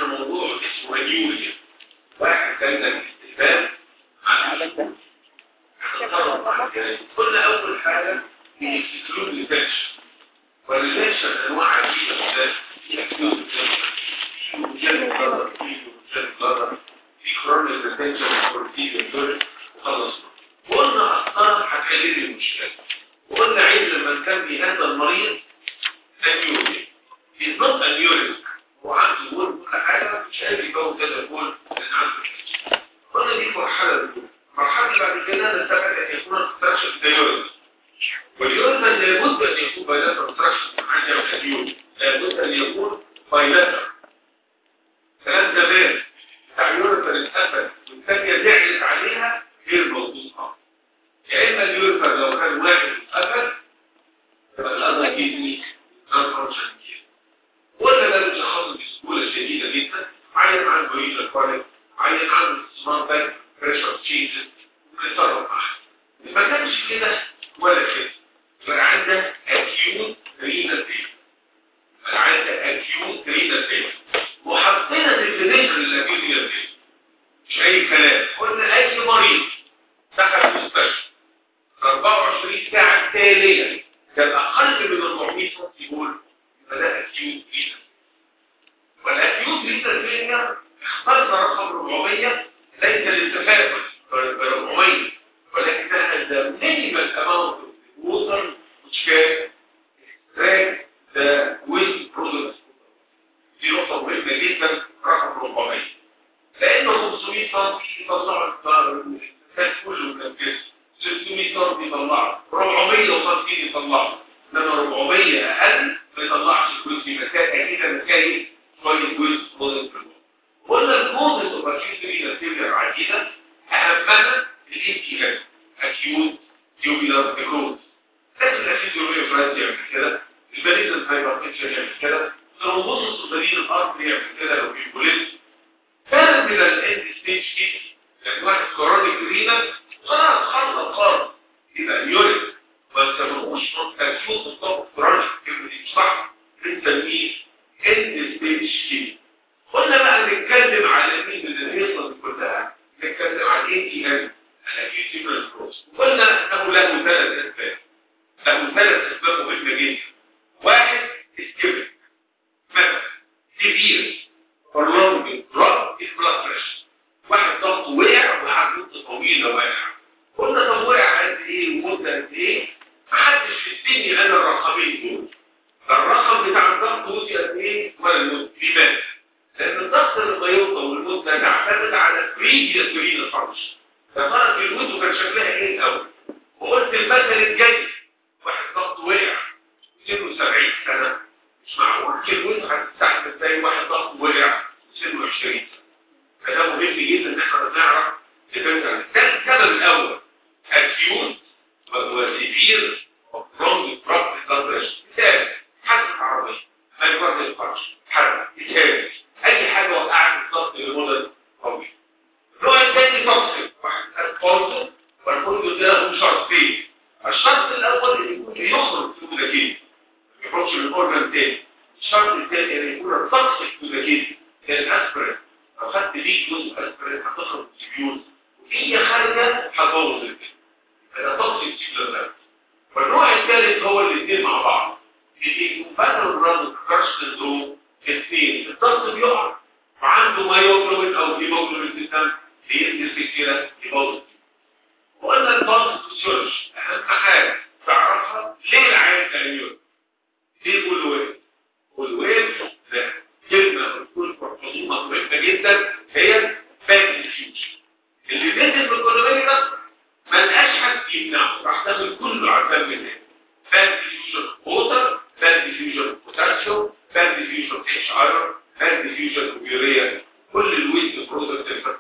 موضوع اسمه انيوريا واحد كان لك استقبال عن قلنا اول حاجه في اكسكلود ريتنشن والريتنشن انواع عديده في اكسكلود في مجال بلدر في مجال بلدر في كرونيك ريتنشن في مجال وخلصنا قلنا اصلا هتحل لي المشكله وقلنا عيد لما كان في هذا المريض انيوريا في نوت انيوريا هو عنده بول كل حاجه مش قادر يكون كده بول لان عنده قلنا دي مرحله دي مرحله بعد كده نستبعد ان يكون الكونستراكشن ديوريز واليوريز لابد ان يكون بايلاتر كونستراكشن عند الكاليوم لابد ان يكون بايلاتر كلام زمان بتاع اليوريز اتقفل والثانيه زعلت عليها غير موجود خالص يا اما اليوريز لو كان واحد اتقفل يبقى الأذر كيدني نون فانكشن ولا ده بيشخصه بسهوله شديده جدا عين عنده ريجن كواليتي عين عنده سمارت باك بريشر تشينجز ويتصرف معاه ما كانش كده ولا كده يبقى عندك اكيوت رينال فيلر يبقى عندك اكيوت رينال فيلر وحطينا ديفينيشن للاكيوت رينال فيلر مش اي كلام قلنا اي مريض دخل المستشفى 24 ساعه تاليه كان اقل من 400 صوت يقول يبقى ده اكيوت رينال والاكيوت رينال فيلر اخترنا رقم 400 ليس للتفاؤل ب 400 ولكنها the minimal amount of water which can extract the waste products دي نقطة مهمة جدا رقم 400 لأنه 500 سم يطلع الإنسان كله من الجسم 600 سم يطلع 450 يطلع إنما 400 أقل ما يطلعش الجزء مكان أكيد مكان شوية ويست برودكت في الوقت قلنا الموضوع سوبرفيشنالي نتيجة عديدة أهمها الانتهاك أكيوت تيوبيلار نيكروز لكن الأكيوت تيوبيلار فرانس يعمل كده الباليزن هايبرتنشن يعمل كده الروبوس السوبرين الأرض يعمل كده لو في بوليس كان من الاند ستيج كده يعني واحد كورونيك رينال خلاص خلص خالص يبقى اليوريك ما تسموش أكيوت الطب كورونيك كلمة دي مش صح بنسميه اند ستيج كده قلنا بقى نتكلم على مين من الهيصة دي كلها نتكلم عن ايه دي هذا الاكيوت من الكروس قلنا انه له ثلاث اسباب له ثلاث اسباب مهمه جدا واحد اسكيميك مثلا سيفير prolonged drop in blood pressure واحد ضغطه وقع وقعد مده طويله واقع قلنا طب وقع قد ايه ومده قد ايه محدش في الدنيا انا الرقمين دول الرقم بتاع الضغط وصل قد ايه ولا المده لماذا لأن الضغط لما يوصل والمدة تعتمد على previous renal function ففرق في المدة كان شكلها ايه الأول وقلت المثل الجاي واحد ضغط وقع سنه 70 سنة مش معقول كلمته هتستحمل زي واحد ضغط وقع سنه 20 سنة فده مهم جدا ان احنا نعرف ده السبب الأول acute وسيفير وبرونج بروب بلاد مثال حادثة عربية ما يفرق الفرش حرق إجهاز اي حاجة وقعت الضغط لمدة طويلة النوع الثاني توكسيك واحد الكونسل والكونسل ده له شرطين الشرط الاول ان يكون بيخرج في المذاكين ما يخرجش من الاورجن تاني الشرط الثاني ان يكون التوكسيك مذاكين زي الاسبرين لو خدت ليك جزء اسبرين هتخرج سيبيوز وهي خارجه هتبوظ الجسم ده توكسيك سيبيوز والنوع الثالث هو الاثنين مع بعض اللي يكون بدل الرد كراش سندروم اثنين الضغط بيقع وعنده مايوجلوبين او هيموجلوبين سيستم بينزل كده يبوظ وقلنا الباص فيسيولوجي اهم حاجه تعرفها ليه العيان كان ليه بولوين بولوين ده كلمه بتكون مفهومه مهمه جدا هي باك ديفيوجن اللي نزل من الكولومين ده ما لقاش حد يمنعه راح تاخد كله على الدم ده باك ديفيوجن ووتر باك ديفيوجن بوتاسيوم باك ديفيوجن اتش ايرون باك ديفيوجن يوريا كل الويست برودكت اللي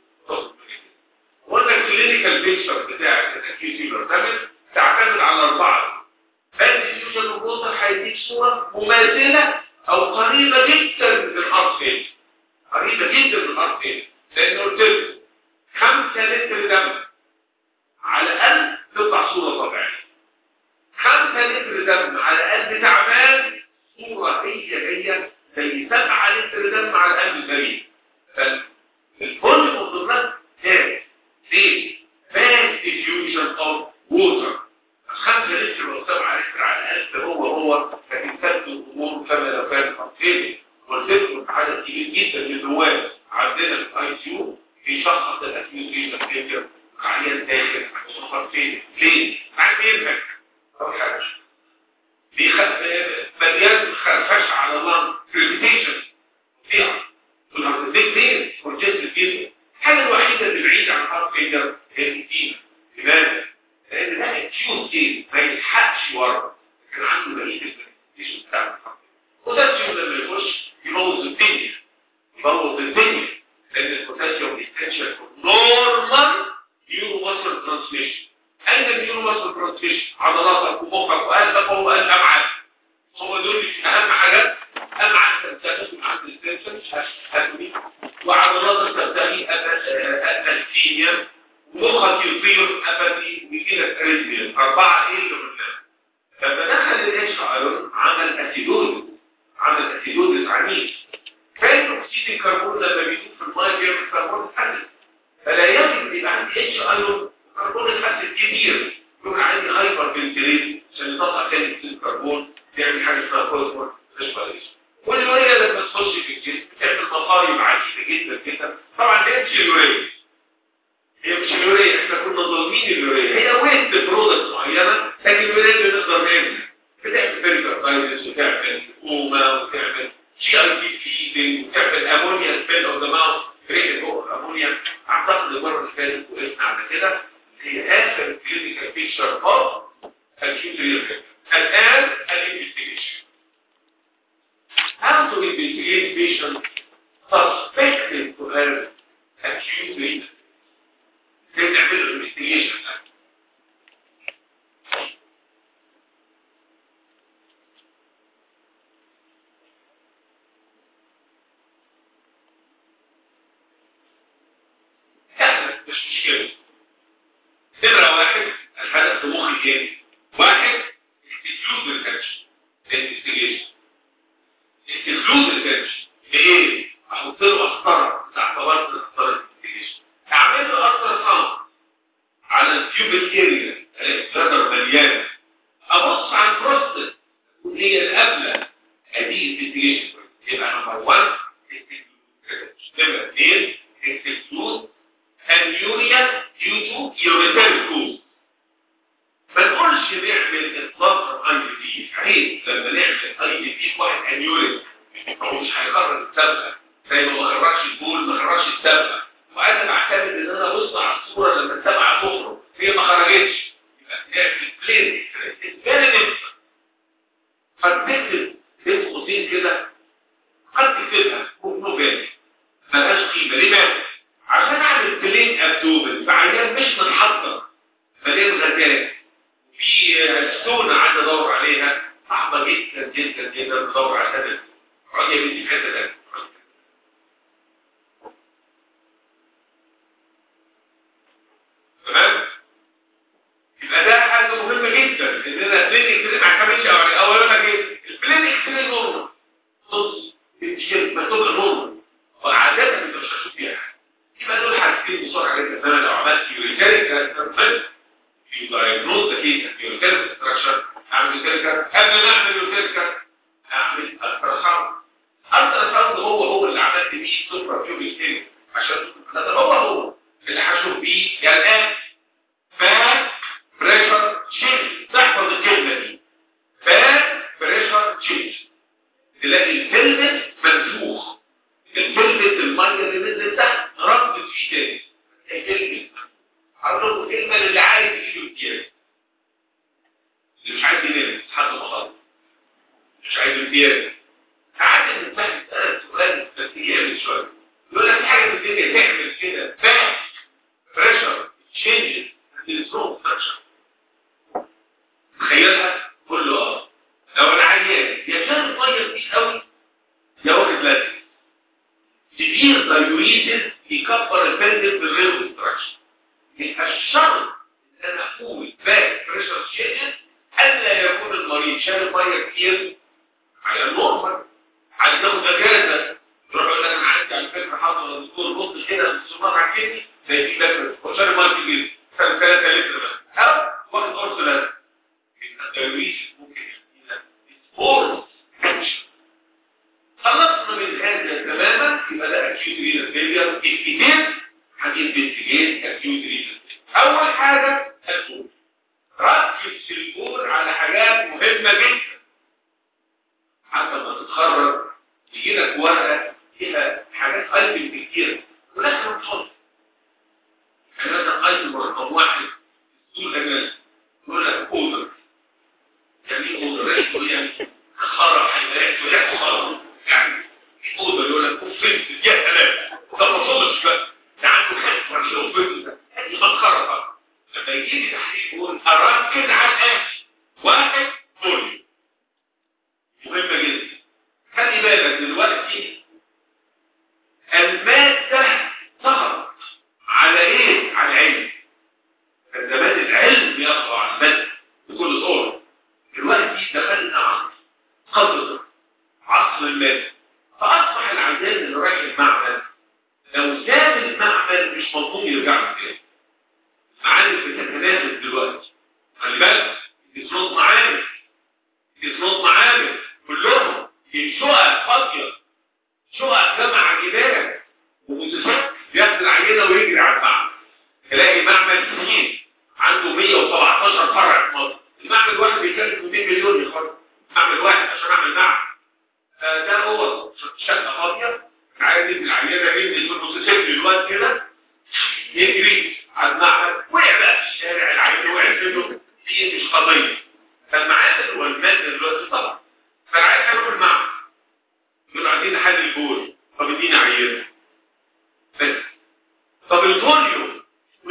قلنا الكلينيكال بيكتشر بتاع الاكيوتي بيرتمد تعتمد على اربعه باك ديفيوجن ووتر هيديك صوره مماثله او قريبه جدا من الارض هنا قريبه جدا من الارض هنا لان قلت لكم 5 لتر دم على الاقل تطلع صوره طبيعيه 5 لتر دم على قلب تعبان صورة هي هي زي 7 لتر دم على القلب البريء فالفوليوم اوف ذا بلاد زاد ليه؟ fast diffusion of water 5 لتر او 7 لتر على القلب هو هو لكن تبدو الامور كما لو كانت مقتله قلت لكم عدد كبير جدا من النواب عندنا في الاي سي يو بيشخص الاكيوت رينال فيلير عيان داخل سكر فين ليه؟ عايز ينفك ما حاجه مليان خرفشه على الله كريتيشن فيها والهارتيك فين كونجست جدا الحاجه الوحيده اللي بعيده عن الهارت فيلير هي الإديمة لماذا؟ لأن ده التيوب دي ما يلحقش ورا كان عنده بقية الكريتيشن بتاع وده التيوب لما يخش يبوظ الدنيا يبوظ الدنيا لأن البوتاسيوم بيستنشق نورمال نيورو ماسل ترانسميشن أين النيورو ماسل ترانسميشن عضلاتك ومخك وقلبك وقلب أمعاء هو دول أهم حاجات أمعاء تنتهي عند الستنشن هتمي وعضلاتك تنتهي أبسينيا مخك يطير أبدي ويجي لك أريزميا أربعة إيه اللي قلناها لما دخل الاتش ايرون عمل أسيدود عمل أسيدود عنيف كان أكسيد الكربون لما بيدوب في الماء بيعمل كربون حدث فلا يجب يبقى عندي اتش ايرون كربون الحدث كبير يكون عندي هايبر فنتريت عشان يطلع ثاني اكسيد الكربون بيعمل حاجه اسمها كوزمور ريسبيريشن والولايه لما تخش في الجسم بتعمل مصايب عجيبه جدا جدا طبعا دي مش الولايه هي مش الولايه احنا كنا ظالمين الولايه هي ويست برودكت معينه لكن الولايه اللي نقدر نعملها بتعمل بيركارتايتس وتعمل كوما وتعمل جي اي بي فيدنج وتعمل امونيا سبيل اوف ذا ماوث ريحه فوق امونيا اعتقد المره اللي فاتت وقفنا على كده هي اخر كلينيكال بيكتشر اوف acute renal الان الانفستيجيشن how to investigate patient suspected to have acute renal ازاي نعمل له investigation سهلة مش مشكلة نمرة واحد الحدث مخي تاني واحد استخلوز الكاتش الانفستيجيشن استخلوز الكاتش بايه؟ احط له قسطره تحت برضه قسطره الانفستيجيشن اعمل له الترا ساوند على الكيوبيك اريا الاكسترا مليانه ابص على البروستات هي القبله ادي انفستيجيشن يبقى نمبر 1 نمرة 2 استخلوز اليوريا due to urinary cause ما نقولش نعمل اطلاق اي دي عيب لما نعمل اي دي واحد انيوريك هو مش هيخرج السبقه زي ما ما خرجش البول ما خرجش السبقه وانا بعتمد ان انا ابص على الصوره لما السبعه تخرج هي ما خرجتش يبقى نعمل بلين فيري ديفرنت فتكتب بين قوسين كده قد تكتبها وبنوبات ملهاش قيمه لماذا؟ عشان اعمل بلين ابدومن بعيان مش متحضر مليان غازات في ستون قاعد ادور عليها صعبه جدا جدا جدا ادور على هدف عادي يا بنتي في حته تانيه تمام يبقى ده حاجه مهمه جدا ان انا البلين اكسرين ما اعتمدش على اول يقول لك ايه البلين اكسرين نورمال بص مش مكتوب نورمال وعاده انت مش هتشوف فيها حاجه يبقى دول حاجتين بسرعه جدا انا لو عملت يوريكاريك ترانسفير في دايجنوز كيس يوريكاريك ستراكشر اعمل يوريكاريك قبل ما اعمل يوريكاريك اعمل الترا ساوند الترا ساوند هو هو اللي عملت بيه سوبر كيوبيك عشان ده هو هو اللي هشوف بيه يا الان فات بريشر تشينج تحفظ الكلمه دي فات بريشر تشينج تلاقي الفيلم منفوخ الفيلم الميه اللي نزلت تحت ردت فيه تاني الكلمه هقول لكم كلمه للي عايز يجيب امتياز اللي مش عايز ينام حد خالص مش عايز امتياز ساعات الانسان يسالك سؤال بس جامد شويه يقول لك في حاجه في الدنيا تعمل كده فاهم بريشر تشينجز السترونج ستراكشر تخيلها قول له اه لو انا عيان يا كان الميه كتير قوي يا واخد لازم severe diuresis يكبر البندل بالغير ديستراكشن يبقى الشرط ان انا اقول باك بريشر تشينجز الا يكون المريض شارب ميه كتير على النورمال على عايز تاخد اجازه يروح يقول لك انا عندي على فكره حاضر الدكتور بص كده في السوبر ماركت زي في بكره وشاري مالتي جيل سنه 3 لتر بس او واخد قرص لازم يبقى الترويج ممكن يدينا فورس اكشن خلصنا من هذا تماما يبقى ده اكيوت رينال فيلير الكتير هننفستيجيت اكيوت رينال اول حاجه البول ركز البول على حاجات مهمه جدا حتى ما تتخرج يجي لك ورقه فيها حاجات قلب كتير ولازم تحط يعني مثلا قلب رقم واحد دول امان يقول لك اوفر يعني ايه اوفر يعني خرا حيوانات ولا خرا يعني اوفر يقول لك اوفنس يا سلام طب ما وصلش بقى ده عنده خمس ولا اوفنس ده هذه مسخره طبعا لما يجي لي تحليل يقول اركز على الاكل واحد بوليو مهمه جدا خلي بالك دلوقتي المادة ضغط على ايه؟ على العلم كان زمان العلم يقع على المادة بكل صورة دلوقتي دخلنا عصر قدر عصر المادة فأصبح العيان اللي رايح المعمل لو ساب المعمل مش مضمون يرجع له تاني المعامل بتتناسب دلوقتي خلي بالك دي صوت معامل دي صوت معامل كلهم شقق فاضيه شقق جمع جبال ومتسابق بياخد العينه ويجري على المعمل تلاقي معمل سنين عنده 117 فرع في مصر المعمل الواحد بيكلف 200 مليون يخرج معمل واحد عشان اعمل معمل آه ده هو شقه فاضيه عايز يجري العينه ينزل في الموتوسيكل الواد كده يجري على المعمل وقع بقى في الشارع العين وقع منه دي مش قضيه فالمعامل والماده دلوقتي طبعا فالعيال كانوا في المعمل يقول عايزين نحل البول طب اديني عينه بس طب الفوليوم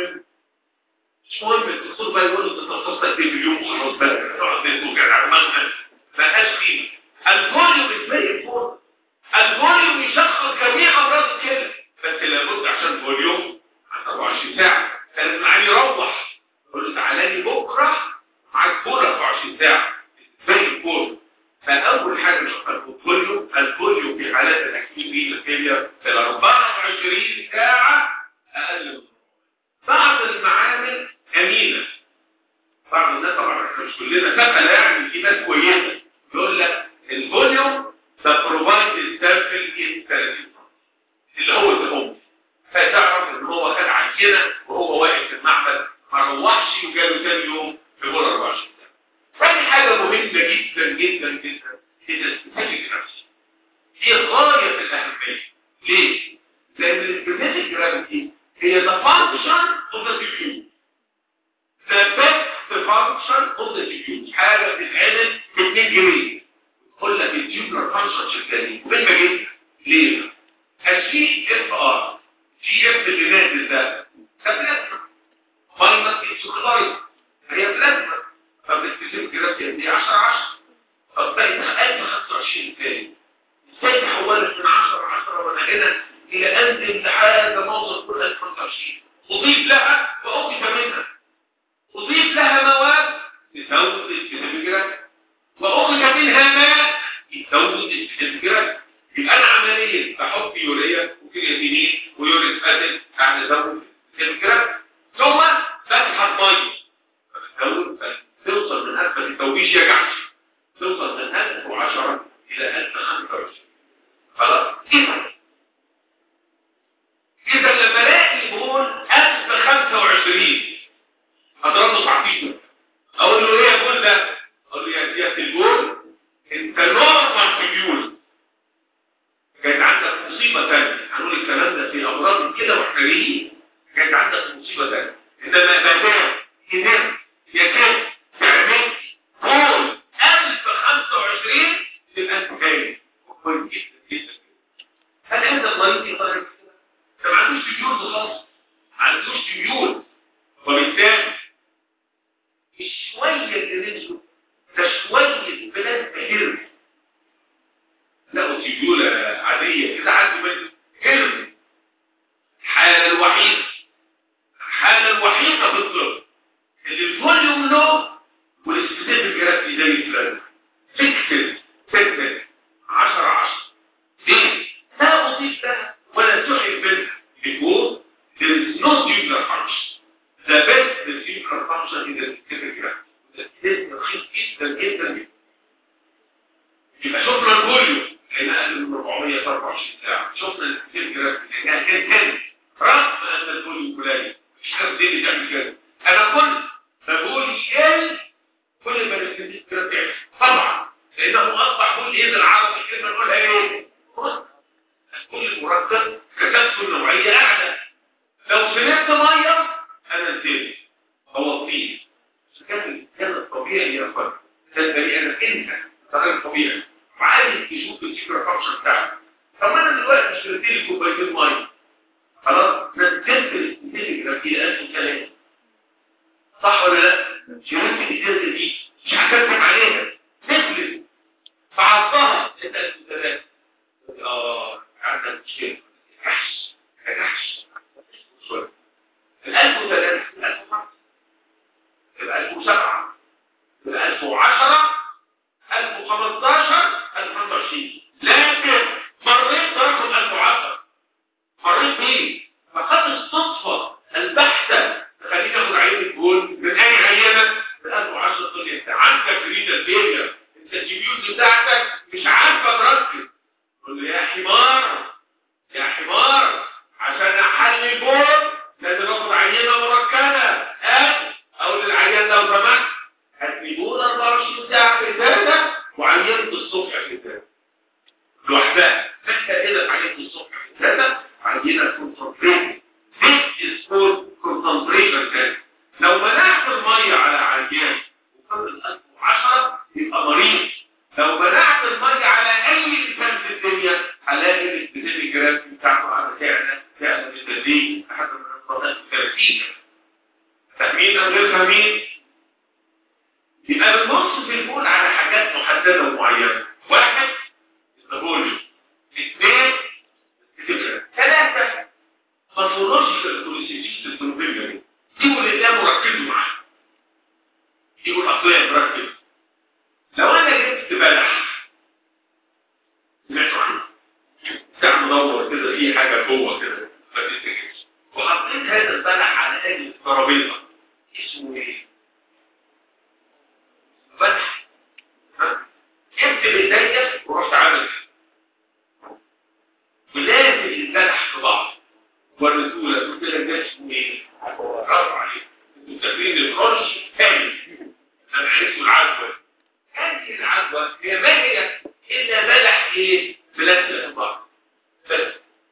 مش مهم الدكتور بقى يقول له تتخصص قد ايه في اليوم وخلاص بقى نقعد نتوجع على دماغنا ملهاش قيمه الفوليوم ازاي الفوليوم الفوليوم يشخص جميع امراض الكلى بس لابد عشان فوليوم عن 24 ساعه لازم العيال يروح يقول له تعالى لي بكره معاك بول 24 ساعه زي البول فأول حاجة نشوفها البوليو البوليو في حالات الأكيد بيه الفيلير في ال 24 ساعة أقل من بعض المعامل أمينة بعض الناس طبعا احنا مش كلنا سفلة يعني في ناس كويسة يقول لك البوليو ده بروفايد سامبل ان 30 اللي هو الهم فتعرف ان هو خد عينة وهو واقف في المعمل ما روحش وجاله ثاني يوم في بول 24 ثاني حاجة مهمة جدا جدا جدا هي السبيسيفيك جرافيتي هي غاية في الأهمية ليه؟ لأن السبيسيفيك جرافيتي هي the function of the diffuse the best function of the diffuse حاجة بتتعمل ب 2 جنيه يقول لك التيوبلر فانكشن شغالين مهمة جدا ليه؟ الجي اف ار جي اف اللي نازل ده ده بلازما ماينس اكسكلايز هي بلازما طب السبيسيفيك جرافيتي دي 10 10 طب بقت 1025 تاني ازاي تحولت من 10 10 وانا هنا الى انزل لحاجه موصل كل 1025 اضيف لها واضيف منها اضيف لها مواد تزود السبيسيفيك جرافيتي واخرج منها ماء يزود السبيسيفيك جرافيتي يبقى انا عمليا بحط يوريا وكرياتينين ويوريك اسيد يعني ازود السبيسيفيك جرافيتي ثم بسحب ميه فبتزود توصل من 1000 التوبيش يا جحش توصل من 1010 إلى 1025 خلاص إذا إذا لما الاقي بقول 1025 أضرب له تعقيده أقول له إيه يا بول ده؟ أقول له يا سيادة البول أنت نورمال تبيول كانت عندك مصيبة ثانية هنقول الكلام ده في أمراض كده محتاجين كانت عندك مصيبة ثانية إنما بدأ هنا يكاد تعمل طول 1025 تبقى انت جاي كويس جدا جدا هل عندك مريض يقدر كده؟ ما عندوش ديون خالص ما عندوش ديون وبالتالي الشويه اللي نزلوا ده شويه بلاد هرم لقوا سيوله عاديه كده عنده منه هرم الحاله الوحيده الحاله الوحيده في الطب اللي الفوليوم له والسبيسيفيك جرافي زي الفلان فيكسد فيكسد 10 10 24 ساعه شفنا الكتير جرافيك كان كان كان رغم ان البولي قليل مش حاجه بتدي تعمل كده انا كنت بقول يقل كل ما الكتير جرافيك طبعا لانه اصبح كل ايه بالعربي كلمه نقولها ايه كل مركب كتبته النوعيه اعلى لو شربت ميه انا نزلت اوطيه كان كان الطبيعي يا اخوان كان بني ادم انت راجل طبيعي وعايز تشوف الفكره فانكشن بتاعك طب ما انا دلوقتي شربت لي كوبايتين ميه خلاص نزلت الاستنتاج في 1003 صح ولا لا؟ شربت الازازه دي مش هكذب عليها نزلت فعصها انت 1003 اه عندك مشكله كحش كحش الألف وثلاثة الألف وخمسة الألف وسبعة الألف وعشرة ألف وخمستاشر ألف وخمسة وعشرين لكن مريت برقم ألف وعشرة مريت بيه فقد الصدفة البحتة تخليني أخد عينة الجول من أي عينة من ألف وعشرة تقول لي أنت عندك رينا البيريا أنت الجيبيوز بتاعتك مش عارفة تركز قول له يا حمار يا حمار عشان أحل جول لازم اخد عينه مركبه اكل اقول للعيان لو سمحت هتجيبون 24 ساعه في الزاده وعينه الصبح في الزاده لوحدها فانت كده عينه الصبح في الزاده عينه كونسنتريت This is called concentration test لو منعت الميه على عيان وفضل 1010 يبقى مريض لو منعت الميه على اي انسان في الدنيا هلاقي السبيسيفيك جرام بتاعته على تعلى تعلى بالتدريج لحد ما فاهمين او غير فاهمين يبقى بنبص في البول على حاجات محدده ومعينه واحد البول اثنين ثلاثه باثولوجيكال كوليسيتيس البروبيمري دي واللي مركزوا معاها دي والاقلام مركز لو انا جبت بلح سمعتوا عنه بتاع مدور كده في حاجه جوه كده ما تفتكرش وحطيت هذا البلح على اجل الترابيزه اسمه ايه بلح ها جبت بايديا ورحت عامل ولازم البلح في بعض والرسولة قلت لك ده اسمه ايه رفع عليه انتوا فاكرين الكرش كامل انا اسمه العدوى هذه العدوى هي ما هي الا بلح ايه بلاد في بعض بس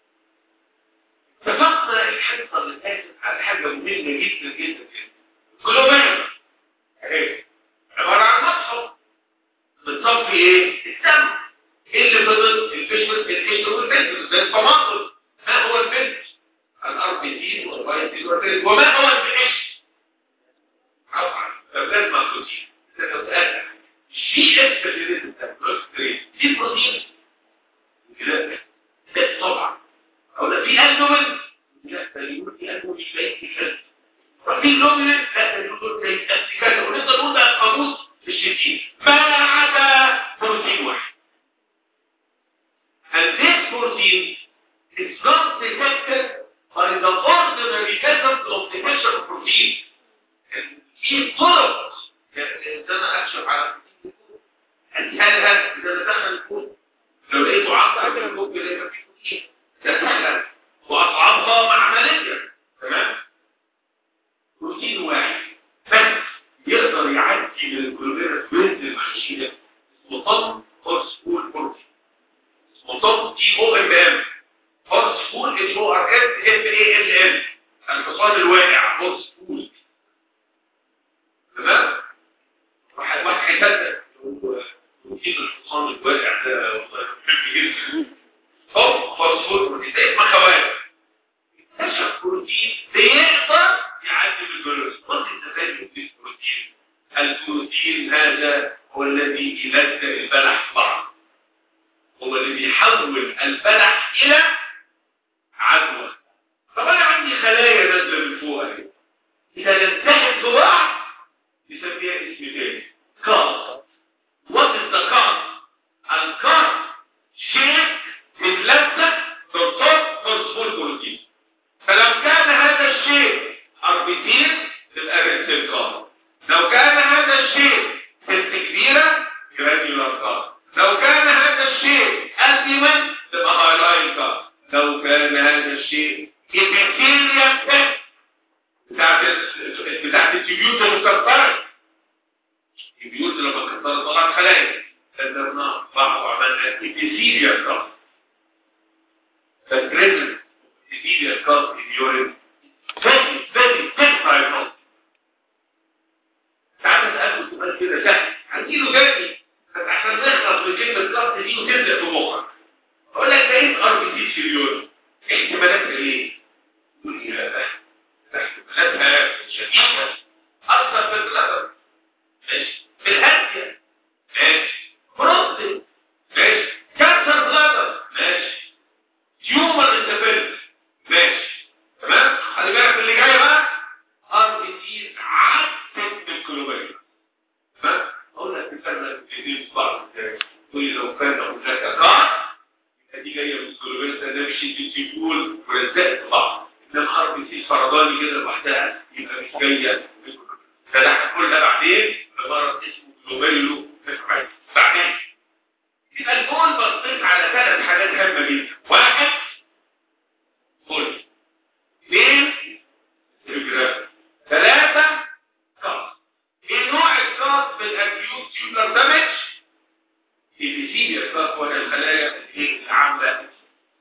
اتفقنا الحصه اللي فاتت على حاجه مهمه جدا جدا جدا كلوبير اهي عباره عن صفحه بتصفي ايه الدم ايه اللي فضل الفيشمنت الفيشمنت والفيشمنت زي الطماطم ما هو الفيشمنت الار بي سي والواي سي وما هو الفيش طبعا فبلاد مخصوصين تتسأل في اس اللي انت دي بروتين لا لا طبعا او ده في البومين لا ده يقول في البومين مش لاقي كده وفي لومين لا ده يقول زي كده ونقدر نقول ده القاموس الشديد ما عدا بروتين واحد and this protein is not detected by the ordinary methods of detection of protein في طرق الانسان اكشف على هل اذا دخل الكون لو لقيته عقد في الكون بيلاقي فيه بروتين ده سهل واصعبها عمليا تمام بروتين واحد بس يقدر يعدي من الكلوريرس وينزل مع الشيء اسمه طن هورس فول بروتين اسمه طن دي او ام ام هورس فول اتش او ار اس اف اي ال ال الحصان الواقع هورس فول تمام واحد واحد هيصدق بروتين الحصان الواقع ده والله بحب جدا هو فوسفور بروتين ده اسمه خوارج اكتشف بروتين بيقدر يعدي بالجلوس قلت انت فاهم البروتين البروتين هذا هو الذي يلزق البلح بعض هو اللي بيحول البلح الى عدوى طب انا عندي خلايا نازله من فوق اهي اذا لزقت في بعض نسميها اسم تاني كار What is the cause? الكار شيء متلزق بالضبط فوسفور بروتين فلو كان هذا الشيء اربيتين تبقى رينسل كار لو كان هذا الشيء ست كبيرة جرانيولار كار لو كان هذا الشيء ألبيمن تبقى هايلايت لو كان هذا الشيء البكتيريا بتاعت بتاعت التبيوت المكسره البيوت لما كسرت طلعت خلايا قدرنا بعض وعملنا ابيثيليا كاست فالبريزن ابيثيليا كاست اليورين فادي فادي تنفع النص تعالى نسأله سؤال كده سهل هنجيله تاني بس عشان نخلص من كلمة كاست دي وتبدأ في مخك اقول لك ده ايه ار بي سي في اليورين احتمالاتها ايه؟ يقول لي لا احتمالاتها شديدة اكثر من الغدر ماشي الهدية ماشي بروستي ماشي كانسر بلادر ماشي تيومر انتفلت ماشي تمام خلي بالك اللي جاي بقى ار بي سي عدت بالكلوبين تمام اقول لك الفرق بين بعض ازاي تقول لي لو كان هناك كار دي جايه من الكلوبين ده مش انت تقول ولزقت بعض انما ار بي سي فرداني كده لوحدها يبقى مش جايه فده كل ده بعدين بمرض اسمه جلوبيلو فيفرايتس بعدين يبقى الكون بصيت على ثلاث حاجات هامه جدا واحد قول اثنين تلجراف ثلاثه كاس ايه نوع الكاس بالاكيوت تيوبلر دامج الفيزيبيا الكاس ولا الخلايا العامله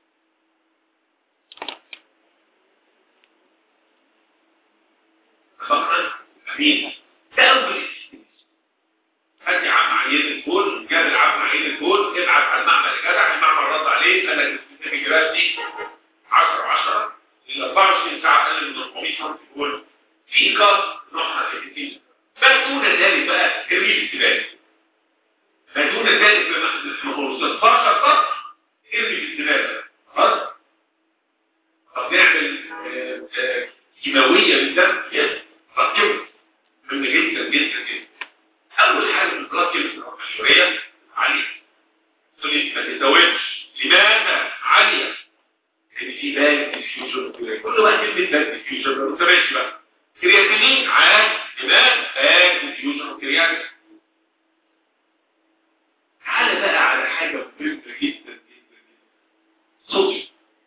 فقط امين ده اول هات يا عم عينة الكول جاب العم عينة الكول ابعت على المعمل الجدع المعمل رد عليه قال لك الجراف دي 10 10 ل 24 ساعه اقل من 400 سم كول في كاس نوعها الاتنين ما دون ذلك بقى الريل استباك ما دون ذلك بما هو 16 كاس ارمي استباك خلاص طب نعمل كيماويه بالدم يس ركبه مهم جدا جدا جدا اول حاجه في البلاد كيمستري الحيويه عاليه تقول ما تزودش لماذا عاليه ان في باك ديفيوجن كل واحد كلمه باك ديفيوجن ما تتابعش بقى كرياتينين عالي لماذا باك ديفيوجن كرياتين تعالى بقى على حاجه مهمه جدا جدا جدا صوتي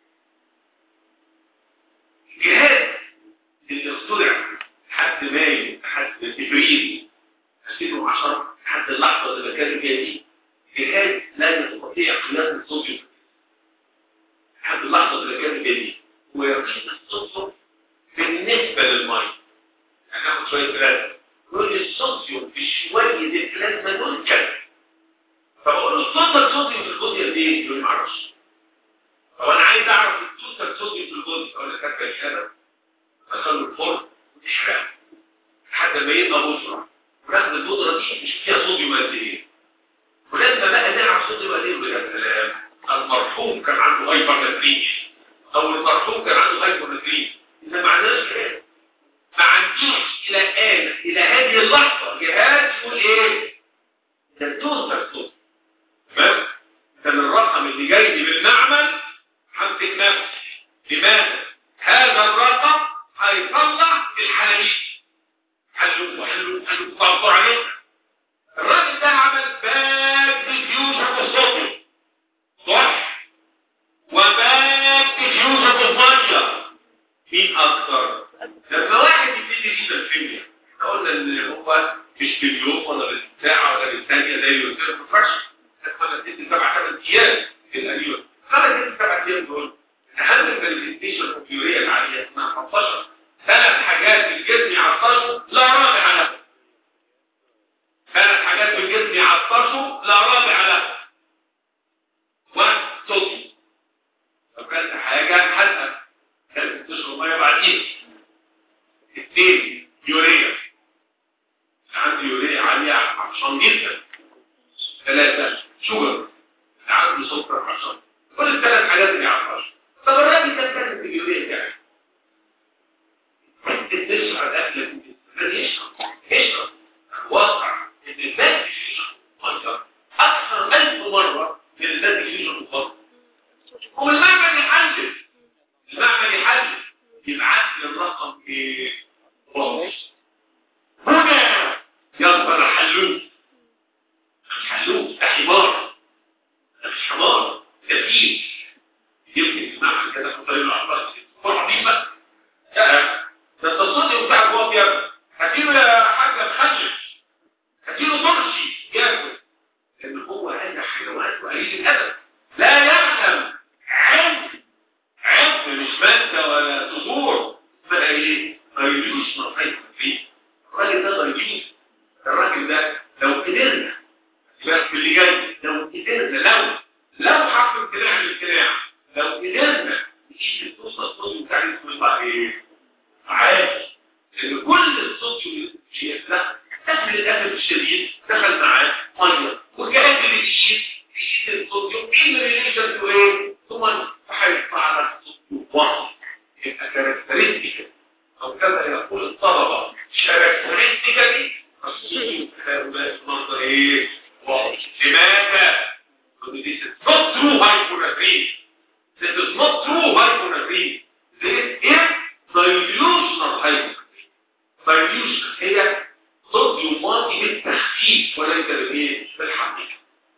الجهاز اللي اخترع لحد مايو لحد ابريل 2010 لحد اللحظه اللي بتكلم فيها دي جهاز لا يستطيع قياس الصوديوم لحد اللحظه اللي بتكلم فيها دي ويقيس الصوديوم بالنسبه للميه يعني ناخد شويه بلازما يقول لي الصوديوم في شويه البلازما دول كذا فبقول له الصوديوم الصوديوم في الجزء قد ايه؟ يقول لي معرفش طب انا عايز اعرف التوتال صوديوم في الجزء اقول لك هات كده اخلي الفرن وتحرقه لحد ما يبقى بودره وناخد البودره دي مش فيها صوديوم قد ايه ولما بقى نعرف صوديوم قد ايه يا سلام المرحوم كان عنده هايبر نتريش او المرحوم كان عنده هايبر نتريش اذا ما عندناش كده ما عنديش الى الان الى هذه اللحظه جهاز يقول ايه ده التوتال صوديوم تمام كان الرقم اللي جاي لي من المعمل همسك نفسي لماذا هذا الرقم هيطلع الحلاليل حلو حلو حلو طبقوا عليه الراجل ده عمل باك ديفيوجن الصوتي صح وباك ديفيوجن الميه مين اكتر لما واحد يبتدي يجيب الكيمياء احنا قلنا ان هو مش باليوم ولا بالساعه ولا بالثانيه زي اللي قلت لك فرش خمس ست سبع ثمان ايام في الانيون خمس ست سبع ايام دول اهم المانيفستيشن الكيوريه العاليه اسمها 15 ثلاث حاجات في الجسم يعطشوا لا رابع لها ثلاث حاجات في الجسم يعطشوا لا رابع لها واحد صوتي لو كانت حاجه حادقه كانت تشرب ميه بعدين اثنين يوريا عندي يوريا عاليه عطشان جدا ثلاثه شوجر عنده سكر عطشان كل الثلاث حاجات اللي يعطشوا طب الراجل ده كان في اليوريا بتاعه تشرب الاكل الذي يشرب يشرب واقع ان الذات يشرب اكثر الف مره من الذات يشرب الفضل هو المعنى يحلل معمل كده في طريق العباس فرحين بقى لا ده انت الصوت بتاعك هو يا ابني هاتيله يا حاج مخشش هاتيله ترشي ياكل لان هو هذا حيوان قليل الادب لا يعلم علم علم مش ماده ولا صدور اسمها ايه؟ ريليوش نصيحه فيه الراجل ده ريليوش الراجل ده لو قدرنا بس اللي جاي لو قدرنا لو لو حرف امتناع الامتناع لو قدرنا نجيب توصل الصوت بتاع اسمه يطلع ايه؟ عادي لان كل الصوت ده دخل للاسف الشديد دخل معاه ميه وكان اللي بيقيس بيقيس الصوديوم ايه الريليشن تو ايه؟ ثم هيطلع على الصوديوم واحد يبقى كاركترستيكا او كما يقول الطلبه كاركترستيكالي الصوديوم هؤلاء المنظر ايه؟ واضح لماذا؟ This is not true hyponatremia. This is not true hyponatremia. This is dilutional hyponatremia. Dilution هي صوديوم واطي بالتخفيف وليس بالايه؟ بالحقيقه.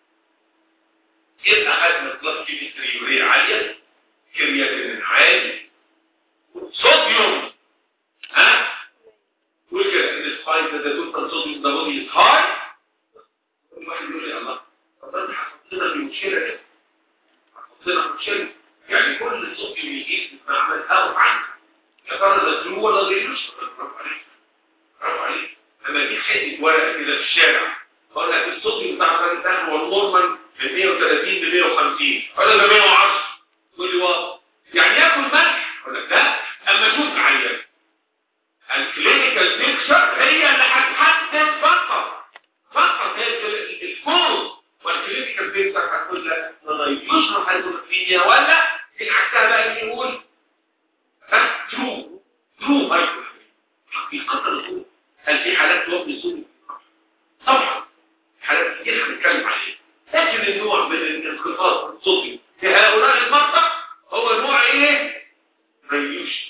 يبقى خدنا بلس كيمستري يوريا عاليه كرياتين عالي صوديوم ها وكده السبايك ده توتال صوديوم ده بودي هاي كل واحد يقول لي الله طب انت حطينا في مشكله كده حطينا في مشكله يعني كل الصوديوم يجي في المعمل او عنه يا ترى ده ترو ولا غيره برافو عليك برافو عليك لما يجيب حته ورقه كده في الشارع اقول لك الصوديوم بتاع الراجل ده هو النورمال من 130 ل 150 ولا ده 110 تقول لي واو يعني ياكل ملح اقول لك لا اما اشوف عيان الكلينيكال بيكشر هي اللي هتحدد فقط فقط هي الكوز والكلينيكال بيكشر هتقول لك ده يشرح هيدروفينيا ولا العكسها بقى يقول ها ترو ترو هيدروفينيا حقيقه الامور هل في حالات وزن سوري طبعا حالات كتير هنتكلم عليها لكن النوع من الانخفاض الصوتي في هؤلاء المرضى هو نوع ايه ريوش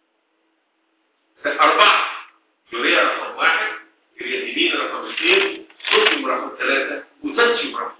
أربعة يوريا رقم واحد كرياتينين رقم اثنين صوديوم رقم ثلاثة وتنسيوم رقم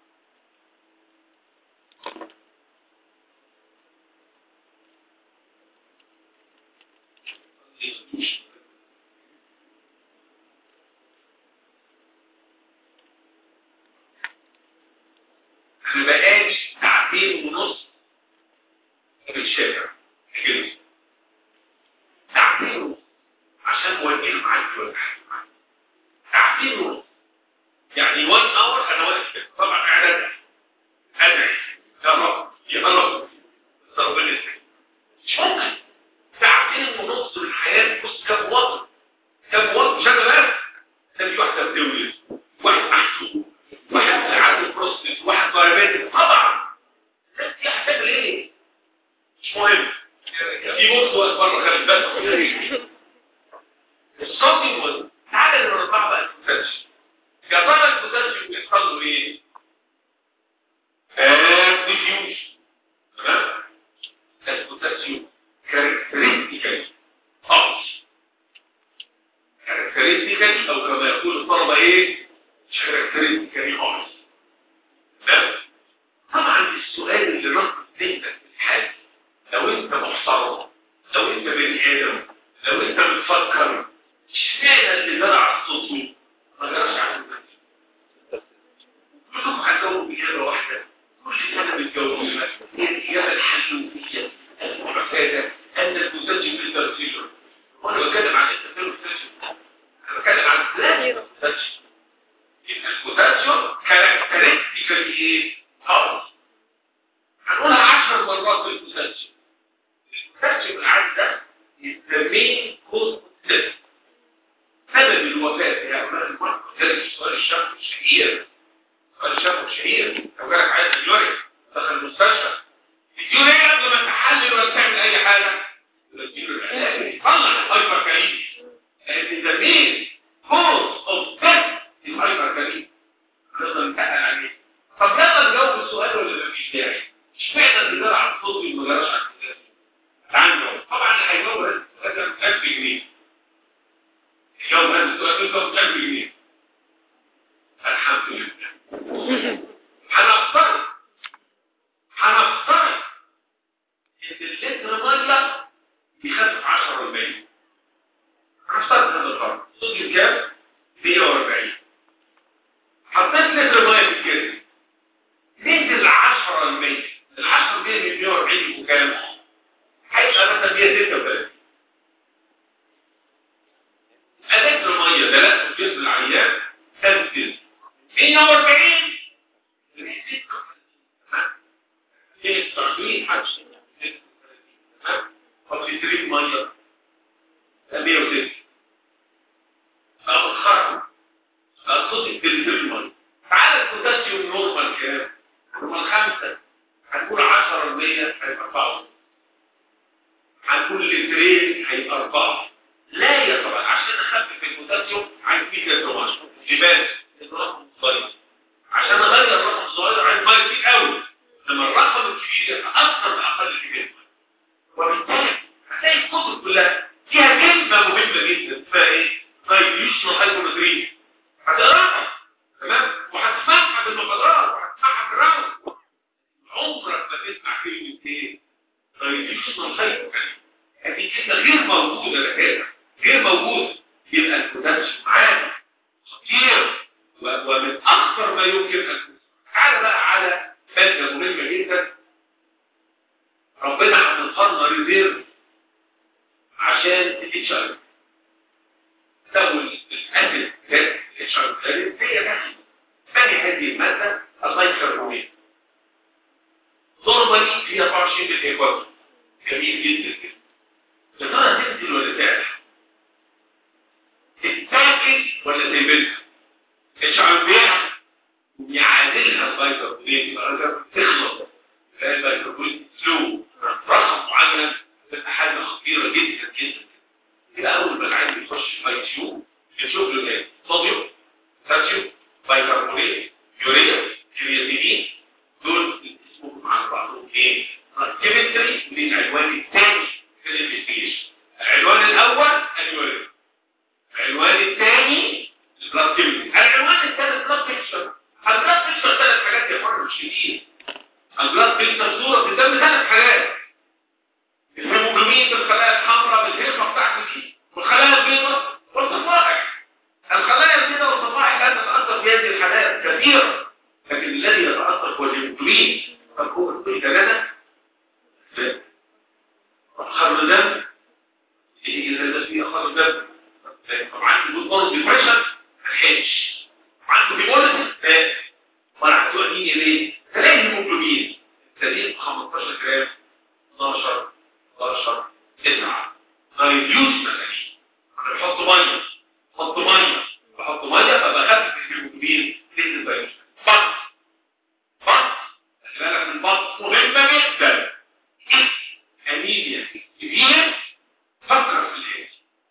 انا بقالي ساعتين ونص في الشارع كده ساعتين ونص عشان اوديهم معاك دلوقتي ساعتين ونص يعني 1 اور انا واقف كده طبعا اعلان ادعي يا رب يا رب ربنا يسلمك مش ممكن ساعتين ونص من الحياه بص كم وقت كم وقت مش انا بس ده في واحده بتولد واحد محسوب واحد عنده بروستيت واحد ضربات طبعا ده يحتاج ليه مش مهم في بص وقت بره خالد بس الصوتي مهم تعالى نربع بقى البوتنشال يا ترى البوتنشال بيحصل له ايه؟ ديفيوز تمام؟ البوتنشال كاركترستيكالي خالص كاركترستيكالي او كما يقول الطلبه ايه؟ مش كاركترستيكالي خالص تمام؟ طبعا السؤال اللي نقص ذهنك في الحال لو انت محترم لو انت بني ادم لو انت بتفكر اشمعنى اللي زرع الصوت ما جراش على الناس كلهم هتجاوبوا بإجابة واحدة كل سنة بتجاوبوا هي الإجابة الحلوية المعتادة أن المسجل في الترسيجر وأنا بتكلم عن الترسيجر أنا بتكلم عن ثلاثة مسجل يبقى البوتاسيوم كاركترستيكالي إيه؟ خالص هنقولها عشر مرات بالبوتاسيوم البوتاسيوم العادي ده يسميه كوز سيستم سبب الوفاة يا أولاد المرضى ده سؤال الشخص الشهير سؤال الشخص الشهير لو جالك عايز اليوريا دخل المستشفى اليوريا قبل ما تحلل ولا تعمل أي حاجة يديله العلاج يطلع الهايبر كاليمي لأن ده مين كوز أوف ديث الهايبر كاليمي نقدر نتقل عليه طب يلا نجاوب السؤال ولا مفيش داعي اشمعنى اللي زرع الصوت ما جراش على الكتاب عنده طبعا اللي هيجاوب لازم 1000 جنيه يوم هذا السؤال يوم 1000 جنيه الحمد لله هنفترض هنفترض اللتر ميه بيخفف 10 و 40 هنفترض هذا الفرق صوديوم كام 140 حطيت لتر ميه في الجسم نزل 10 ل 100 ال 10 دي من 140 يبقوا كام؟ هيبقى مثلا 136 لتر ميه دلقته في جسم العيان تنزل 140 ايه التعديل حدث طب لترين ميه 106 بقى خرج بقى صوت التلفزيون ميه تعالى البوتاسيوم نورمال كام؟ نورمال 5 هنقول 10 ل 100 هيبقى 4 هنقول لترين هيبقى 4 لا يا طبعا عشان اخفف البوتاسيوم عايز فيه كده جبال الرقم صغير عشان اغير الرقم الصغير عايز ميه كتير قوي لما الرقم الكبير يتاثر باقل كميه وبالتالي هتلاقي الكتب كلها فيها كلمه مهمه جدا اسمها ايه؟ دايليوشن هايبومترين هتقراها تمام وهتسمعها بالمحاضرات وهتسمعها في الراوند عمرك ما تسمع كلمه ايه؟ دايليوشن هايبومترين هذه كلمه غير موجوده لكده غير موجوده يبقى البوتنشال عالي خطير ومن اكثر ما يمكن ان تعال بقى على ماده مهمه جدا ربنا هنطلنا ريزيرف عشان الاتش ار لو الاسيد الاتش ار هي نفسه ثاني هذه الماده البايكربونات نورمالي فيها 24 بالايكواتور جميل جدا جدا يا ترى تنزل ولا تعلى تتاكل ولا تهبلها اتش ار بيع يعادلها البايكربونات يبقى تخلص البايكربونات سلو رقم معين تبقى حاجه خطيره جدا جدا كده اول ما العيان بيخش الاي تي يو يشوف له ايه صوديوم بوتاسيوم بايكربونات يوريا كرياتينين دول اسمهم على بعضهم ايه كيمستري من العنوان الثاني في الانفستيجيشن العنوان الاول اليوريا العنوان الثاني البلاد كيمستري العنوان الثالث بلاد بيكشر البلاد بيكشر ثلاث حاجات يا فرق شديد البلاد بيكشر صوره في الدم ثلاث حاجات الهيموجلوبين بالخلايا الحمراء بالهرمه بتاعته دي والخلايا البيضاء والصفائح الخلايا البيضاء والصفائح لا تتاثر في هذه الحالات كثيرا لكن الذي يتاثر هو الهيموجلوبين فهو الثلاثه خرج دم ايه اللي ده فيه خرج دم طبعا عنده برضه ديبريشن هيش عنده هيموليسيس ولا هتوديني ليه؟ تلاقي هيموجلوبين تلاقيه 15 جرام 12 11 9 ريديوس مثلا بحط ميه بحط ميه بحط ميه فبخفف الهيموجلوبين ليزل بايوش بط بط خلي بالك من بط مهمه جدا انيميا كبير فكر في الهيد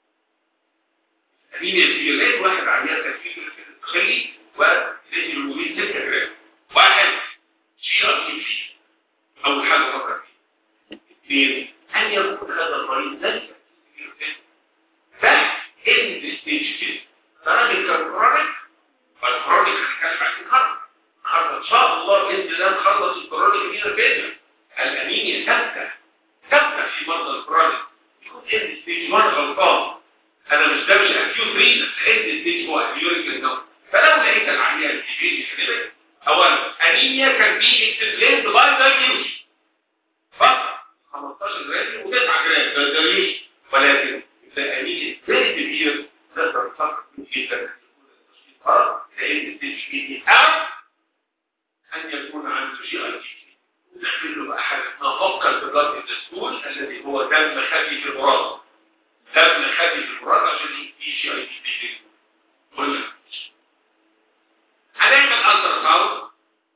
انيميا كبير لقيت واحد عيان تكفير تخلي ولقيت الهيموجلوبين 6 جرام واحد جي ار تي في اول حاجه فكر فيها اثنين هل يكون هذا المريض ليس ده ان ستيج كده راجل كان كرونيك فالكرونيك هنتكلم عن النهارده النهارده ان شاء الله باذن الله نخلص الكرونيك دي كده الانيميا ثابته ثابته في مرضى الكرونيك يكون ان ستيج 1 غلطان انا مش ده مش اكيوت رينال ان ستيج هو اكيوريك للنوم فلو لقيت العيان كبير كده اولا انيميا كان بي اكسبليند باي دايجنوز فقط 15 جرام و9 جرام ده دليل ولكن ده انيميا فيري كبير نقدر نفكر في جدا لان التشكيل او ان يكون عنده جي اي تي نعمل له بقى حاجه اسمها فوكال بلاد الدستور الذي هو دم خفي في المراد دم خفي في المراد عشان يجي جي اي تي قلنا هنعمل الترا ساوند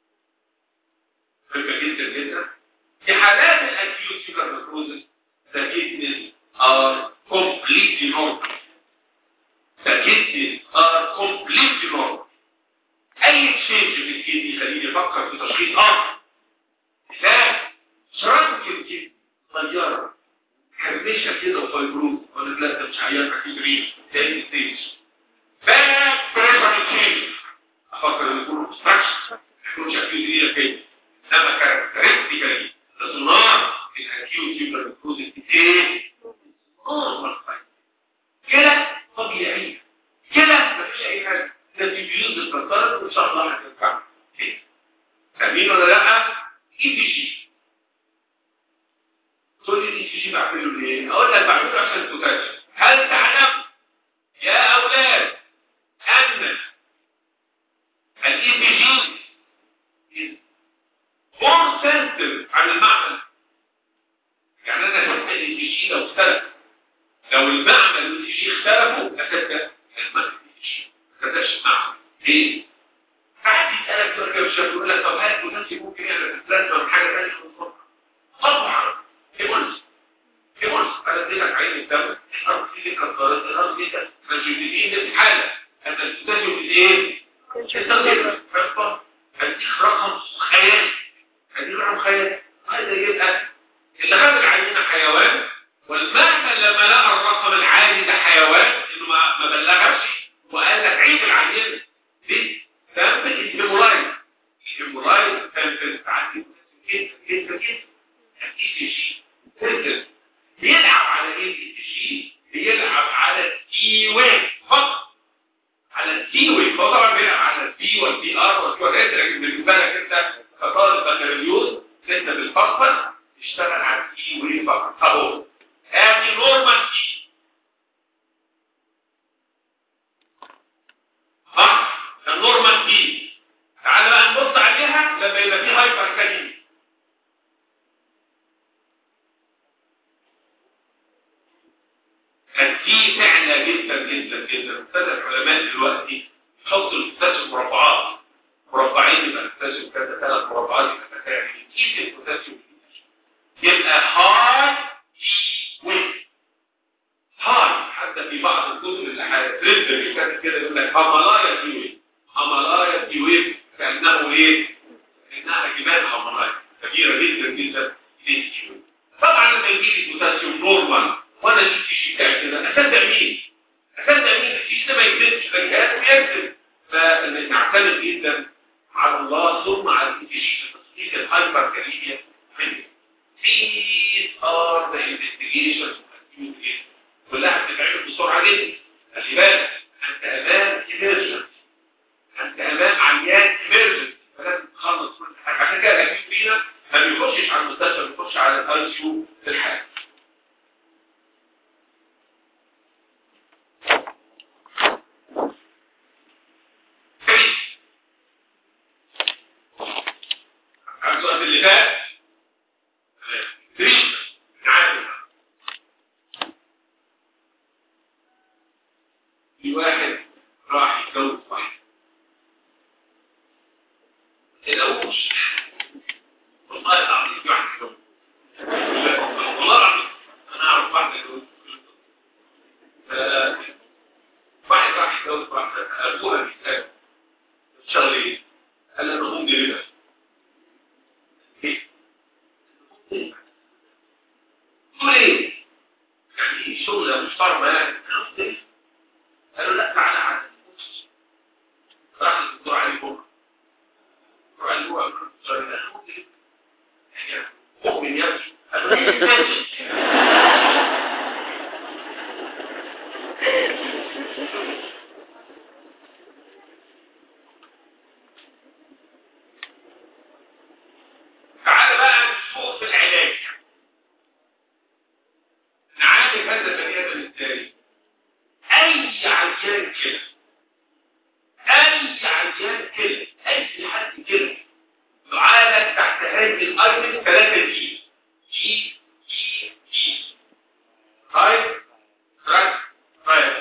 مهمه جدا جدا في حالات الاكيوت سوبر نكروزس the kidneys are completely normal the kidneys are completely normal اي تشينج في الكدني يخليني افكر في تشخيص اخر لا شرنك الكدني طياره كرمشه كده وفايبروز ولا لا ده مش عيان اكيد ريش تاني ستيج باك بريشر تشينج افكر ان يكون obstruction ما يكونش اكيد ريش كده انما كاركترستيكالي الصناعه الاكيوت تيوبر نكروزس ايه؟ نورمال سايز كده طبيعي كده مفيش اي حاجه ده ديفيوز الكسرت وان شاء الله هتنفع فاهمين ولا لا؟ اي بي جي تقول لي الاي بي جي بعمله ليه؟ اقول لك بعمله عشان تكتشف هل تعلم يا اولاد ان الاي بي جي مور سنسيف عن المعمل يعني انا هسال الاي بي جي لو اختلف لو المعمل والاي جي اختلفوا اصدق المعمل ما تصدقش المعمل ليه؟ قاعد يسالك سؤال كده مش يقول لك طب هل البوتنسي ممكن يعمل بلازما حاجه ثانيه من الصبح؟ طبعا هيمولز هيمولز انا اديلك عين الدم الارض دي كسرت الارض دي ترانجيدين الحاله ان البوتنسيوم ايه؟ التغيير هديك رقم خيالي هديك رقم خيالي هذا يبقى اللي خد العينه حيوان والمعنى لما لقى الرقم العالي ده حيوان انه ما ما بلغش وقال لك عيب العينه دي سامبل الهيمورايد الهيمورايد سامبل تعدي جدا جدا جدا اكيد شيء بيلعب على ايه الشيء بيلعب على التي ويف فقط على التي ويف هو طبعا بيلعب على البي والبي ار والبي والريت لكن بالنسبه لك انت كطالب بكالوريوس انت بالفصل تشتغل على التي ويف فقط اهو ادي نورمال تي صح النورمال تي تعال بقى نبص عليها لما يبقى في هايبر كاليمي التي تعلى جدا جدا جدا ابتدى العلماء دلوقتي يحطوا البوتاسيوم مربعات مربعين يبقى البوتاسيوم كذا ثلاث مربعات يبقى كذا يعني كيس البوتاسيوم يبقى هاي تي ويف هاي حتى في بعض الكتب اللي هترد في كاتب كده يقول لك هملايا تي ويف هملايا تي ويف كانه ايه؟ كانها جبال هملايا كبيره جدا جدا في تي ويف طبعا لما يجي لي بوتاسيوم نورمال وانا جيت في بتاع كده اصدق مين؟ اصدق مين؟ الشيء ده ما يكذبش ده الجهاز بيكذب فنعتمد جدا على الله ثم على الانتشيش تصديق الهايبر كاليميا منه These are the investigations كلها بتتعمل بسرعة جدا خلي بالك انت امام emergency انت امام عيان emergency فلازم تخلص كل حاجة عشان كده الاكيد فينا ما بيخشش على المستشفى بيخش على الاي سي يو في الحاله السؤال اللي فات تريد عادي في واحد راح يتجوز واحد تلاقوش والله العظيم في واحد يتجوز والله العظيم انا اعرف واحد يتجوز واحد راح يتجوز واحدة ابوها بيسأل تشتغل ايه؟ قال لها انا هم دليفري تقول ايه؟ يعني شغلة محترمة يعني قالوا لا تعالى على راح الدكتور علي بكره الدكتور علي بكره قال له انا ممكن يعني مؤمن يا ابني قال له ايه ماشي تعالى بقى نشوف العلاج نعالج هذا البني ادم ازاي اي عيان كده اي عيان كده اي حد كده يعالج تحت هذه الايتم ثلاثه جي جي جي جي هاي تراك تراك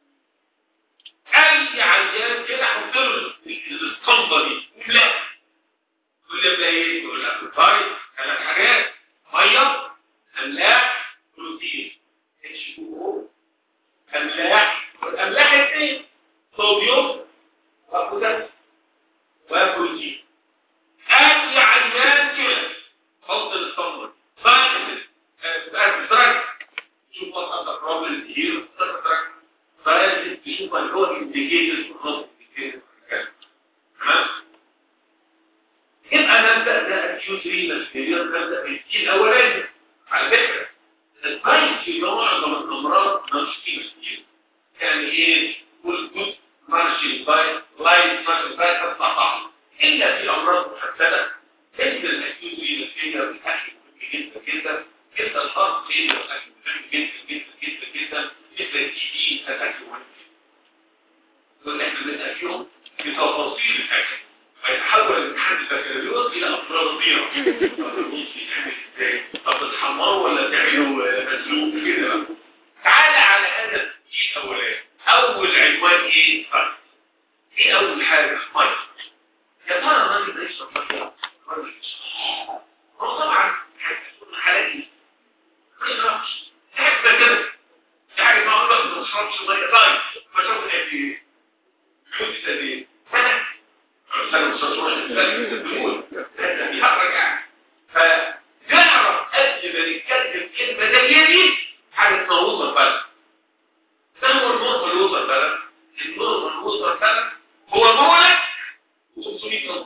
اي عيان كده حط له الاسطمبه دي لا كل ما ايه يقول لك الفايت ثلاث حاجات ميه املاح بروتين اتش او املاح والاملاح اثنين صوديوم وبوتاسيوم وبروتين اي عيان كده حط الاسطمبه فايت تراك شوف وات بروبلم هير تراك فايت شوف اللي هو انديكيتورز بالظبط تمام يبقى نبدأ ده acute renal failure نبدأ بالتين الأولاني على فكرة نمشي كتير يعني ايه والجود مارشي باي لايت مارشي باي تطلع طعم الا في امراض محدده مثل الاكيوت رينال فيلر الاكل جدا جدا جدا الخاص فين الاكل جدا جدا جدا جدا مثل التي دي الاكل مهم والاكل بيبقى فيهم بتفاصيل الاكل فيتحول الامتحان البكالوريوس الى امراض طيره طب تحمروا ولا تعملوا مسلوق كده بقى تعالى على هذا التسجيل الاولاني اول عنوان ايه فرق ايه اول حاجه ميه يا ترى الراجل ده يشرب ميه الراجل يشرب هو طبعا هتكون حالاتي ما يشربش حتى كده في حاجه ما اقول لك ما تشربش ميه طيب ما شربت قد ايه مده قد ايه سنه سنه مش هتروح سنه بتقول بيحرك يعني فنعرف قبل ما نتكلم كلمه زي دي حاجه اسمها وصل بلد ما هو النورمال وصل بلد النورمال وصل بلد هو مولك 500 سم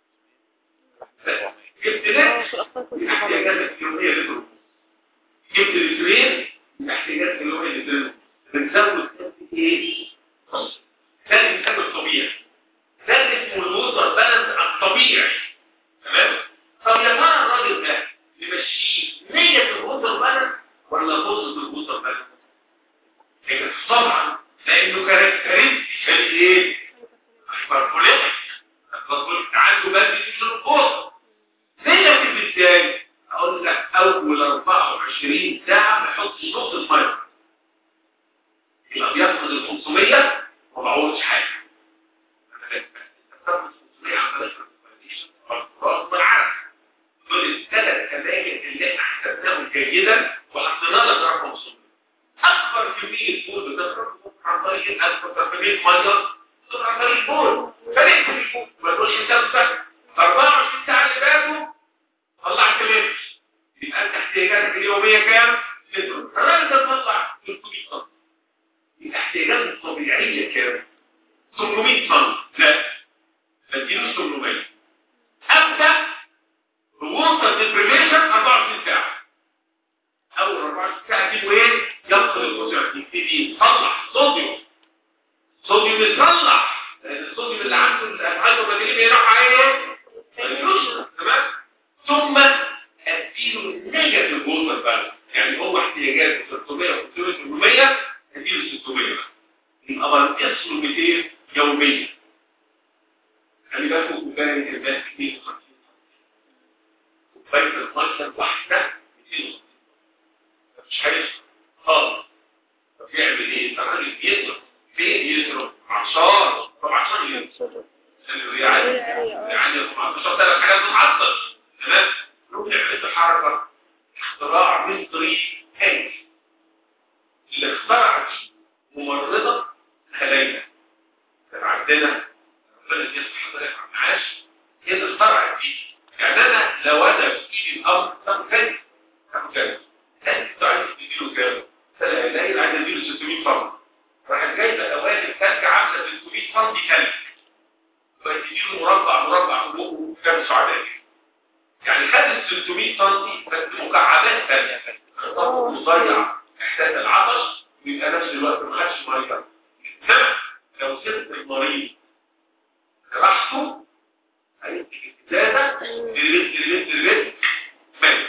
جبت ده احتياجات اليوميه للجروب جبت لترين احتياجات اليوميه للجروب بنزود ايه ده الانسان الطبيعي ده اللي اسمه الوتر بالانس الطبيعي تمام طب يا ترى الراجل ده نمشيه نية الوتر بالانس ولا بوزة الوتر بالانس طبعا لانه كاركترستيك ايه هايبربوليك الرجل عنده بلد في القوة نيجاتيف ازاي اقول لك اول 24 ساعة ما يحطش نقطة ميه يبقى بياخد ال 500 وما بعوضش حاجة دول الثلاث اماكن اللي احنا حسبناهم جيدا وحطينا لك رقم صفر اكبر كميه فول بتخرج عن طريق اكبر كميه ميه بتخرج عن طريق الفول فريق الفول ما تقولش انت بس 24 ساعه اللي فاتوا طلعت لتر يبقى انت احتياجاتك اليوميه كام؟ لتر الراجل ده طلع 300 طن يبقى احتياجاته الطبيعيه كام؟ 800 طن لا ما تجيبوش 800 ابدا بوصل ديبريميشن 24 ساعه اول 24 ساعه دي وين يفصل الصوديوم يبتدي يطلع صوديوم صوديوم يطلع لان الصوديوم اللي عنده الافعال البديهيه يروح ايه الفلوس تمام ثم اديله النيجاتيف ووتر بالانس يعني هو احتياجاته 600 و 800 اديله 600 يبقى بنقص له 200 يوميا خلي بالكم كوبايه الماء 52 كوبايه الميه الواحده 250 مش هيشرب خالص طب يعمل ايه؟ الراجل بيصرف فين يصرف؟ عشان طب عشان يصرف يعني يعني 15000 حاجات بتعطل تمام؟ نروح نعمل حركه اختراع مصري هايل اللي اخترعت ممرضه هليله كان عندنا ربنا يصلح حضرتك على المعاش هي اللي اخترعت دي يعني انا لو انا في ايدي الامر تاخد كام؟ تاخد كام؟ انت عايز تديله كام؟ لا عايز اديله 600 فرد راح جايبه قوالب ثلج عامله 300 فرد ثلج فتديله مربع مربع فوقه كام سعداء يعني خد ال 600 سم بس مكعبات ثانيه مضيع احساس العطش ويبقى نفس الوقت ما خدش ميه انما لو سبت المريض راحته هيدي ازازه تربت تربت تربت مات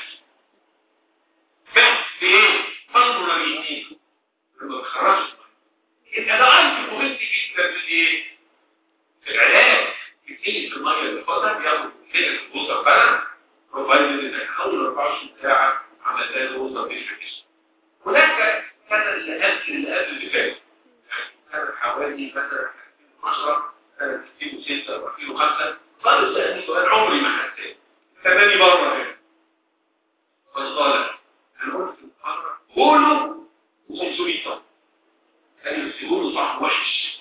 مات بايه؟ برضه رميتين ما تخرجش يبقى ده عندي مهم جدا في ايه؟ في العلاج كتير في الميه اللي فاضله بياخد كده الوتر بالانس بروفايد انك اول 24 ساعه عملت له ووتر ديفيكس هناك كان اللي قبل اللي قبل اللي فات كان حوالي مثلا 10 سنه 2006 و2005 قالوا سألني سؤال عمري ما حسيت تبني بره هنا فقال انا قلت في المحاضره قولوا 500 طن قال لي تقولوا صح وحش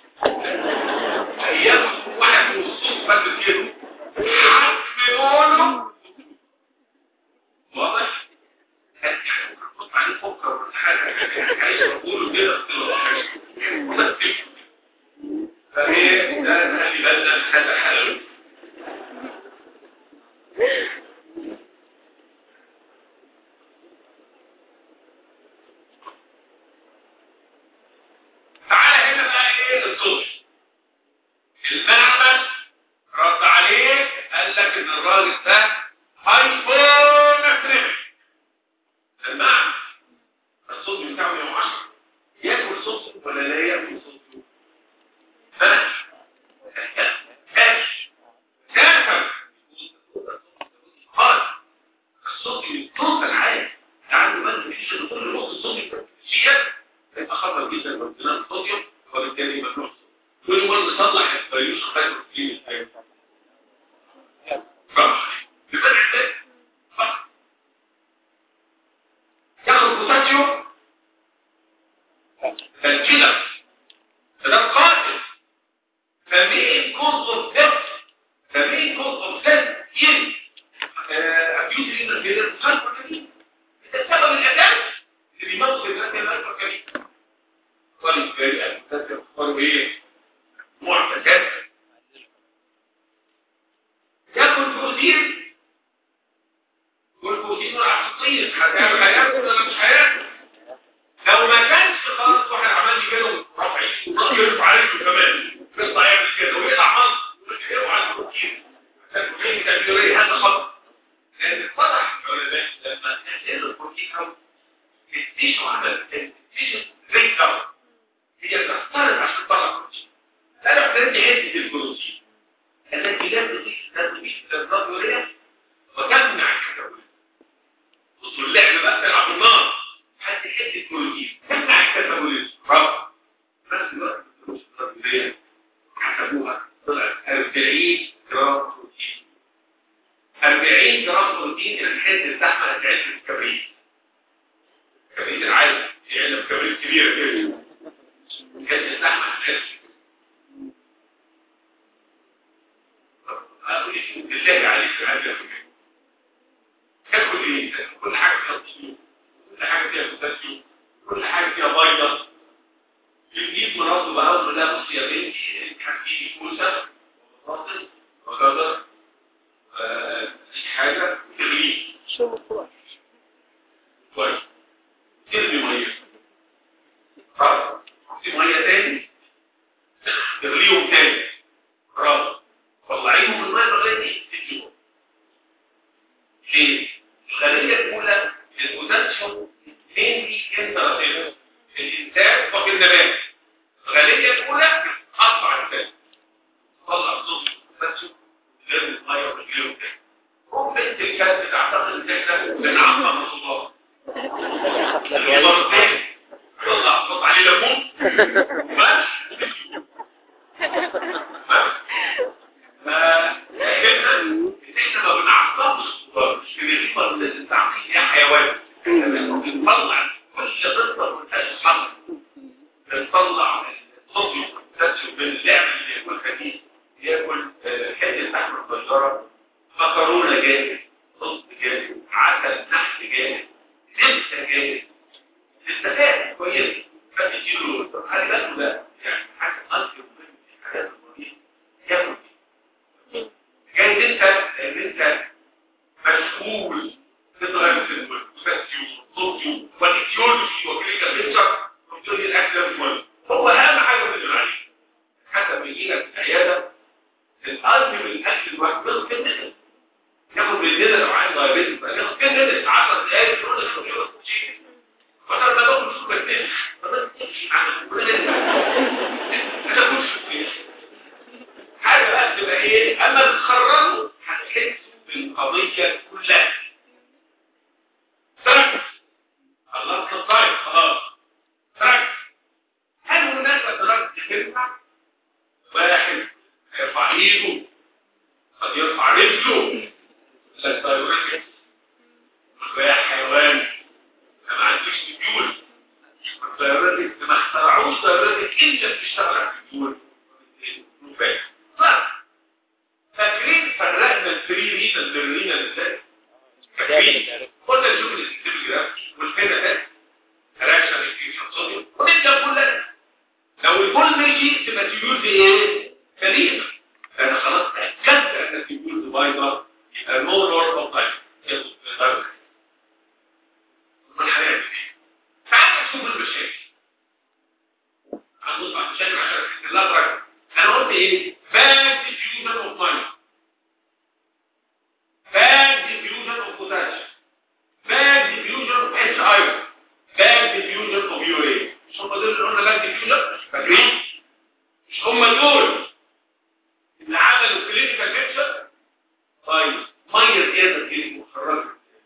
ايام واحد ونص بس كده حرف قولوا واضح كنت عليه فكر ولا حاجه عايز اقوله كده قلت له فايه ده خلي بالنا هذا حلال بتاعه 110 ياكل صوص ولا لا ياكل صوص ها اكل كافر خالص الصوت يتوصل عادي عنده بس مفيش كل نص الصوت زياده يبقى خطر جدا لو ادينا الصوديوم وبالتالي ممنوع كل مره نصلح الفيروس خير في الحياه ياخد بوتاسيوم فالكيلر فده القاتل فمين كوز اوف ديث فمين كوز اوف ديث ان ابيوز الانترفيرنس هايبركاليم ده سبب الاساس اللي بيموت الناس الهايبركاليم طيب بالي البوتاسيوم اخباره ايه؟ معتدل ياكل بروتين والبروتين العصير هتعمل هياكل ولا مش هياكل لو ما كانش خلاص واحد عمل لي كده ورفع ايده يرفع عليه كمان يطلع يعمل كده ويقلع مصر ويقلع على البروتين عشان البروتين تمريري هذا خطأ لان اتضح العلماء لما تحليل البروتين او التيشو عمل التيشو زي كده هي تختلط عشان تطلع بروتين انا اخترت حته البروتين التي لا تضيف للرجل وتمنع الكتابوليزم بصوا اللعبة بقى تلعب النار حد حته بروتين تمنع الكتابوليزم رب نفس الوقت الرجلية حسبوها طلعت 40 جرام بروتين 40 جرام بروتين الحته اللحمه هتعيش في الكبريت الكبريت العالي في علب كبريت كبيره كده حته اللحمه هتعيش بالله عليك حاجة تاكل ايه؟ كل حاجة فيها طين كل حاجة فيها بوتاسيوم كل حاجة فيها بيضة بنجيب مراته بقى وقول لها بصي يا بنتي هتجيبي كوسة وبطاطس وجزر اي حاجة وتغليه شو كويس كويس ترمي مية خلاص تحطي مية تاني تغليهم تاني خلاص طلعيهم من الميه لغايه دي تديهم ليه؟ الخليه الاولى البوتاسيوم فين دي انتراتيف الانتاج وفي النبات الخليه الاولى قطع الانتاج طلع صوت البوتاسيوم غير الميه والجلوكوز هو بنت الكلب تعتقد ان احنا بنعقم الصداع الغلطين طلع صوت عليه ليمون بس بس فاحنا احنا ما بنعصبش الصدار مش بنغيبها من التعقيد يا حيوان بنطلع كل قصه من الحمل بنطلع الصوديوم والبوتاسيوم من اللعب اللي ياكلها دي ياكل حته لحمه صغيره مكرونه جاهز رز جاهز عسل نحل جاهز زبده جاهز استفاد كويس فتديله هل ده ده يعني حاجه اصل من الحاجات المهمه ياكل جاي انت ان انت مسؤول تدرس البوتاسيوم والصوديوم والايديولوجي وكلينيكال بيكتشر وبتقول الاكل ده مش مهم هو اهم حاجه بتدل عليه حتى بيجي لك في العياده القلب من الاكل الواحد بياخد كام دقيقه ياخد بالليل لو عايز دايابيتس ياخد كام دقيقه 10 دقايق يقول لك مش هياخد شيء فانا لما باكل سوبر تاني فبس تمشي عن كل ده انا كنت في حاجة بقى تبقى ايه اما تتخرجوا هتحسوا بالقضية كلها تركز خلصت الطيب خلاص تركز هل هناك درجة تنفع واحد يرفع ايده قد يرفع رجله لا تايوريتكس يا حيوان ما عنديش ديول التايوريتكس ما اخترعوش تايوريتك انت بتشتغل على الديول مفاجئ صح فاكرين فرقنا الفري رينا بالرينا ازاي فاكرين قلنا نشوف الاستيبجراف والفينا ده رياكشن انفيوجن صوديوم ونبدا كلنا لو البول ماشي تبقى تيوز ايه فريق انا خلاص اكدت ان التيوز بايظه يبقى نو نورمال تايم ياخد بالدرجه والحياه دي تعال نشوف المشاكل هنبص على المشاكل عشان لا درجه انا قلت ايه bad diffusion of money bad diffusion of potassium bad diffusion of H iron bad diffusion ديفيوجن اوف يو اي مش هم دول اللي قلنا بقى ديفيوجن فاكرين مش هم دول اللي عملوا كلينيكال بيكتشر طيب ميه زياده دي مخرجه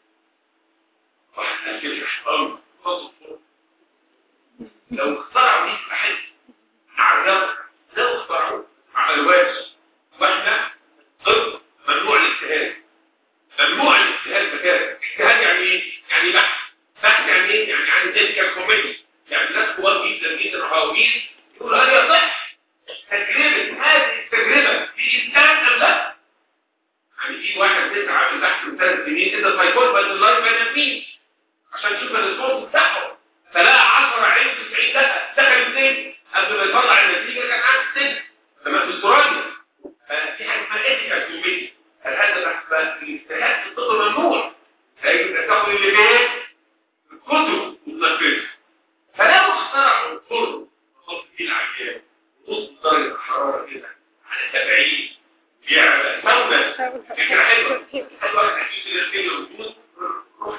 واحد كده حرام خطوه فوق لو اخترعوا دي احد عرضوا لو اخترعوا عملوهاش واحنا ضد ممنوع الاجتهاد ممنوع الاجتهاد مكان اجتهاد يعني ايه؟ يعني بحث بحث يعني ايه؟ يعني عن تلك كوميدي يعني ناس كبار جدا جدا وحواويل يقولوا هل يصح تجربه هذه التجربه في انسان ام لا؟ يعني في واحد لسه عامل بحث من ثلاث سنين كده فايكول باي اللايف بين عشان تشوف الريسبونس بتاعهم فلقى 10 عين 90 دقيقه دخل اثنين قبل ما يطلع النتيجه كان قاعد سن تمام في استراليا ففي حاجه اسمها ايثيكال كوميدي الهدف بقى الاجتهاد في الطب ممنوع لكن تاخد اللي بيه الكتب وتنفذها فلو اخترعوا فرن نحط فيه العيان نص درجه الحراره كده على 70 بيعمل سودا فكره حلوه حلوه هتجيب الاسئله والجوز روح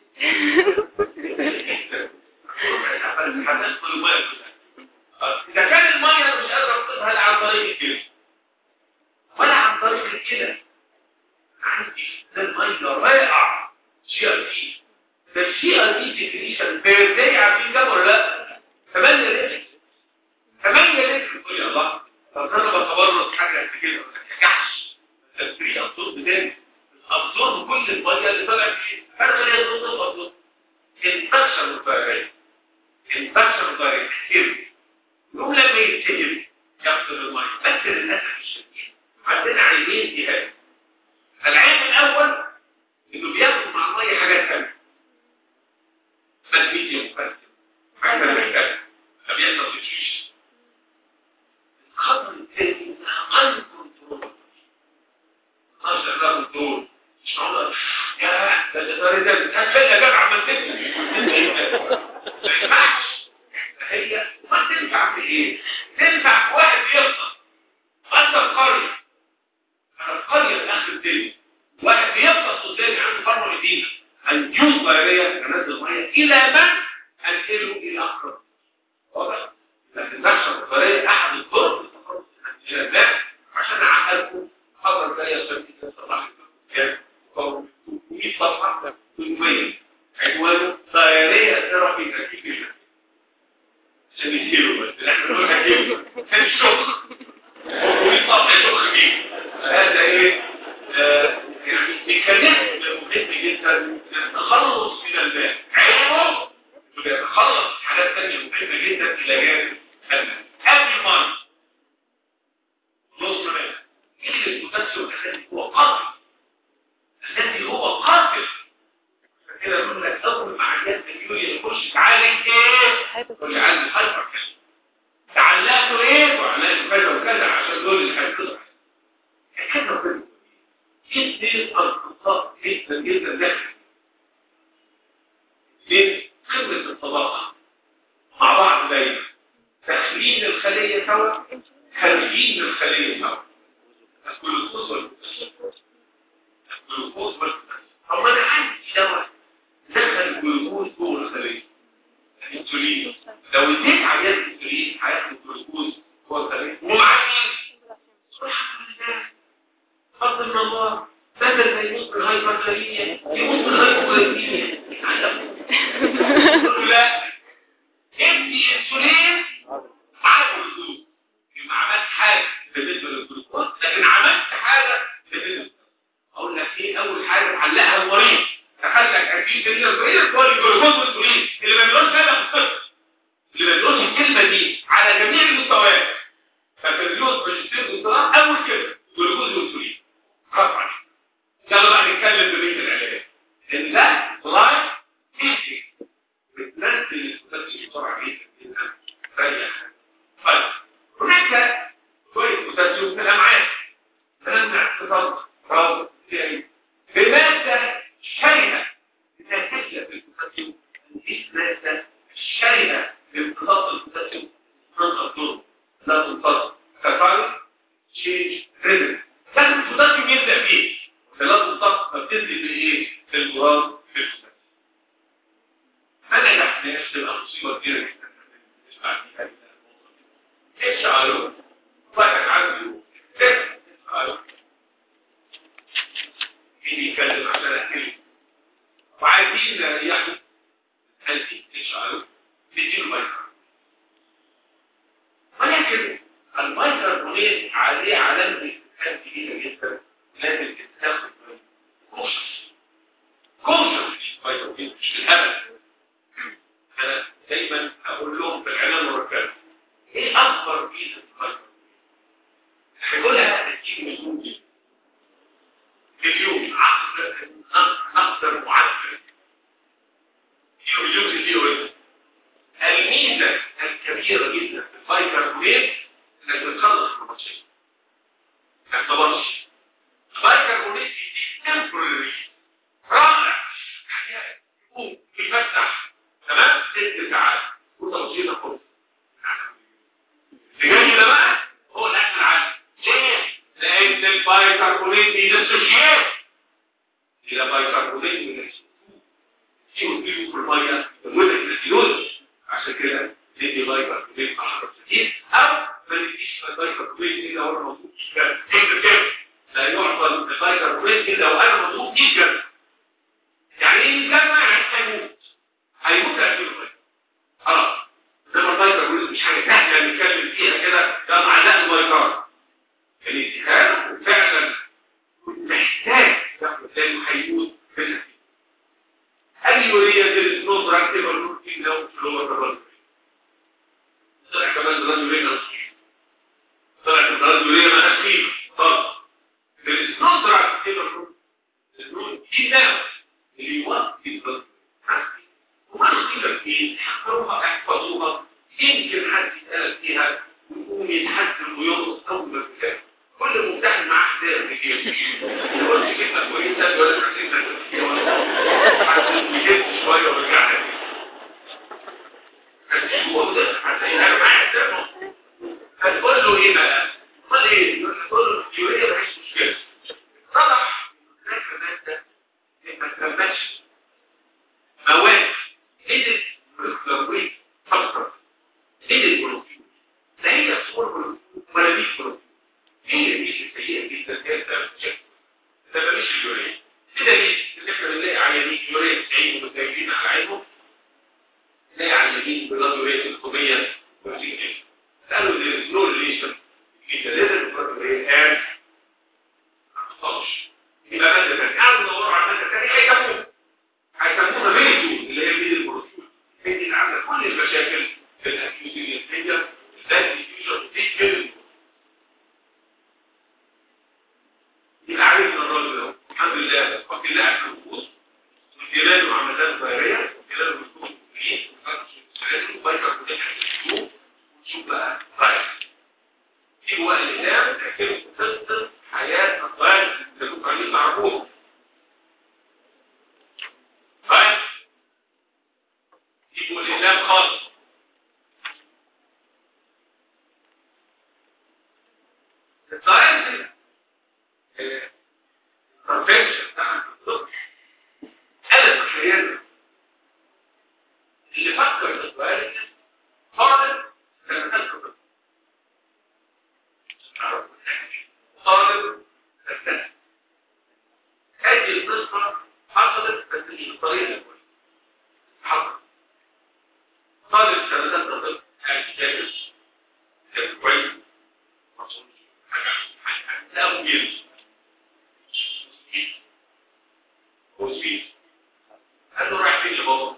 إذا كان المية مش قادرة تقضها لا عن طريق الجلد ولا عن طريق الكلى عندي ده المية رائع جي ار بي ده الجي ار بي ديفينيشن بيرتاي عارفين كام ولا لا؟ 8 لتر 8 لتر تقول يا الله طب انا بتبرد حاجه قد كده ما تنجحش تسريع الصوت تاني ابزورب كل الميه اللي طالعه فيه فانا خليها تصوت ابزورب انفكشن الفيروس انفكشن الفيروس كتير يوم لما يتسجل يغسل الميه بس للاسف الشديد عندنا عينين جهاز العين الاول انه بياخد مع الميه حاجات ثانيه مغنيسيوم بس حاجه محتاجه فبيحصل تشويش الخطر الثاني ان كنترول خلاص ده كنترول مش معقول يا ده ده ده هتفل يا جدع عملت ما ينفعش هي ما تنفع في ايه تنفع في واحد بيفطر انت القريه انا القريه في اخر الدنيا واحد بيفطر قدامي عنده فرمه مدينه هنجوز ضريريه انزل ميه الى من انقله الى اقرب واضح لكن نحشر الضريريه احد الطرق للتخلص من الجلدات عشان اعقلكم خبر زي عشان كده صلاح الكتاب 100 صفحه 800 عنوانه ضريريه ثيرابي تركيب عشان يشيلوا بس احنا بنقول هجيبه كان الشغل ويطلع يشخ بيه هذا ايه يعني ميكانيزم مهم جدا للتخلص من الماء عيبه بيتخلص حاجات ثانيه مهمه جدا الى جانب الماء قبل ما نص ماء ايه البوتاسيوم الذي هو قاتل الذي هو قاتل كده يقول لك اول ما عيان مليون يخش تعالج ايه ويعالج الهايبر تعلقته ايه وعلاج كذا وكذا عشان دول اللي هيتقطع كده وكده جدا الخطاب جدا جدا داخل من خبرة الطبقة مع بعض دايما تخليل الخلية سوا خارجين الخلية سوا الجلوكوز والبوتاسيوم الجلوكوز والبوتاسيوم طب ما انا عندي دواء دخل الجلوكوز جوه الخليه الانسولين لو اديت عيان انسولين هياخد الجلوكوز جوه الخليه ومعاه مين؟ الحمد لله فضل من الله بدل ما يموت من الهايبركاليميا يموت من الهايبوكاليميا لا ادي انسولين معاه جلوكوز يبقى عملت حاجه بالنسبه للجلوكوز لكن عملت حاجه بالنسبه اقول لك ايه اول حاجه تعلقها المريض تخلك اكيد ان الرئيس هو الجلوكوز والانسولين اللي ما بيقولش هذا في الطب اللي ما بيقولش الكلمه دي على جميع المستويات فالجلوكوز والانسولين والانسولين اول كلمه جلوكوز والانسولين خلاص عليك يلا بقى نتكلم ببيت العلاج ان ده لايف تيشنج بتنزل البوتاسيوم بسرعه جدا جدا سريعا طيب هناك شويه بوتاسيوم في الامعاء فلما اعتقد راضي يعني بماده شرهة تتكلف البوتاسيوم مفيش مادة شرهة لامتصاص البوتاسيوم تنقص دور لا تنقص كفاية تشينج ريزن لازم البوتاسيوم يبدأ فيه لا تنقص فبتنزل بايه؟ في الجرام في البوتاسيوم ماذا يحصل؟ الناس تبقى مصيبه كبيره جدا تسمع فيها ايش قالوا؟ واحد عنده ايش قالوا؟ مين يتكلم عشان احكي وعايزين ياخد هذه ايش قالوا؟ بيديله مايكرو ولكن المايكرو عليه علامه كان كبيره جدا لازم تتاخد كوشس كوشس مايكرو مش الهبل انا دايما اقول لهم في العنايه المركزه ايه اكبر ميزه المايكرو هيقولها تجيب مليون جنيه مليون عقد اكثر معدل مليون مليون الميزه الكبيره جدا في البايكربونات انك بتخلص الماتشين ما تبطش البايكربونات دي تمبرري رائع حاجات يقوم يفتح تمام ست ساعات وتوصيل خلص اللي ده بقى هو الاكل العادي ليه؟ لان البايكربونات دي نفس الشيء الى بايكربونات من السيو في الميه الوزن الفيوز عشان كده ندي بايكربونات مع حرف كتير او ما نديش بايكربونات الا وانا مظبوط كده كده لا يعطى البايكربونات الا وانا مظبوط جدا يعني ايه الجمع هيموت هيموت اكيد خلاص انما البايكربونات مش حاجه سهله نتكلم فيها كده ده معلق البايكار الاجتهاد فعلا محتاج لانه هيموت في النتيجه اليوريا دي نوت راكتيف الروتين لو في اللغه الرجل طلع كمان الرجل هنا طلع الرجل هنا ما اخير طب النوت راكتيف الروتين ده اللي يوطي الرجل وما نصيبها فيه حقروها احفظوها يمكن حد يتقال فيها ويقوم يتحسن وينقص اول ما كان كل مفتاح معاه حداد كده قلت كلمه كويسه ولا حسيت شويه ورجعنا هو ده هتلاقيها معاه ده هتقول له ايه بقى؟ قول ايه؟ تقول له اليوريا مفيش مشكله طرح ذاك الماده ما تكملش مواد قدر الكلورويد فقط قدر البروتين لا هي صور بروتين ولا مش بروتين هي دي السيئه جدا هي السبب ده مش اليوريا كده ليه؟ احنا بنلاقي عيانين يوريا 90 ومتجاهلين على عينهم نلاقي عيانين بلاد يوريا 300 وفي قالوا there is no relation between the level of blood urea and الطش يبقى مادة ثانية قالوا ندوروا على مادة ثانية هيسموها هيسموها فيديو اللي هي فيديو البروتين هي اللي عاملة كل المشاكل في الاكيوت الانفيجر ده الديفيوجن دي كلمة يبقى عرفنا الراجل ده الحمد لله وكل الله على النفوس والجبال وعملات ظاهرية والجبال والنفوس فيه وبيكر كل حاجة ونشوف بقى طيب في وقت الإسلام تحكي قصة حياة الطالب اللي كنتوا عايزين تعرفوها طيب يجوا الإسلام خاص الطالب البروفيشن بتاع الطب انا تخيل اللي فكر في السؤال طالب كان الطب طالب كان هذه القصه حصلت بس مش بالطريقه الكويسه حصلت طالب سنه الطب كان جالس كان كويس ما وصلش حاجه لا مجلس وسبيد قال له رايح فين يا بابا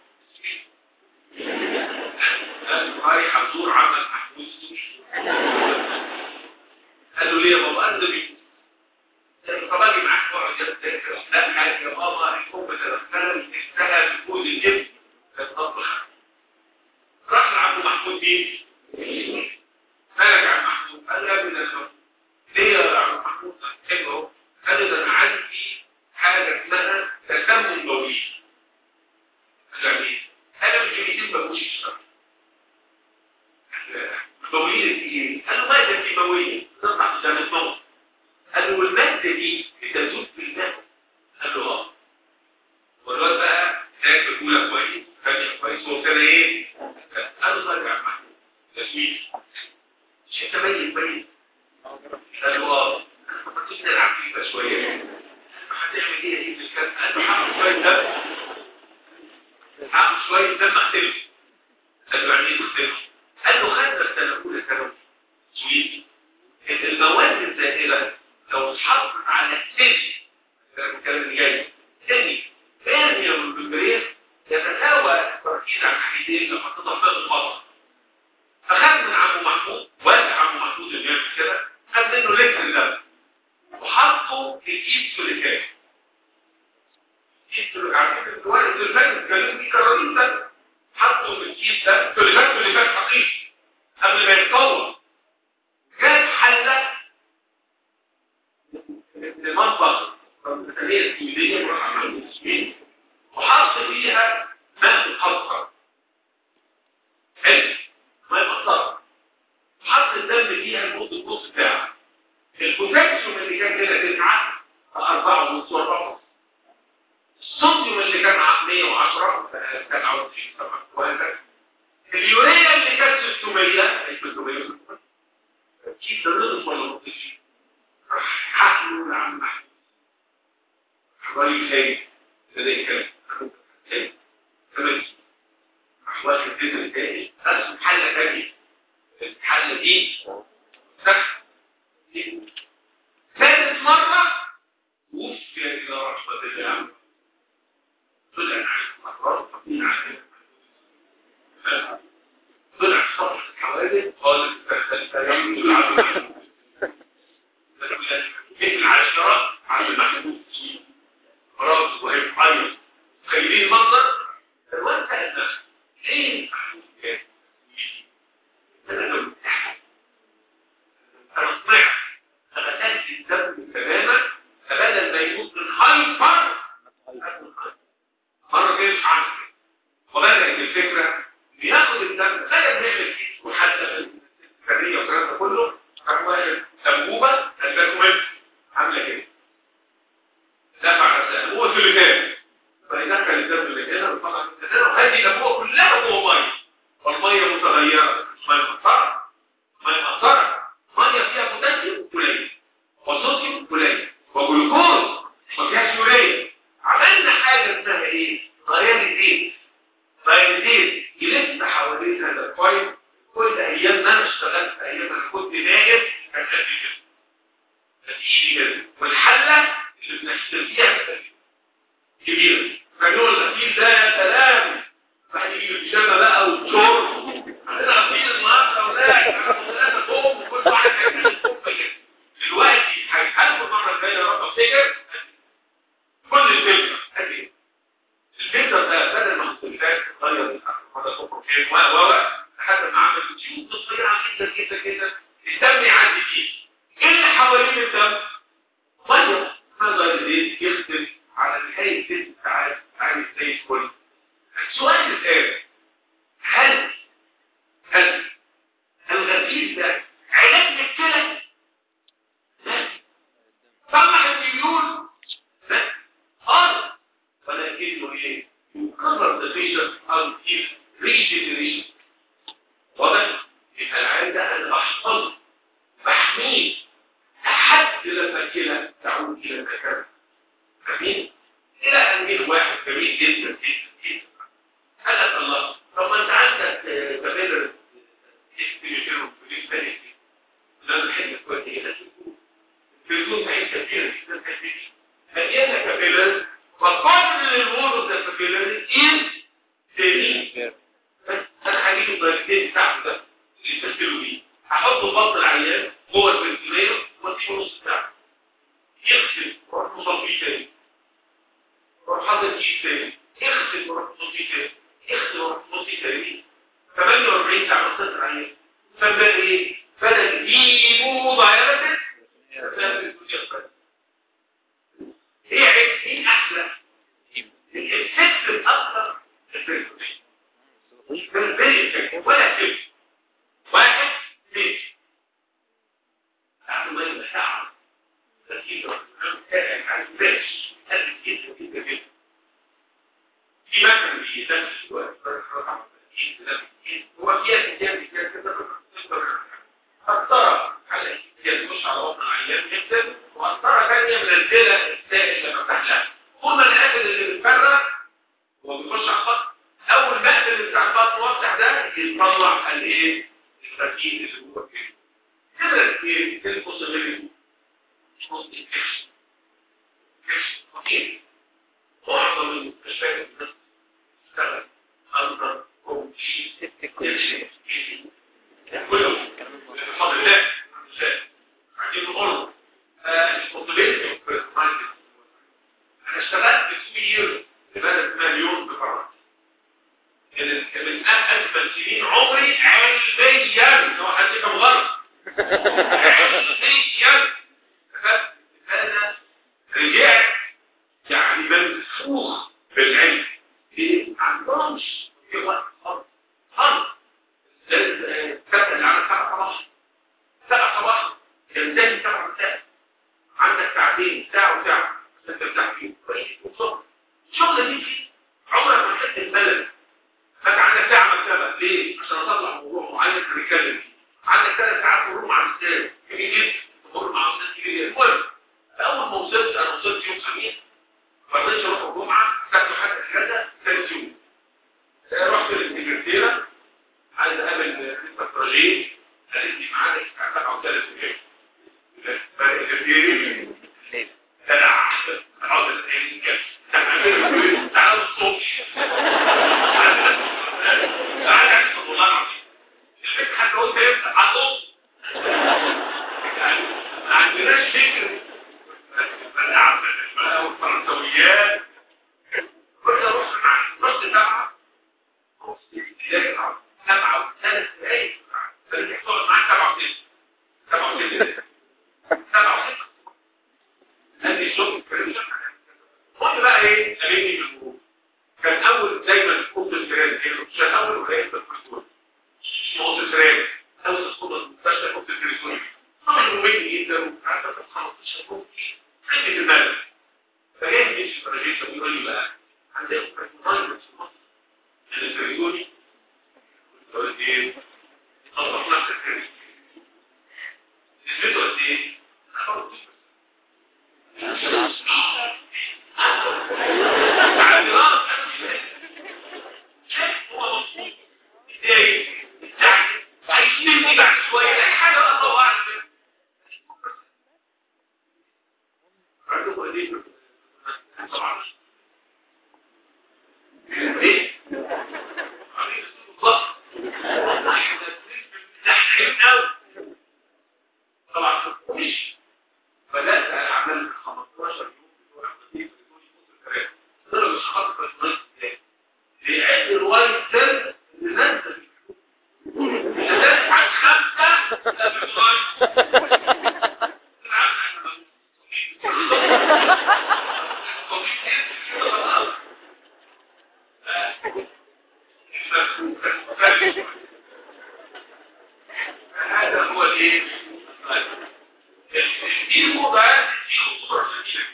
قال له رايح ازور عمل محمود قال له ليه يا بابا قال له بيه طب اجي معاك واقعد يذاكر لا حاجه يا بابا الحب تدخل تشتغل بكل الجبن تطبخ راح لعبد محمود مين؟ مالك يا عم محمود قال له يا ابني انا ليه يا عم محمود حلو قال له ده انا عندي حاجة اسمها تسمم بولي يعني أنا مش جديد بقولش الشرط بولية دي ايه؟ قال له مادة كيماوية تطلع في دم الموت قال له والمادة دي بتزول بالماء قال له اه والواد بقى ذاكر أولى كويس ثانية كويس هو كان ايه؟ قال له طيب يا عم محمود تسويق مش انت ميت ميت قال له اه ما تيجي نلعب فيه شويه هتعمل ايه يا ابني قال له حط شويه دم حط شويه دم اختلف قال له يعني ايه تختلف؟ قال له خدنا السنه الاولى ثانوي سويدي المواد الزائله لو اتحطت على سن ده الكلام اللي جاي سن ثانيه من البكتيريا يتساوى التركيز على الحديدين لما تضع فيها البطن فخد من عمو محمود واسع عمو محمود اللي بيعمل كده خد منه لتر اللبن وحطه في كيس سوليكان كيس سوليكان عارفين الوالد الفن الكلام دي كرارين ده حطه في الكيس ده سوليكان سوليكان حقيقي قبل ما يتطور جاب حلة المطبخ الثانية السويدية وراح عمل السويد وحط فيها ماء الحصر حلو ماء الحصر وحط الدم فيها لمدة نص ساعة البوتاسيوم اللي كان هنا تسعة أربعة ونص وأربعة ونص الصوديوم اللي كان 110 كان عاوز وهكذا اليوريا اللي كانت 600 أي 600 كيف تنقص ولا ما تنقصش راح حقنه لعم محمود راجل خايف ده يتكلم تمام راح واخد الفكر التاني رسم حلة تانية الحلة دي صح ثالث مرة وفي إلى رحمة الله طلع عن أمراض طبيعة عن طلع صفحة الحوادث قال التيمم العدو العشرة عن المحمود راس وهي بتعيط تخيلين المنظر الواد سأل نفسه ليه المحمود كان انا لو انا طلعت انا تنسي الدم تماما فبدل ما يموت من هايبر مرة كده مش عارف وبدأت الفكرة بياخد الدم بدل ما يعمل كيس وحتى الفرية والكلام ده كله راح واخد سبوبة الباكومنت عاملة كده دفع نفسه هو سلوكان فيدخل الدم اللي هنا ويطلع من هنا وهذه الأبوة كلها جوه مية والمية متغيرة مية مقطرة مية مقطرة مية فيها بوتاسيوم قليل وصوديوم قليل وجلوكوز ما فيهاش يوريا عملنا حاجة اسمها ايه؟ غيرتين غيرتين يلف حوالين هذا الكويس كل ايام ما انا اشتغلت ايام انا كنت نايم كان قد كده فتيجي كده والحله اللي بنحسب فيها كبيره فنقول الغسيل ده يا سلام واحد يجي البيجامه بقى وشرب عندنا غسيل النهارده ولا ثلاثه توم وكل واحد هيعمل الكوبه كده دلوقتي هيتحاسبوا المره الجايه يا رب افتكر كل الفلتر ادي الفلتر ده بدل ما الفلتر تغير هذا سوبروفين و و لحد ما عمل تيوب صغيره جدا جدا جدا الدم يعدي فيه ايه اللي حوالين الدم؟ ميه ماذا يزيد يختلف على نهايه ست ساعات عامل زي الفل السؤال الان هل هل الغسيل ده علاج للكلى؟ لا صلح الديون؟ لا اه ولكنه ايه؟ يكرر ديفيشن او ريجنريشن واضح؟ يبقى العيان ده انا بحفظه بحميه لحد لما الكلى تعود الى مكانها جميل الى ان جه واحد جميل جدا جدا جدا قال لك الله طب ما انت عندك كابيلر استيميشن في الثاني ده الحته كويسه جدا الفلوس حته كبيره جدا كبيره مليانه كابيلر فقدر الورد ده كابيلر از سليم بس انا هجيب الدرجتين بتاعته ده اللي تسجلوا بيه هحطه في بطن العيان جوه الفنتلير واسيبه نص ساعه يغسل واروح مصلي تاني واروح حاطط كيس تاني يغسل واروح مصلي تاني يغسل واروح مصلي تاني 48 ساعه نص العيان فبدا ايه؟ بدا يجيبوا ضيابه ايه عيب ايه احلى الافكت الاكثر الفيرتوشن من بيت ولا كيف واحد بيت تعالوا ما يبقى تركيب كان عن بيش هذا جدا جدا جدا في مثلا في نفس الوقت هو فيها كتاب كده كده أكثر على يدوش على وطن عيان جدا وأكثر ثانية منزلة السائل لما تحلق كل ما الأكل اللي بيتفرق هو بيخش على الخط أول ما الأكل اللي بتاع البطن وافتح ده يطلع الايه الفتيل اللي هو فيه كده ايه القص غير قص الكشف كشف خطير معظم المستشفيات تشتغل أنظر وشيء ست كل شيء كلهم بفضل الله عايزين نقول المطلوبين في الماركت انا اشتغلت في يير لبلد مليون بفرنسا من اجمل سنين عمري علميا لو حد كان غلط علميا انا رجعت يعني منفوخ بالعلم ليه؟ ما عندهمش في وقت خالص خالص كابتن اللي عندك سبع صباح سبع صباح ينتهي سبع مساء عندك ساعتين ساعة وساعة عشان ترتاح فيهم كويس وصبح شغل دي فيه عمرك ما حسيت البلد فانت عندك ساعة مكتبة ليه؟ عشان اطلع موضوع معين نتكلم فيه عندك ثلاث ساعات مرور مع الاستاذ جميل جدا مرور مع استاذ كبير المهم اول ما وصلت انا وصلت يوم خميس ما رضيتش اروح الجمعة خدت حتى اجازة ثالث يوم رحت للسكرتيرة عايز اقابل نسبة بروجيه قالت لي معاك الساعة 7 وثلاث دقايق فالسكرتيري تدع عاوز العين كده تعالى الصبح تعالى عشان والله العظيم الفكرة حتى قلت امتى على النص يعني ما عندناش فكر والفرنسويات كل رحت مع رحت سبعة رحت سبعة وثلاث دقايق فلك تقعد معاك سبعة وستة سبعة وستة سبعة وستة قال لي الشغل الكريم قلت بقى ايه قابلني بالمرور كان اول دايما اوضه الفيران هي كان اول ولايه في الكرتون اوضه الفيران اول اوضه المستشفى اوضه التليفون طبعا ممل جدا وعارفه 15 يوم خدمه الملل فجاي مش في الرجيشه بيقول لي بقى عندك كرتون في مصر التلفزيوني قلت ايه طبق نفس الكريم نسبته قد ايه؟ خلاص طبعا مش بدأت أعمل 15 يوم طلع مش خاطر الوايت سيل لعد الوايت سيل اللي نزل شدات عن خمسة قبل الوايت هذا هو الايه؟ دي مبادئ في خطورة شديدة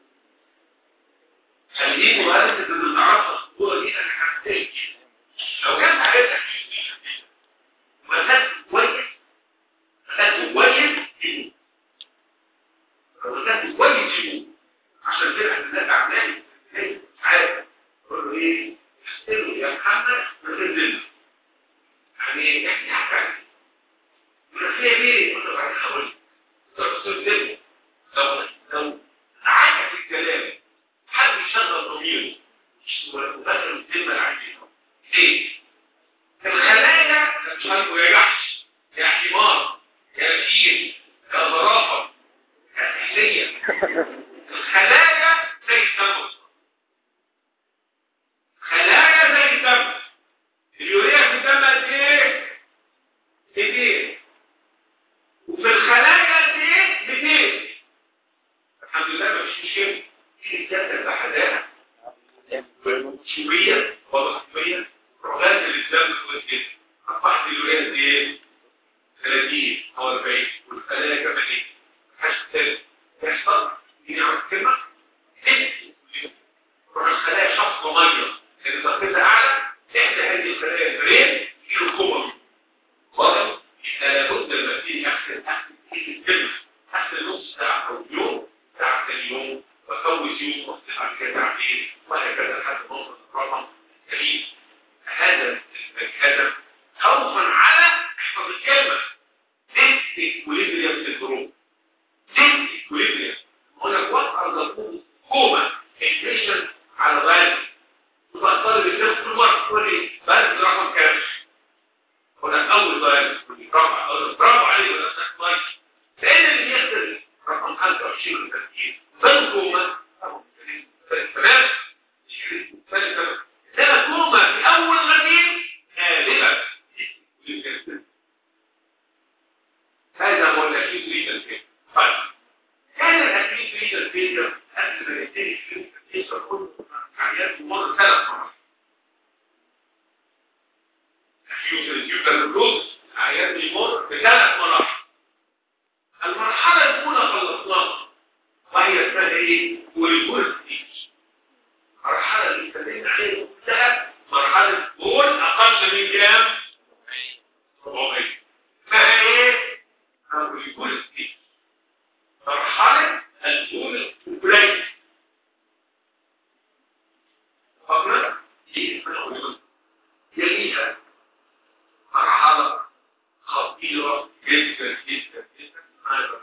خليه مهندس اللي تعرفها الخطورة دي انا هحتاج لو كان حاجاتك وخدت كويس خدت كويس فيه لو خدت كويس فيه عشان كده احنا الناس عمال عارف اقول له ايه احسنه يا محمد ما تنزلش يعني احكي حاجه يقول لك فيها ليه؟ يقول له بعد حوالي لو لو عايز الكلام حد يشغل ضميره وبدل الكلمه العجيبه ليه؟ الخلايا مش هيبقوا يا جحش يا حمار يا فيل يا ظرافه يا سحليه الخلايا زي السمك خلايا زي السمك اليوريا في الدم قد ايه؟ كتير وفي الخلايا قد ايه؟ 200 الحمد لله ما فيش مشكله في الجنه بحدها شويه وضغطيه رغبات الاسلام كويس جدا اصبحت اليوريا قد ايه؟ 30 او 40 والخلايا كمان ايه؟ حاجه ثالث يحصل دي عملت كلمه تروح الخلايا شخص ميه اللي ضغطتها اعلى احدى هذه الخلايا البرين بعد كده تعديل وهكذا لحد ما نوصل للرقم السليم هذا الهدف خوفا على احفظ الكلمه this equilibrium syndrome this equilibrium هقول لك what are the كوما expression على ضعف تبقى الطالب الناس كل مره تقول لي بس رقم كام هنا اول ضعف رقم اقول له برافو عليك ولا كويس لان اللي بيخسر رقم 25 و 30 بالكوما تمام انما كوما في اول غدير غالبا هذا هو الاكيد ريدر فيلر طيب كان الاكيد ريدر فيلر قبل ما يبتدي فيلم التسع كل عيان مر ثلاث مرات اكيد ريدر الروز عيان يمر بثلاث مراحل المرحله الاولى خلصناها وهي اسمها ايه؟ والجول ستيج المرحله اللي اتكلمنا عليها كلها مرحله جول اقل من كام؟ 400 اسمها ايه؟ الجول ستيج مرحله الجول القليل فقط دي اسمها يليها مرحله خطيره جدا جدا جدا هذا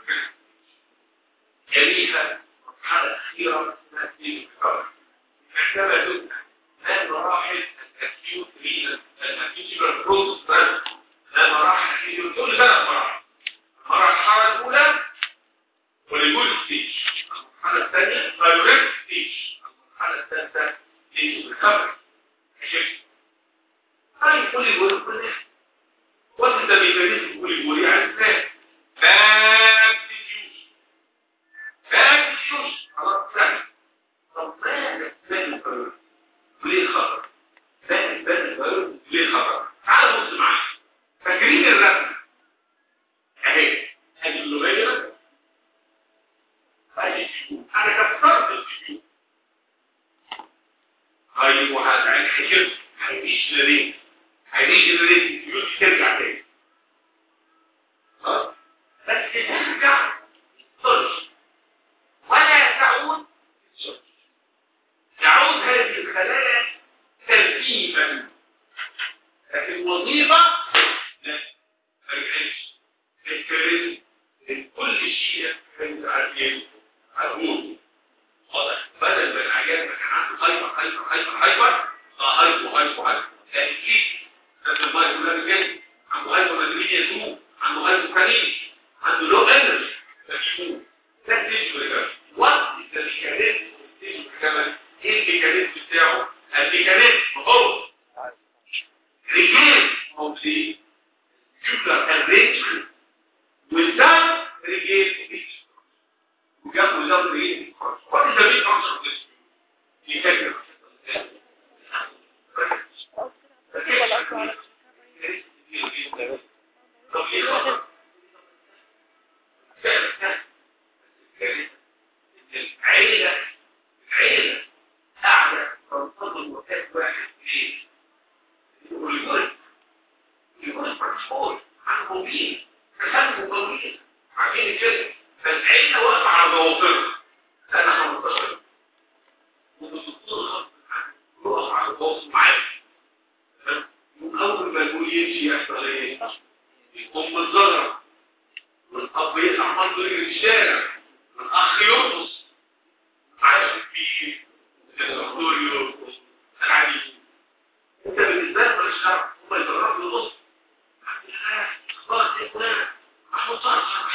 يليها مرحلة أخيرة اسمها سنين الكبر محتاجة جدا ما مراحل الأكيوت رينا الأكيوت رينا بروسس ما مراحل أكيوت كل ثلاث مراحل المرحلة الأولى والجول ستيج المرحلة الثانية الدايركت ستيج المرحلة الثالثة ستيج الكبر طيب كل جول كل وقت ده بيبقى كل جول يعني ازاي؟ باب فاهم شوش خلاص سهل طب ما بان الفيروس وليه خطر بان بان الفيروس وليه خطر تعال بص معايا فاكرين الرسم اهي ادي اللغيه ادي الشيوخ انا كسرت الشيوخ ايوه هذا هيحجب هيعيش لريت هيعيش لريت الشيوخ ترجع تاني خلاص بس ترجع ترجع ولا تعود تعود هذه الخلايا ترتيبا لكن وظيفة لا مرجعش الكريم من كل شيء كانت عارفين عارفون واضح بدل ما العيان ما كان عنده هايبر هايبر هايبر هايبر اه هايبر هايبر هايبر لان في نفس المايكرو لازم عنده هايبر مدريديا 2 عنده هايبر كانين عنده لو انرجي مشهور ده تيجي ولا وات الميكانيزم كمان ايه الميكانيزم بتاعه الميكانيزم هو ريجين اوف ذا tubular arrangement without regain وجاب without regain what is the main function of this mechanism طب ليه خطر؟ العيلة العيلة قاعدة تنتظر وقت واحد ليه؟ والجزء الجزء مشهور عن مبين تسمى طويل عارفين كده فالعيلة واقفة على ضوافرها أنا 15 والدكتور غصب عنه يقف على التواصل معاك من أول ما يقول يمشي يحصل إيه؟ يقوم بالضرر والأب يطلع منه يجري في الشارع الأخ يرقص عايش في الدكتور يرقص العادي انت بالنسبه لك مالكش دعوه هم يتصرفوا للنص خلاص يا فلان محمود صالح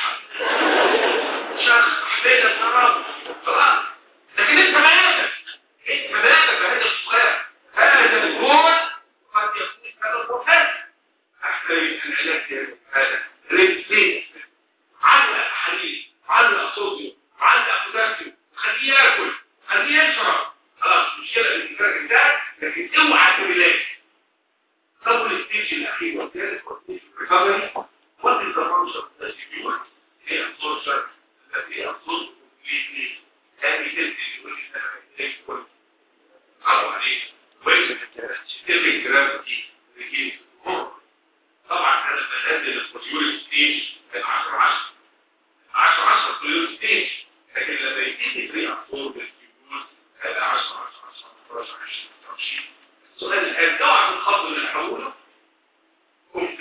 شخص حبيت الشراب خلاص لكن انت مالك انت مالك هذا السؤال هذا الجول قد يكون سبب وفاه احسن العلاج هذا ريبسيت علق حديد علق صوديوم علق بوتاسيوم خليه ياكل خليه يشرب خلاص مشكله الانتاج ده لكن اوعى تملاك طب الستيج الاخير والثالث والستيج الريكفري وات از ذا فانكشن السيكيور هي السورسر التي الصوت في هذه تلك يقول لي انا عرض عليه كويس تلك جرافيتي ريجيم طبعا انا بنزل الكونتيور ستيج من 10 10 10 10 كونتيور ستيج لكن لما يبتدي فري ابسورب الكيبوز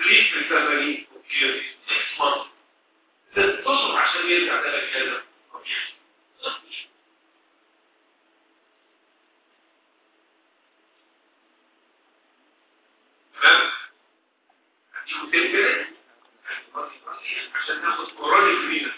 تريد التمارين اوكي 6 months تصبح عشان يرجع ده كده طبيعي تمام هديكم تاني كده عشان ناخد قرار الفريدة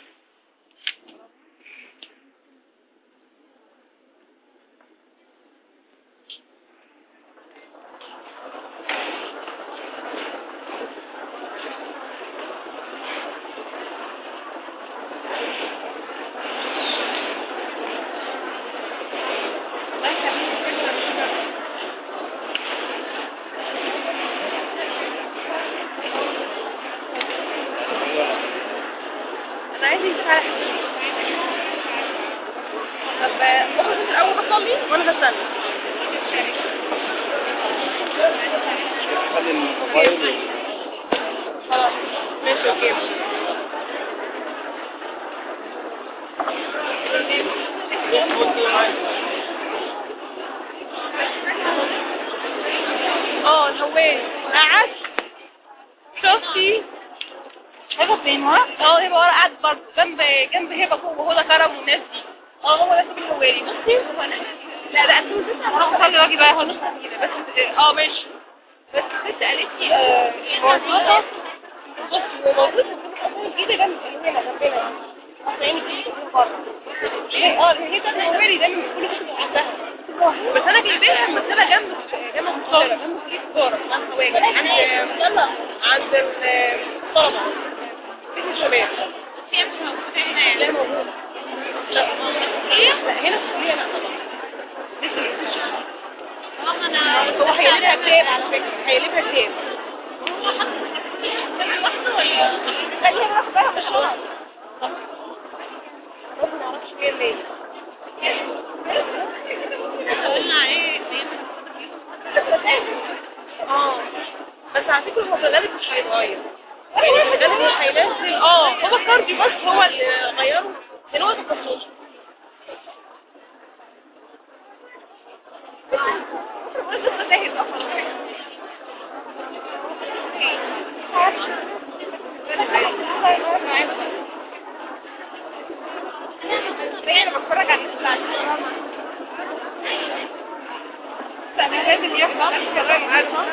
انا عايز يمسك على حاجة. طب ممكن انت الاول بتصلي وانا بستنى خلي الموبايل خلاص ماشي اوكي اه الهوان قعد شفتي هبه فين ورا؟ اه هبه ورا قعد برضه جنب جنب هبه فوق وهو ده كرم والناس دي اه هو ده سبيل الهواري بصي هو انا لا ده انتوا لسه هروح اصلي واجي بقى هو نص كده بس اه ماشي بس الست قالت لي آه، موجوده بص هو موجود في الكتاب الجديده جنب هنا جنبنا اصل يعني في بره هي اه هي بتاعت الهواري دايما كل كتب عندها بس انا جايباها مكتبه جنب جنب المصادره جنب كليه تجاره عند هواجي عند يلا عند الطلبه بيت الشباب هي مش موجوده هنا لا موجوده لا لا هنا في الكليه لا طبعا لسه مش هو هيقلبها كتاب على فكره هيقلبها كتاب خليها لوحدها مش غلط برضه معرفش جايه منين قلنا ايه اه بس على فكره هو في الغالب مش هيتغير يعني في الغالب مش هينزل اه هو الكارديو بس هو اللي غيره لان هو تخصصي لسه تاهت اصلا انا بتفرج على الناس بتاعت الدراما انا لازم يحصل الكلام عنها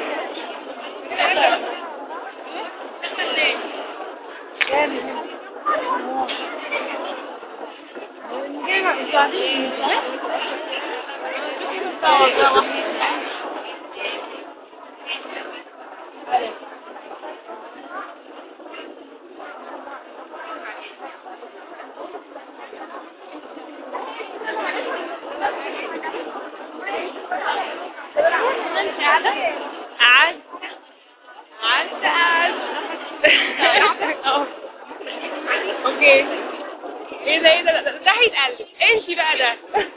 قاعدة قعد قعدت قعد اه اوكي ايه ده ايه ده ده- ده هيتقلب انتي بقى ده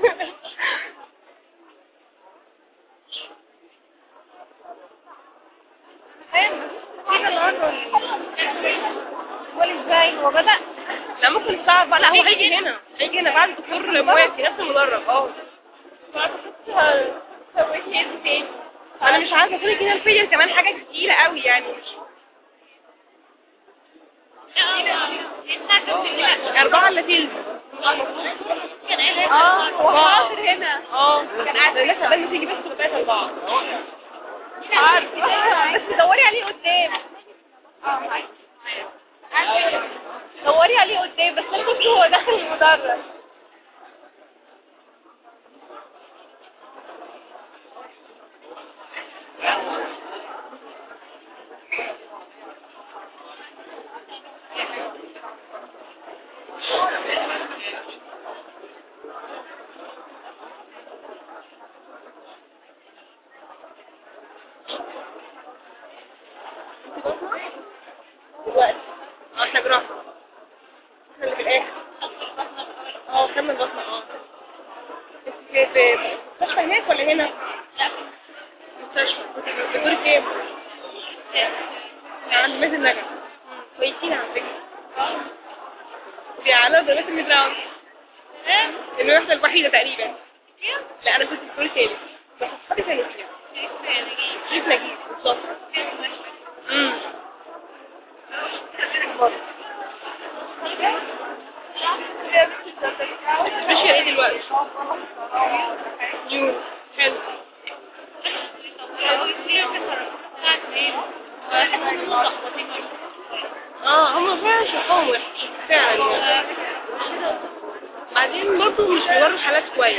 هو ازاي هو بدأ لا ممكن الساعة بقى لا هو هيجي هنا هيجي هنا بعد الدكتور موافي نفس المدرب اه انا مش عارفه كل كده الفيديو كمان حاجه كتيره قوي يعني مش أربعة اللي تلزم اه هو حاضر هنا اه كان قاعد الناس قبل تيجي بس لغاية أربعة مش عارفة بس دوري عليه قدام اه دوري عليه قدام بس انا كنت هو داخل المدرج دلوقتي اه احنا جراحة احنا اللي في الاخر اه كمل بطنة اه في في مستشفى هناك ولا هنا؟ لا مستشفى كنت في دور كام؟ عند ميز النجم كويسين على فكرة في على دولات الميدراوند الوحدة الوحيدة تقريبا لا انا كنت في الدور الثالث بس اصحابي كانوا فيها شريف نجيب بالظبط امم خالص ماشية ايه دلوقتي؟ يو حلو اه هم فعلا شرحهم وحش فعلا يعني. بعدين برضه مش بيوروا حالات كويس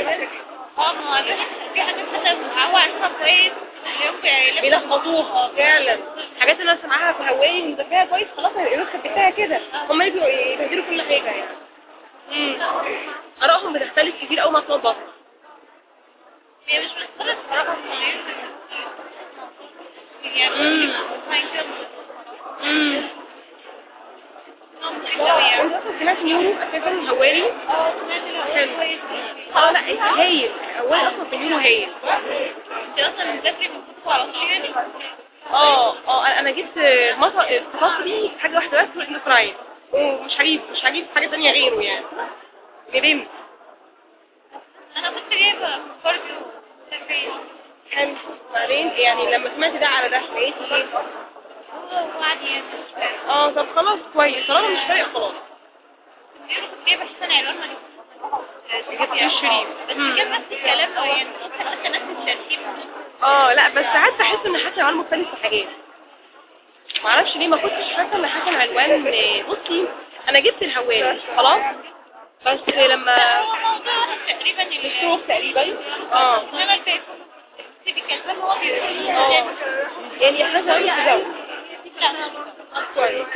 بيلخبطوها فعلا حاجات انا سامعاها في هواي مذاكرها كويس خلاص هيبقى خبيتها كده هم يبقوا يبهدلوا كل حاجه يعني امم ارائهم بتختلف كتير قوي مع صوت بطن امم انت اصلا سمعت نيورو اساسا هواري حلو اه لا انت هايل هواري اصلا في نيورو هايل اه اه انا جبت مصر التفاصيل حاجه واحده بس والاندوكراين ومش هجيب مش هجيب حاجه ثانيه غيره يعني ندمت انا كنت جايبه برضه تربيه حلو بعدين يعني لما سمعت ده على ده لقيتي ايه هو وعد يعني مش فاهم اه طب خلاص كويس طالما مش فارق خلاص كنت جايبه حسن علوان ما جبت الشريف بس مم. كان نفس الكلام لو يعني ممكن اصلا نفس الترتيب اه لا بس ساعات بحس ان حسن علوان مختلف في حاجات معرفش ليه ما كنتش حاسه ان حسن علوان بصي انا جبت الهواني خلاص بس لما هو موضوع تقريبا الشروق تقريبا اه انما الفيس بيتكلم هو بيقول اه يعني احنا زي تزوج كويس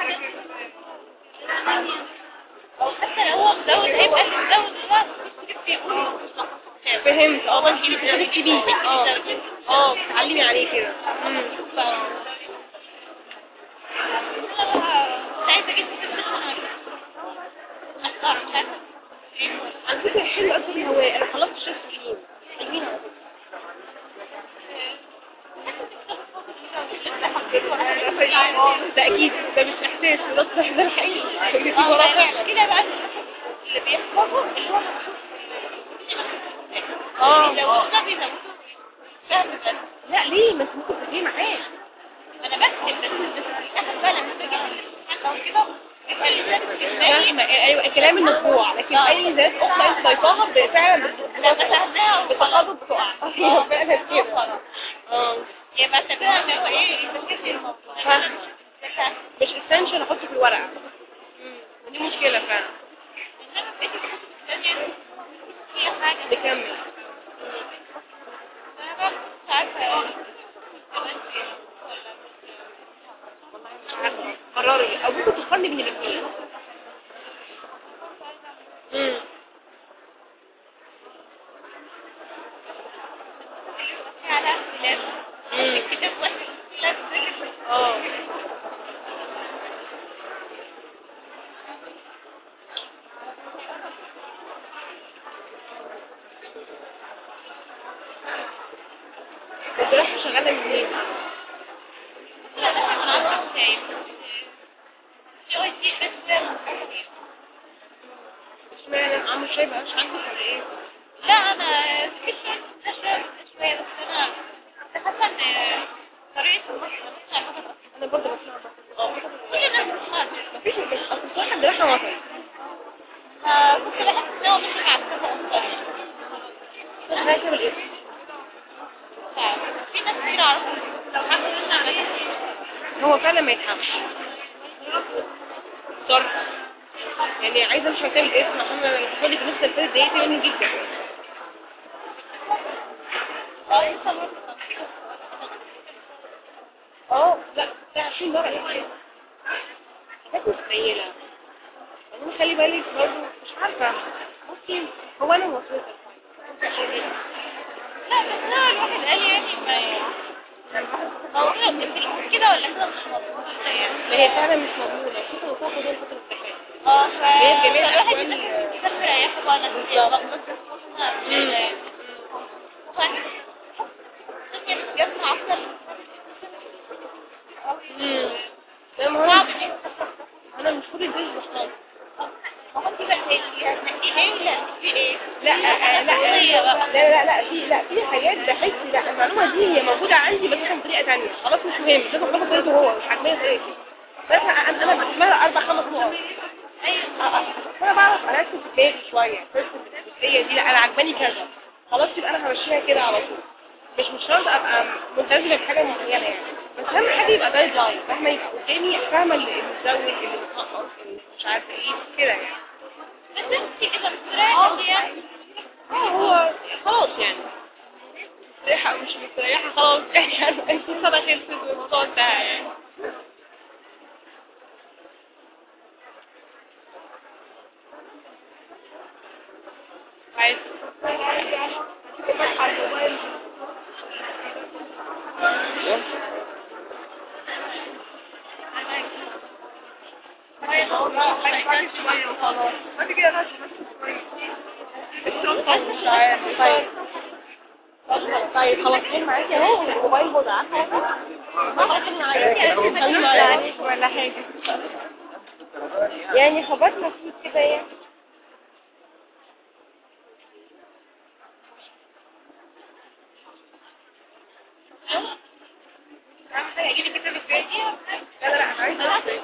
او حتى لو هو مزود هيبقى اللي مزود هو بيقول فهمت اه بس بتكتبي بيه اه اه بتعلمي عليه كده امم ساعتها جبت اختار مش عارفه على فكره حلو قوي الهواء انا خلصت شويه حلوين حلوين على فكره ده اكيد ده مش احساس ده تصح ده الحقيقي اللي في وراه فعلا كده بقى اللي بيحفظه اللي هو اه لو ده بيزودوا فهم بس لا ليه ما انت ممكن تجي معاه انا بكتب بس بس اخد بالك لما باجي الامتحان او كده بيبقى اللسان بالنسبه لي فاهمة ايوه الكلام المطبوع لكن اي ذات اخرى انت ضايفاها فعلا لا بتاخدها بتخبط بتقع ايوه فعلا كده اه يا بعتبرها ان هو ايه يفكر لي الموضوع فاهمة. بس مش اسنشال احطه في الورقه امم ودي مشكله فعلا انما بقيت الكتب الثانيه هي حاجه نكمل انا بقى مش عارفه مش عارفه قرري او ممكن تقارني بين الاثنين امم على اختلاف الكتاب واحد اختلاف اه انت رايحه شغاله منين؟ لا لا انا عارفه شايف شو دي بس اشمعنى عمرو شايب مش عندك ولا ايه؟ لا انا في شويه استشرت شويه بس انا كنت حاسه ان طريقه المصر انا برضه بسمع بس اه كل الناس بتسمعها مفيش مش اصل في واحد رايحه وطني كنت بحس ان هو مش مع الكفاءة اكتر مش رايحه بالاسم في ناس كتير اعرفهم لو حد يرن عليا هو فعلا ما يتحمش ضرب يعني عايزه مش مكان الاسم عشان انا بقول لك لسه الفرد ضايقت مني جدا اه لسه برضه اه لا ده 20 درجه يعني حاجات مستحيله بعدين خلي بالك برضه مش عارفه بصي هو انا وصلت لا بس هو الواحد قال يعني ما هو انت كده ولا كده مش مضمون يعني ما هي فعلا مش مضمونه خصوصا وصلت دول فتره الامتحان اه هي جميع فالواحد الأحوال- يذاكر كتاب مريحه بقى انا بالظبط. جمع اكتر امم لا ما هو صعب أنا- انا مش كل الجيش بشتغل ما هو انت بقى هي هي لا في ايه لا لا لا لا لا لا في لا في حاجات بحس لا المعلومه دي هي موجوده عندي بس احنا بطريقه ثانيه خلاص مش مهم لازم اخد طريقته هو مش عاجباني طريقتي مثلا انا انا بحملها اربع خمس نقط ايوه انا بعرف اركز في دماغي شويه ارسم الجزئيه دي لا انا عجباني كذا خلاص يبقى انا همشيها كده على طول مش مش شرط ابقى ملتزمه بحاجه معينه يعني بس اهم حاجه يبقى جايد لاين فاهمه يبقى قدامي فاهمه اللي مزود اللي متنقص اللي مش عارفه ايه كده يعني بس انت كده مستريحة يعني اه هو خلاص يعني مستريحة أو مش مستريحة خلاص يعني انت السنة خلصت والموضوع انتهى يعني عايز طيب خلاص مين معاكي اهو الموبايل بوضع عارفه ولا حاجه يعني خبرت مفيش كده يعني لا لا لا انا عايزه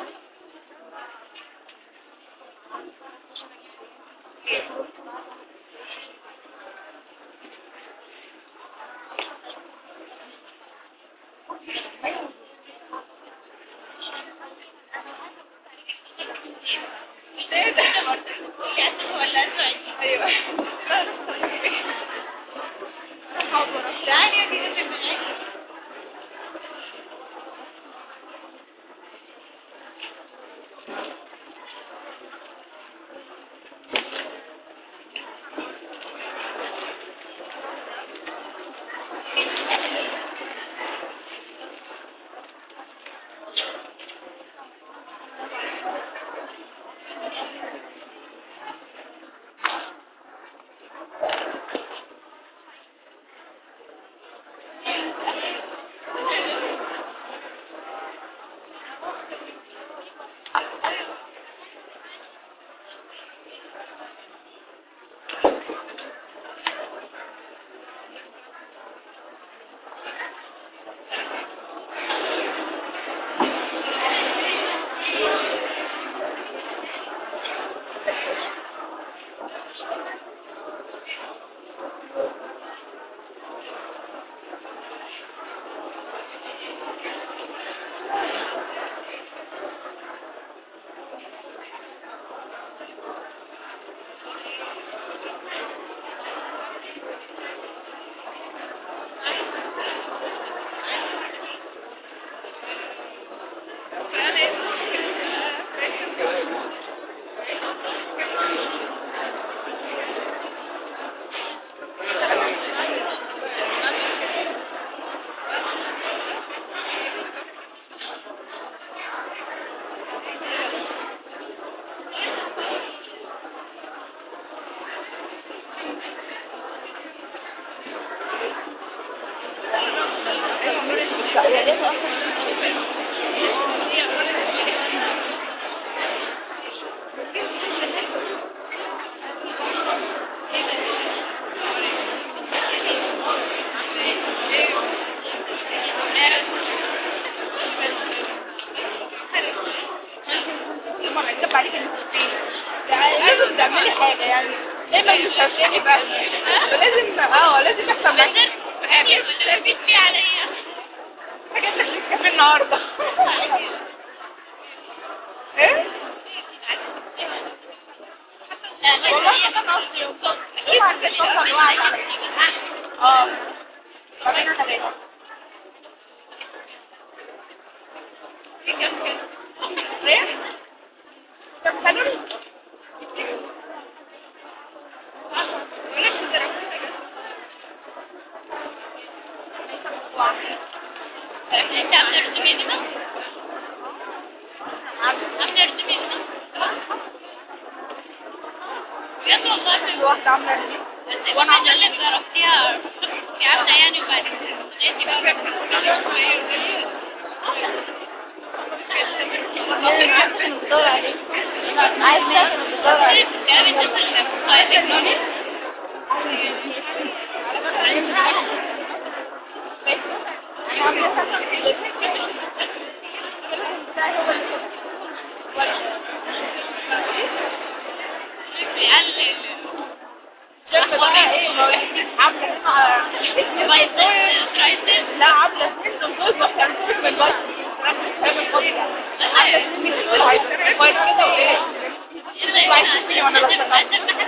ايوه مرة يكب عليك المستقيم لازم تعملي حاجة يعني دايما مش هتلاقي بقى فلازم اه لازم يحصل معاكي بتثبت فيه عليا حاجات تخليك في النهاردة ايه؟ والله انا قصدي وصلت اكيد عارفة توصل لوعي اه بعدين ثلاثة في كم كده ايه؟ طب خلوني انت عم ترسمي كده عم ترسمي كده بجد والله في واحدة عاملة دي بس وانا عامله اللي جربتيها انت عامله يعني وبعد كده انت بقى بتدور عليك عايز تاكل بتدور عليك انا عامله لا عامله سنين دول بس هنشوف من البايت عامله سنين مش دول عايزين البايت كده وايه عايزين فيني وانا بشتغل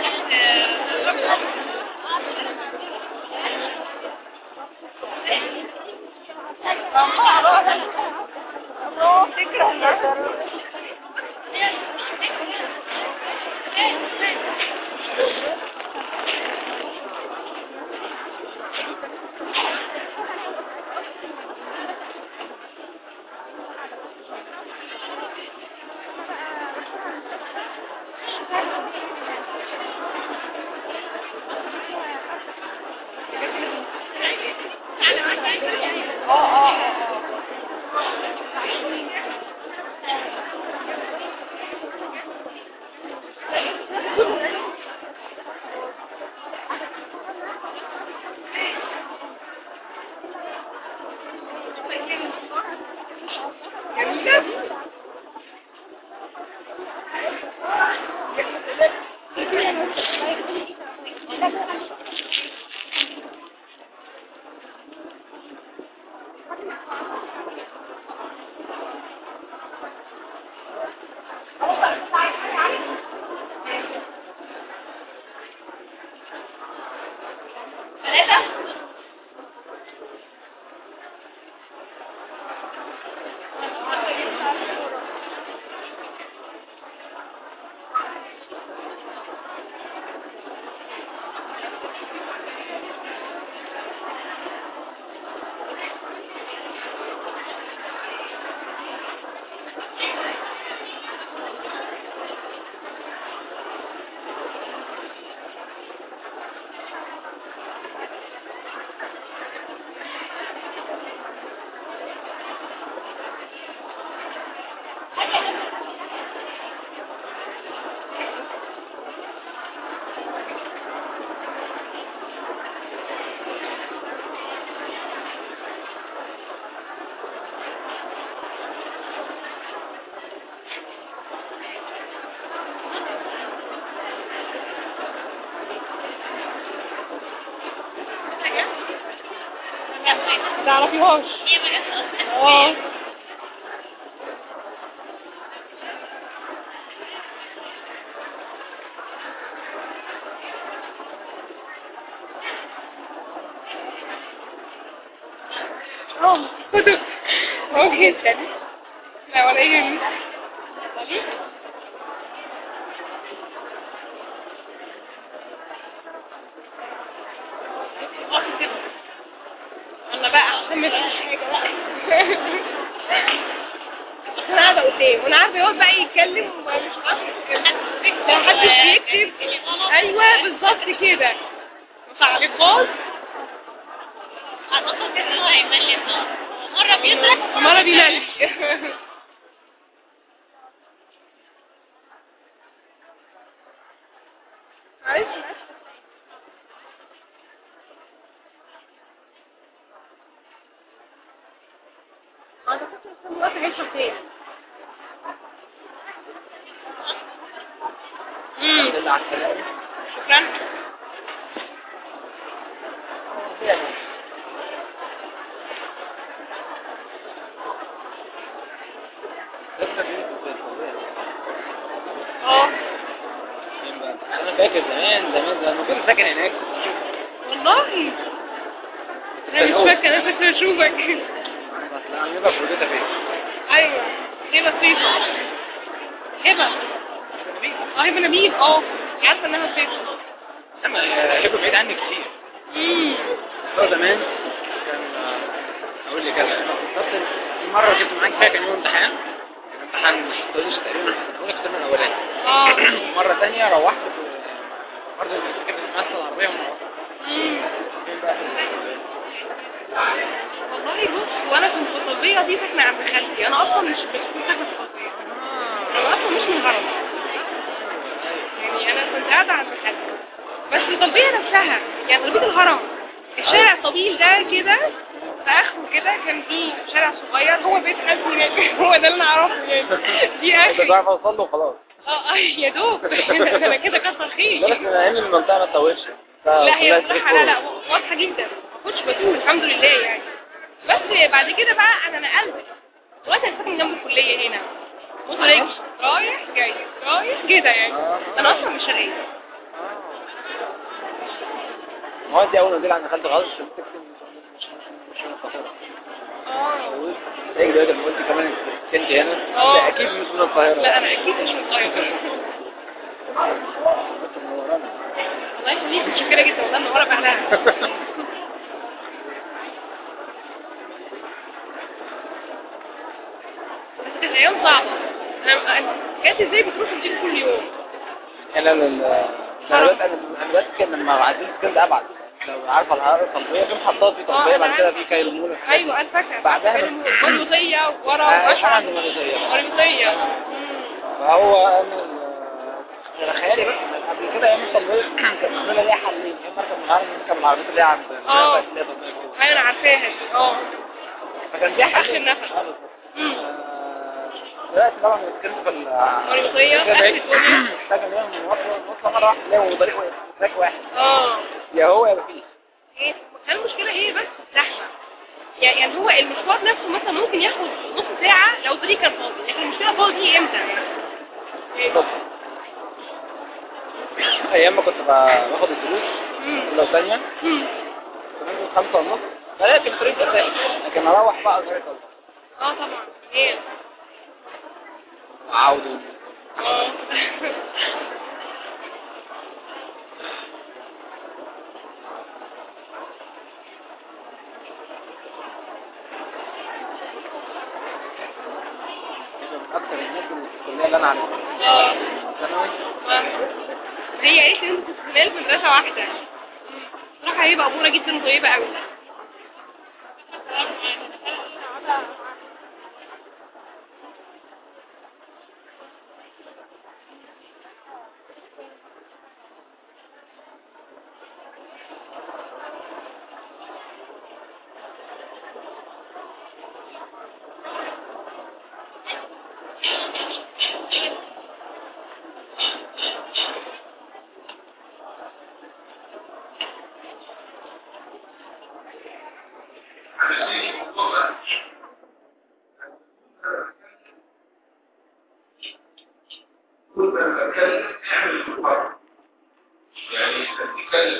الله فكرة اه اه اه تعرفيهاش اه اه هدوء اه جدا لا ولا يهمني انا بقى عشان مفيش حاجه بقى انا قاعده قدام وانا عارفه يقعد بقى يتكلم ومش عارفه لو محدش بيكتب ايوه بالظبط كده تعليقات مرة بيضحك مرة بيملي معلش معلش انا كنت مستنيه هيشرب تاني امم لله على السلامة شكرا لسه دي كنت بتصورها. اه فين بقى؟ انا فاكر زمان زمان زمان كنت ساكن هناك والله انا مش فاكره انا فاكره اشوفك بس انا عامل بقى بروجيتا فين ايوه هبه صيفه هبه اه هبه نبيل اه عارفه انها صيفه اما هيبقى بعيد عني كتير امم هو زمان كان آه، اقول لك انا أنا بالظبط في مره كنت معاك فيها كان يوم امتحان كان امتحان مش طويل تقريبا اول في الترم الاولاني اه مره ثانيه روحت في- برضه كنت بتمثل العربيه وانا روحت امم فين بقى والله بص وانا كنت في الطلبيه دي ساكنه عند خالتي انا اصلا مش مش كنت ساكنه في الطلبيه انا اصلا مش من الهرم يعني انا كنت قاعده عند خالتي بس الطلبيه نفسها يعني طلبيه الهرم الشارع الطويل ده كده في اخره كده كان فيه شارع صغير هو بيت خالتي هناك هو ده اللي انا اعرفه يعني دي كنت اخري بعرف اوصل له وخلاص اه آه، يا دوب انا كده كتر لا بس خير من ايام المنطقه ما تطولش لا هي بصراحه لا لا واضحه جدا كنتش بتوه الحمد لله يعني بس بعد كده بقى انا نقلت دلوقتي انا ساكن جنب الكليه هنا مطرق رايح جاي رايح كده يعني انا اصلا مش شرقيه هو انت اول ما نزل عن دخلت غلط عشان تكتب مش مش مش من القاهره اه هيك دلوقتي لما قلت كمان كنت هنا آه. لا اكيد مش من القاهره لا انا اكيد مش من القاهره انت منورانا الله يخليك متشكره جدا والله منوره بعدها بس كانت ايام صعبه انا كانت ازاي بتروح وتيجي كل يوم انا ال انا دلوقتي انا انا دلوقتي كان لما عديت كنت ابعد لو عارفه الحراره الطلبيه في محطات في طلبيه أنا بعد كده عارفة. في كايلمون ايوه انا فاكره بعدها مريوطيه ورا آه، واشعر عندي مريضيه مريوطيه فهو انا ال- انا خيالي بس قبل كده ايام الطلبيه كانت معموله ليها حلين يا اما اركب من الهرم نركب العربيات اللي هي عند آه. اللي هي طلبية كده. ايوه انا عارفاها دي اه فكان فيها آخر حلين نفس. آه، بالظبط. مم. آه، دلوقتي طبعا بنتكلم في ال مريوطيه كده اخر بعيد. الدنيا محتاج ان هي مواصله مواصله مره واحده تلاقي طريق واحد تراك واحد اه يا هو يا مفيش ايه هل المشكله ايه بس زحمه يعني يعني هو المشوار نفسه مثلا ممكن ياخد نص ساعه لو الطريق كان فاضي لكن المشكله فاضي دي امتى إيه؟ بالظبط. ايام ما كنت ب- باخد الدروس مم. اولى وثانيه مم. كنت بنزل خمسة ونص بلاقي الطريق اساسي لكن اروح بقى غير كده اه طبعا ايه عاود اه من اكتر الناس اللي في الكليه اللي انا عارفها اه ثانوي هي قالت لي انتوا في خلال مدرسه واحده صراحه هيبقى اموره جدا وطيبه قوي علشان الموضوع ده كل ما بتكلم اعمل المقارنة يعني انت بتتكلم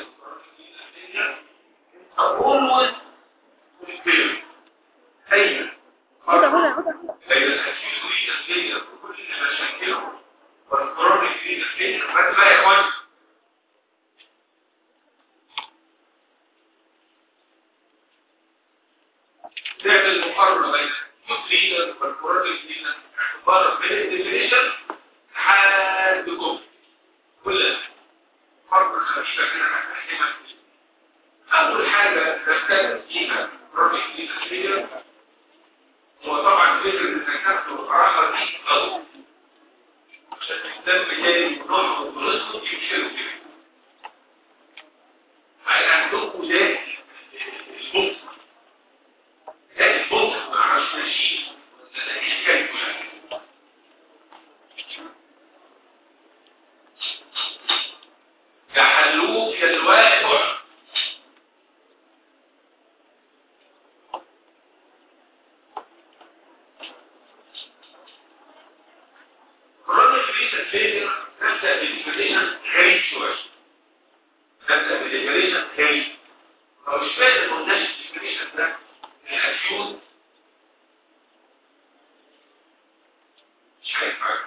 always compare ايوه لأن التفكير دي أسلية وكل اللي مشاكله والقرار دي أسلية بس بقى يا إخوان تعمل مقارنة بين التفكير والقرار الجديدة اعتبارا من الديفينيشن لحد جملة كلها فرق خفيفة كده هنفهمك أول حاجة نتكلم فيها القرار الجديد أسلية هو طبعا فكرة انك تاخد القراءة دي غلط عشان الدم جاي نوع ورزقه يمشي كده عندكم ذات البطء ذات البطء مع النشيد ولا ذات الكلمة جحلوك يا الواقع الراجل في الفيلم نبدأ بالديفينيشن غريب شوية نبدأ بالديفينيشن غريب لو مش فاهم ما قلناش الديفينيشن ده الأكيوت مش هينفع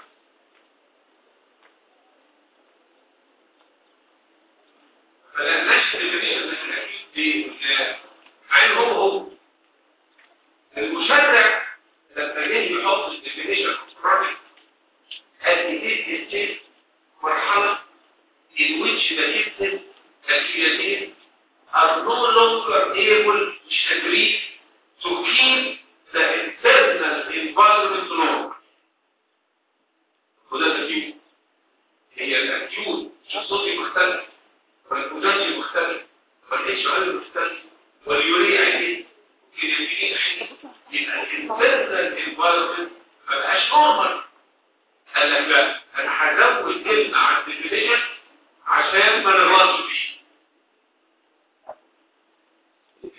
فلقناش الديفينيشن ده الأكيوت دي مع إن هو هو المشرع لما جه يحط الديفينيشن في الراجل and it is still مرحلة in which the system that created are no longer able to agree to keep the internal environment normal. وده الأكيوت هي الأكيوت الصوتي مختلف والبوتنشي مختلف والاتش ار مختلف واليوريا عندي والكرياتين عندي يبقى الانترنال انفايرمنت ما بقاش نورمال قال لك لا انا هزود كلمه على الديفينيشن عشان ما نغلطش فيه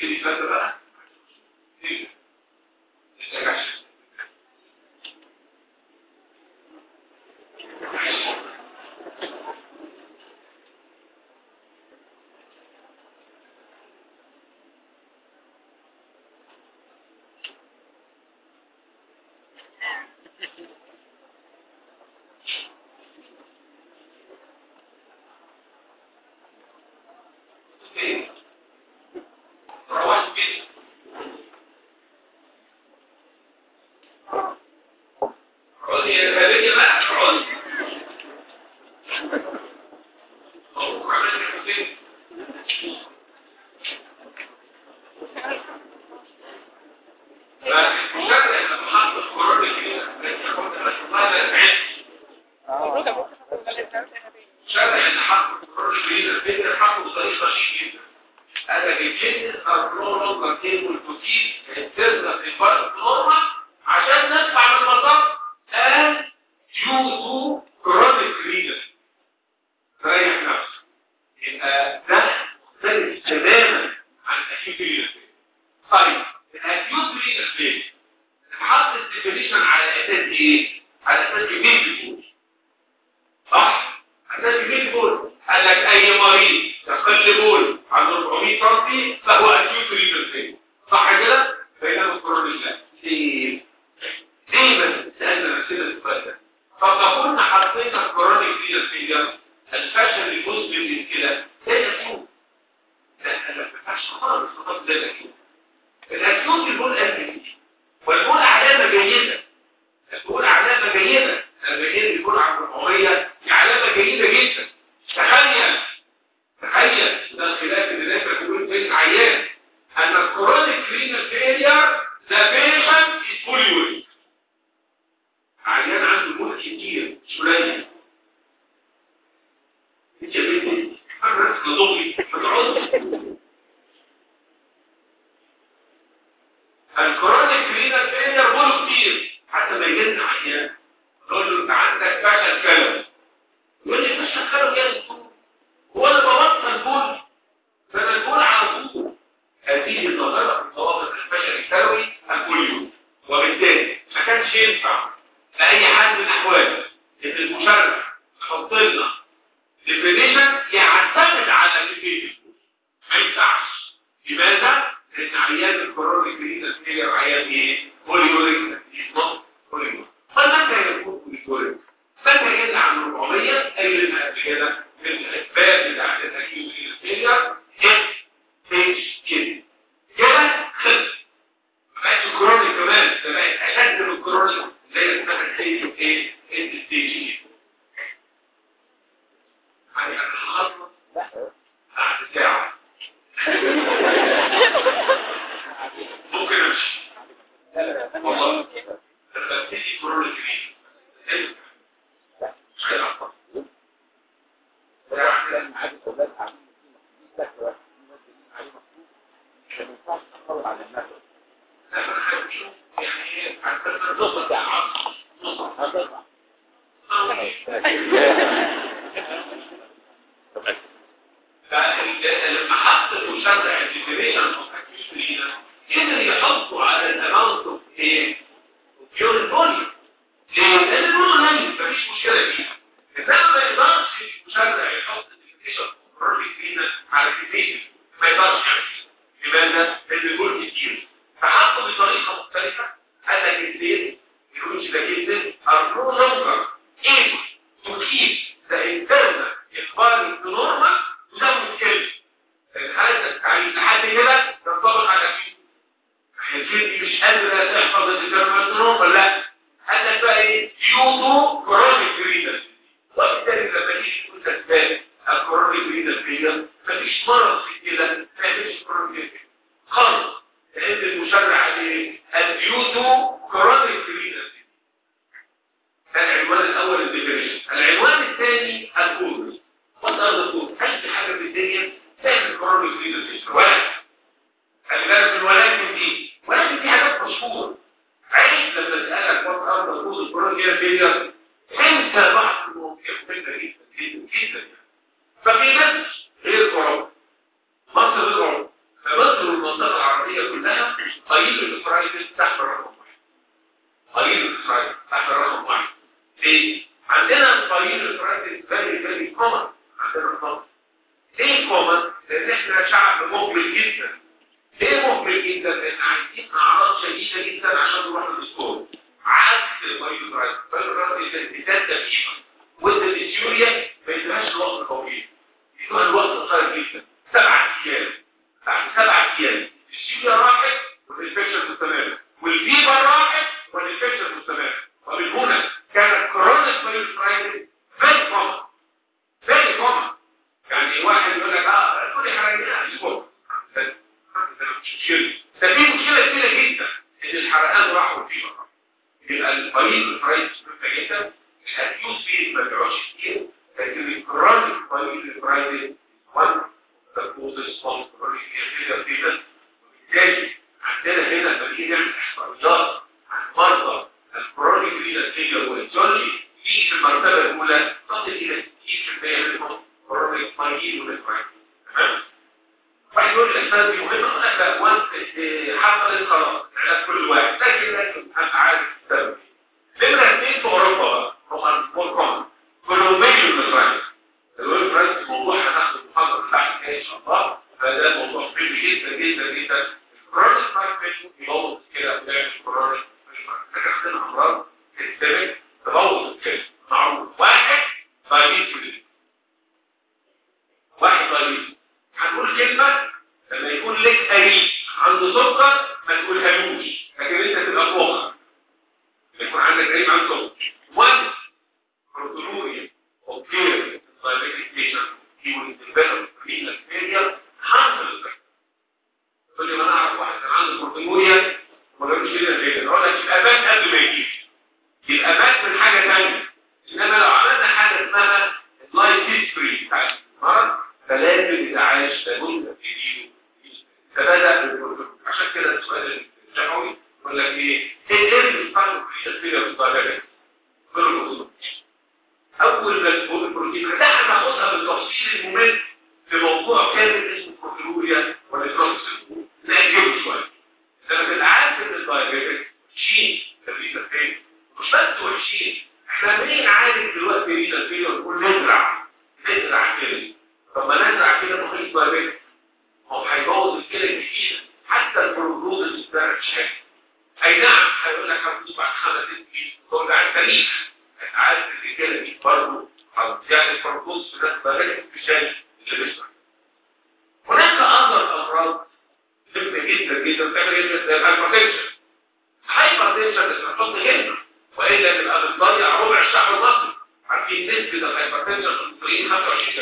يا غالية بقى اقعدي مبروك عملت حسين فالمشاكل لما حط القرار الجديد هذا العلم شرح ان حق القرار الجديد الفكر حقه بطريقه شيك جدا هذا الجنس النورمال ماركين والبروتين التزمه في الفرق نورمال عشان ندفع من المطار and due to chronic reason ريح نفسك يبقى ده مختلف تماما عن الاكيوت ريدر طيب الاكيوت ريدر حط الديفينيشن على اساس ايه؟ على اساس كميه الفلوس صح؟ على اساس كميه الفلوس قال لك اي مريض يقل بول عن 400 سم فهو اكيوت ريدر صح كده؟ بينما الكورونا لا ليه؟ ليه بس سألنا نفسنا السؤال ده؟ طب كنا حطينا الكورونيك ريدر فيلير الفشل المزمن من كده ده الاكيوت ده ما ينفعش خالص خالص ده الاكيوت الاكيوت البول قلبي والبول علامه جيده البول علامه جيده البول بيكون على 400 دي علامه جيده جدا تخيل تخيل ده الخلاف اللي لسه بيقول بين العيان ان الكورونيك رينال فيلير ده بيشنت فوليوري عيان عنده بول كتير مش قليل انت يا بنتي الناس تضغي ما تقعدش الكورونيك رينال فيلير بول كتير حتى ما يجينا عيان نقول له انت عندك فشل كلوي يقول لي فشل كلوي يا دكتور هو انا ببطل بول فانا البول على طول هذه الظاهره من ظواهر الفشل الكلوي البوليو وبالتالي ما كانش ينفع لاي حال من الاحوال ان المشرع يحط لنا ديفينيشن يعتمد على كميه الفلوس ما ينفعش لماذا؟ لان عيان الكورونيك رينال فيلير عيان ايه؟ بوليوريك نوت بوليوريك فمتى يكون بوليوريك؟ متى يقل عن 400 قايلنا قبل كده من الاسباب بتاعت الاكيوت رينال فيلير اف اتش كده كده خلص ما بقتش كورونيك كمان ده بقت اشد من الكورونيك زي ما احنا ايه ايه ايه ستيج يعني انا هخلص بعد ساعه ممكن امشي والله لما ابتدي كورونا جديد مش هيعطل نص ساعة فلما حط المشرع الديفينيشن اوف اكيوت رينا قدر يحطه على الاماونت اوف ايه؟ بيور البولي ليه؟ لان البولي قليل مفيش مشكله فيها انما ما يقدرش المشرع يحط الديفينيشن اوف رينا على كميه ما يقدرش يعمل كده لماذا؟ لان البول كتير فحطه بطريقه مختلفه قال لك الاثنين يقولش ده جدا are no longer able to keep the internal environment normal وده مشكلة هذا التعريف لحد كده ينطبق على فيه الفيل دي مش قادرة تحفظ الانترنال نورمال لا قال لك بقى ايه يوضو كورونيك ريدر وبالتالي لما تيجي تقول اسباب الكورونيك ريدر فيلر مفيش مرض في كده ما يعملش كورونيك خالص لان المشرع عليه اليوتو كورونيك ريدر ده العنوان الاول الديفينيشن العنوان الثاني الكود وات ار ذا كود اي حاجه في الدنيا تعمل كورونيك ريدر ولكن خلي بالك من ولكن دي ولكن دي حاجات مشهوره عيب لما اسالك وات ار ذا كود الكورونيك ريدر انسى بعض المواضيع مهمه جدا جدا جدا ففي ناس غير كورونا مصر غير كورونا فمصر والمنطقه العربيه كلها قليل الاسرائيلي تحت رقم واحد قليل الاسرائيلي تحت رقم واحد ليه؟ عندنا قليل الاسرائيلي فيري فيري كومن عندنا النظر ليه كومن؟ لان احنا شعب مقبل جدا ليه مقبل جدا؟ لان عايزين اعراض شديده جدا عشان نروح للدكتور عكس القليل الاسرائيلي القليل الاسرائيلي الامتداد ده فيها وانت في سوريا ما يدهاش الوقت طويل يكون الوقت قصير جدا سبع ايام بعد سبع ايام السوريا راحت والانفكشن مستمر والفيبر راحت والانفكشن مستمر ومن هنا كان مهمه جدا الاكيوت فيز ما بيقعدش كتير لكن الكرونيك بايل برايفت وان كوزز اوف كرونيك فيز فيز وبالتالي عندنا هنا لما نيجي نعمل احصائيات عن مرضى الكرونيك فيز فيز والجولي في في المرتبه الاولى تصل الى 60% منهم كرونيك بايل برايفت تمام واحد يقول لك ده مهم اقول لك لا وانت حصلت خلاص على كل واحد لكن لكن انا عارف السبب نمرة اثنين في اوروبا بقى هم مور كومن كلهم ميجر بالرايت الويب رايت موضوع هناخد المحاضرة بتاعتي كده ان شاء الله فده موضوع مهم جدا جدا جدا الكورونيك رايت يبوظ كده بيعمل كورونيك فاكر عندنا امراض تستمر تبوظ الكلى معروف واحد دايبيتس واحد دايبيتس هنقول كلمة لما يكون لك قريب عنده سكر ما تقولهالوش لكن انت تبقى فوقها يكون عندك قريب عنده سكر وان proteinuria occur in diabetic patient he will develop renal failure 100% تقول لي ما انا اعرف واحد كان عنده بروتينوريا وما جابش renal failure اقول لك يبقى مات قبل ما يجيب يبقى مات من حاجه ثانيه انما لو عملنا حاجه اسمها اللايف هيستوري بتاع المرض فلازم يتعايش لابد تجيله فبدا بالبروتين عشان كده السؤال الجمعوي يقول لك ايه ايه اللي بيستعمل في الفيلر الضالات اول ما تقول البروتين ده هناخدها بالتفصيل الممل في موضوع كامل اسمه بروتينوريا والإدراكس نأجله شويه لما تبقى عارف ان الدايابيتك وحشين الريتا فين مش بس وحشين احنا عمالين نعالج دلوقتي ريتا فين ونقول نزرع نزرع كده طب ما نزرع كده مخيط دايابيتك هو هيبوظ الكلى الجديده حتى البروجنوز بتاع الشكل اي نعم هيقول لك هتبص بعد خمس سنين تقول ده عن تاريخ انت عارف ان الكلى دي برضه يعني البروجنوز في ناس بلاقي في شيء اللي بيسمع هناك اخر امراض مهمه جدا جدا بتعمل ايه زي الهايبرتنشن الهايبرتنشن مش هنحط هنا والا نبقى بنضيع ربع الشعب المصري عارفين نسبه الهايبرتنشن في المصريين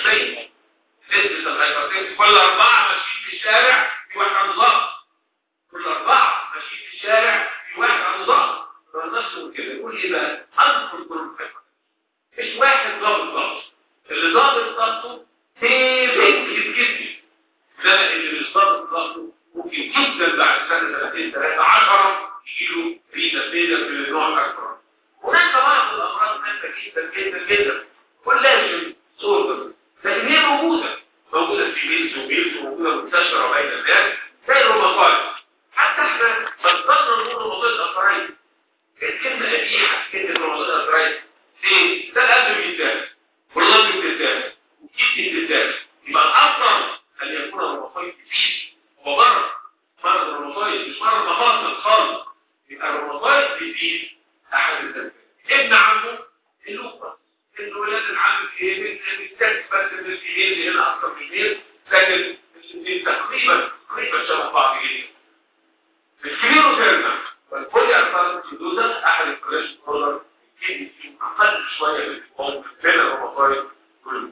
25% نسبة الهايبرتنشن كل أربعة ماشيين في الشارع في واحد عنده ضغط كل أربعة ماشيين في الشارع في واحد عنده ضغط فنفسه كده يقول إيه بقى؟ أنقل كل مش واحد ضابط ضغط اللي ضابط ضغطه سيفنج جدا ده اللي مش ضابط ضغطه ممكن جدا بعد سنة سنتين ثلاثة عشرة يجيله رينا فيلر في النوع الأكبر هناك بعض الأمراض مهمة جدا جدا جدا ولازم صورة لكن هي موجودة موجودة في ميلز وميلز وموجودة منتشرة بين الناس زي الروماتايد حتى احنا بنضطر نقول روماتايد أثرايد الكلمة قبيحة كلمة روماتايد أثرايد ليه؟ ده القلب بيتداس والله بيتداس وكيف بيتداس يبقى الأفضل أن يكون الروماتايد فيه ومرض مرض الروماتايد مش مرض مفاصل خالص يبقى الروماتايد بيزيد أحد الأسباب ابن عمه اللوبس الولاد العام ايه بالتاكس بس ان الفيميل اللي هنا اكتر من الميل لكن الاثنين تقريبا تقريبا شبه بعض جدا الكليروزيرنا والبولي ارثرات الجدوزة احد الكلاش كولر يمكن في اقل شويه في الفوق بين الروماتويد كله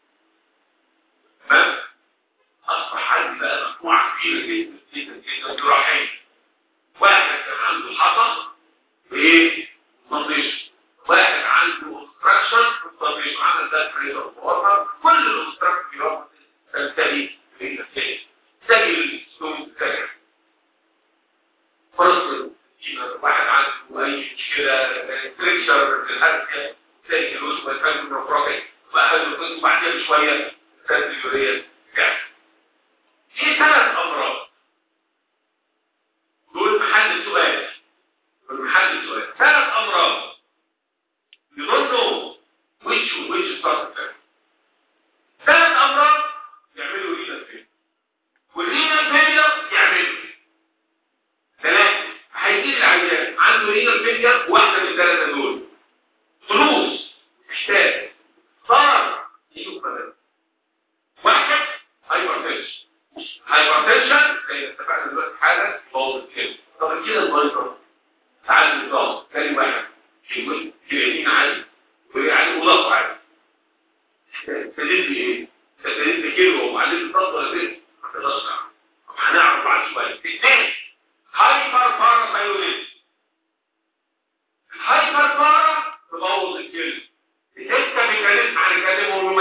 تمام اصبح عندي بقى مجموعه كبيره جدا جدا جدا جراحيه واحد كان عنده حصى وايه مطيش واحد عنده obstruction مش عمل ده فريزر وورمر كل الاوبستراكشن تنتهي بالنتيجه زي الستون تاجر فرص واحد عنده اي مشكله تريكشر في الهركه زي الوز والفن بروفيت واخذ كنت بعدين بشويه تنتيوريه يعني في ثلاث امراض دول محل سؤال دول محل سؤال ثلاث امراض You don't know which which started first. ثلاث أمراض يعملوا رينا فيلر والرينا فيلر يعملوا ثلاثة هيجي العيان عنده رينا فيلر واحدة من الثلاثة دول فلوس محتاج صار يشوف مثلا واحد هايبرتنشن هايبرتنشن زي ما اتفقنا دلوقتي حاجة بوظ الكلى طب كده المريض تعالى الضغط ثاني واحد يقول كرياتين عالي ويعني مضاف عالي تدل ايه؟ تدل كيلو ومعلم الضغط ولا زيت؟ ما تقدرش تعرف هنعرف بعد شويه اثنين هايبر بارا ثايرويد الهايبر بارا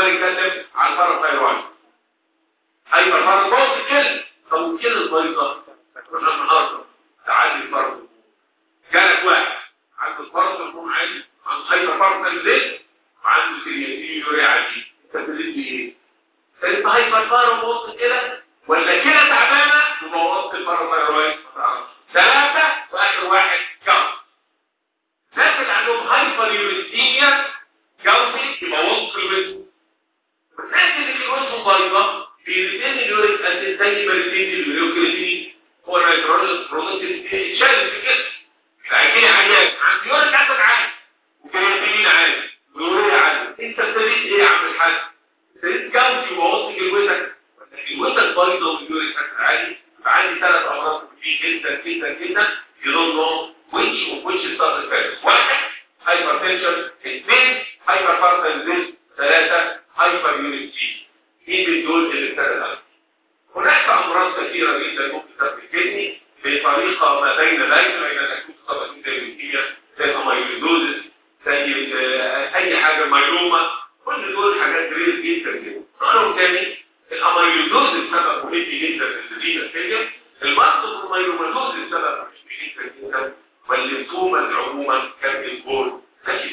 بقى يتكلم عن الباراثايرويد هايبر باراثايرويد كده طب كده البيضة كنا النهارده تعالي برضه جالك واحد عنده الفرط هرمون عالي عنده هايبر باراثايرويد وعنده كرياتين يوريا عالي انت بتدي بايه؟ انت هايبر باراثايرويد كده ولا كده تعبانه وبوظت الباراثايرويد ما تعرفش ثلاثه واخر واحد كم الناس اللي عندهم هايبر يوريثيميا جوزي يبوظوا في الوزن والناس اللي في وزنهم بيضاء بيريتين اليوريك اسيد زي ما ريتين اليوريك هو النيتروجين برودكت اتشال في الجسم لكن عيان عند يوريك اسيد عالي وكرياتين عالي ويوريا عالي انت ابتديت ايه يا عم الحاج؟ ابتديت جوزي يبوظ لك الوزن الوزن بيضاء واليوريك اسيد عالي فعندي ثلاث امراض كتير جدا جدا جدا يضمنهم which of which is not effective واحد hypertension اثنين hyperpartisanship ثلاثة hyperuricemia مين من دول اللي ابتدى الأمر هناك أمراض كثيرة جدا ممكن تبقى الكدني بطريقة ما بين ذلك بين الأكوت طبعا زي الكيمياء زي المايلوزوزس زي آه، أي حاجة مايلوما كل دول حاجات رير جدا جدا رقم تاني الاميلوزوزس سبب مهم جدا في الرينا الكيمياء المقصد المايلوماتوزس سبب مهم جدا جدا والليمفوما عموما كان الجول كثير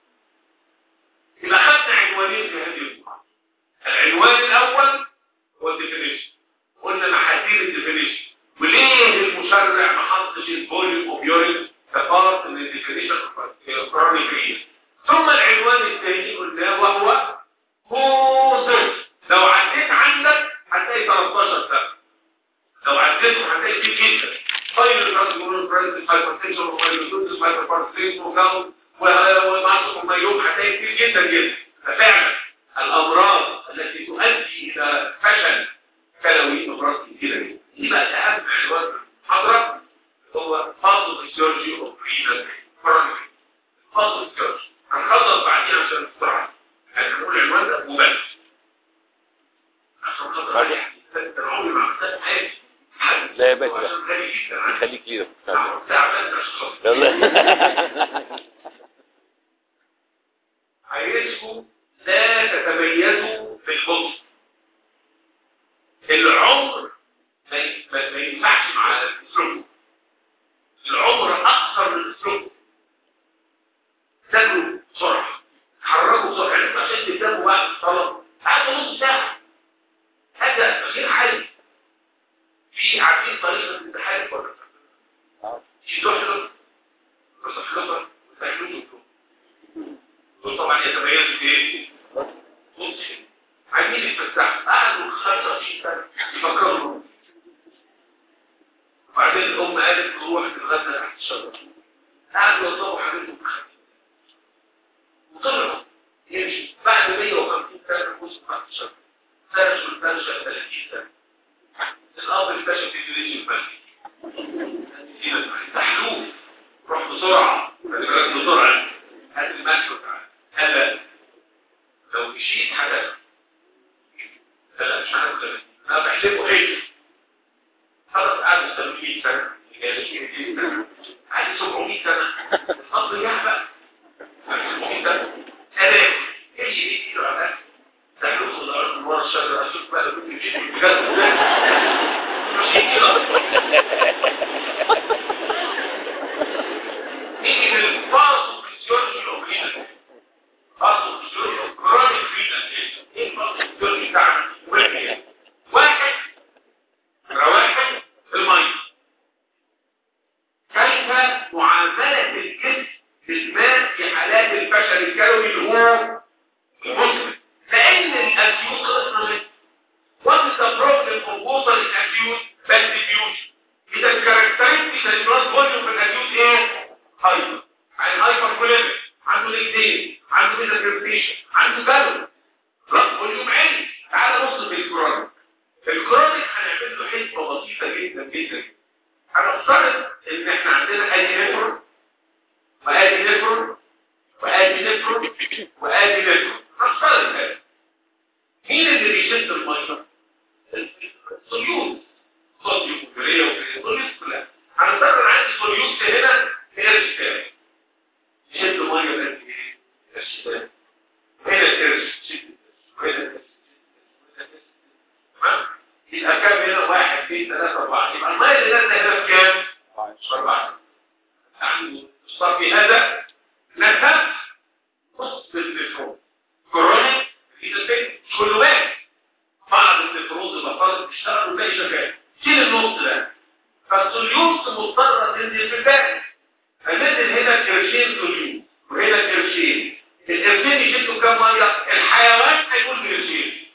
يبقى خدنا عنوانين في هذه المحاضرة العنوان الأول هو الديفينيشن قلنا محاذير الديفينيشن وليه المشرع ما حطش الفوليوم اوف يورين كبارت من الديفينيشن كرونيك ثم العنوان الثاني قلناه وهو كوزس لو عديت عندك هتلاقي 13 سنة لو عديته هتلاقي كتير جدا فايل ترانسفورمر بريزنت هايبرتنشن ومايلوزوزس هايبربارسلين وجاون ومعصب الميلوم هتلاقي كتير جدا جدا ففعلا الامراض التي تؤدي الى فشل كلوي امراض كثيره جدا يبقى اهم عنوان المحاضره هو باثوفيسيولوجي اوف رينال كرونيك باثوفيسيولوجي هنخلص بعدين عشان السرعه هنقول العنوان ده وبس عشان خاطر راجع. انت عمري ما عملتها في حياتي لا يا باشا عشان غالي جدا خليك لينا تعبان عشان خاطر يلا عايزكم لا تتميزوا في البطن العمر ما ي- ما ما ينفعش مع الاسلوب العمر اقصر من الاسلوب تاكلوا بسرعه حركوا بسرعه يعني عشان تبداوا وقت الصلاه قعدوا نص ساعه هذا غير حل في عارفين طريقه الامتحان ولا في تحضر وتحضر وتحضر دول طبعا يتميزوا في ايه؟ بص عايزين يتفتحوا قعدوا 25 سنه يفكروا وبعدين الام قالت نروح نتغدى تحت الشجره قعدوا يوضبوا حبيبهم بخمسين وطلعوا يمشي بعد 150 سنه نبص تحت الشجره سنه شو سنه 30 سنه الاب اكتشف الجريش الملكي تحلوه روح بسرعه خلي بالك بسرعه هات الملك وتعالى هلا لو مشيت هتاكل لا مش هتاكل انا بحسبه ايه خلاص قعد 700 سنه جاي 200 سنه قعد 700 سنه الفضل يحبق 700 سنه انا ايش دي كيلو على تحلوه الارض من ورا الشجره اشوف بقى لو كنت مشيت بجد مش كده نيجي للفاسوفيسيولوجي اوف رينال فاسوفيسيولوجي اوف كرونيك رينال ايه الفاسوفيسيولوجي بتاعنا واحد واحد رواحل الميه كيف معاملة الجسم للماء في حالات الفشل الكلوي اللي هو المسلم لأن الأكيوت خلصنا منه What is the problem of water in acute bad diffusion? إذا الكاركترستيك للبلاد فوليوم في الأكيوت إيه؟ هايبر يعني هايبر كوليميك عنده ليكتين عنده ميزاكريبتيشن عنده بالون بلاد فوليوم عالي تعالى نص في الكرونيك الكرونيك هنعمل له حسبة بسيطة جدا جدا هنفترض ان احنا عندنا ادي نفرون وادي نفرون وادي نفرون وادي نفرون نفترض هذا مين اللي بيشد الميه؟ الصيود صوديوم وكريه وكريه كلها هنفترض عندي صيود هنا هي الشتاء يشد ميه بقد ايه؟ الشتاء هنا الكرش تشد وهنا الانفتاح فنزل هنا كرشين صليب وهنا كرشين القرشين يشدوا كام ميه الحيوان هيقول كرشين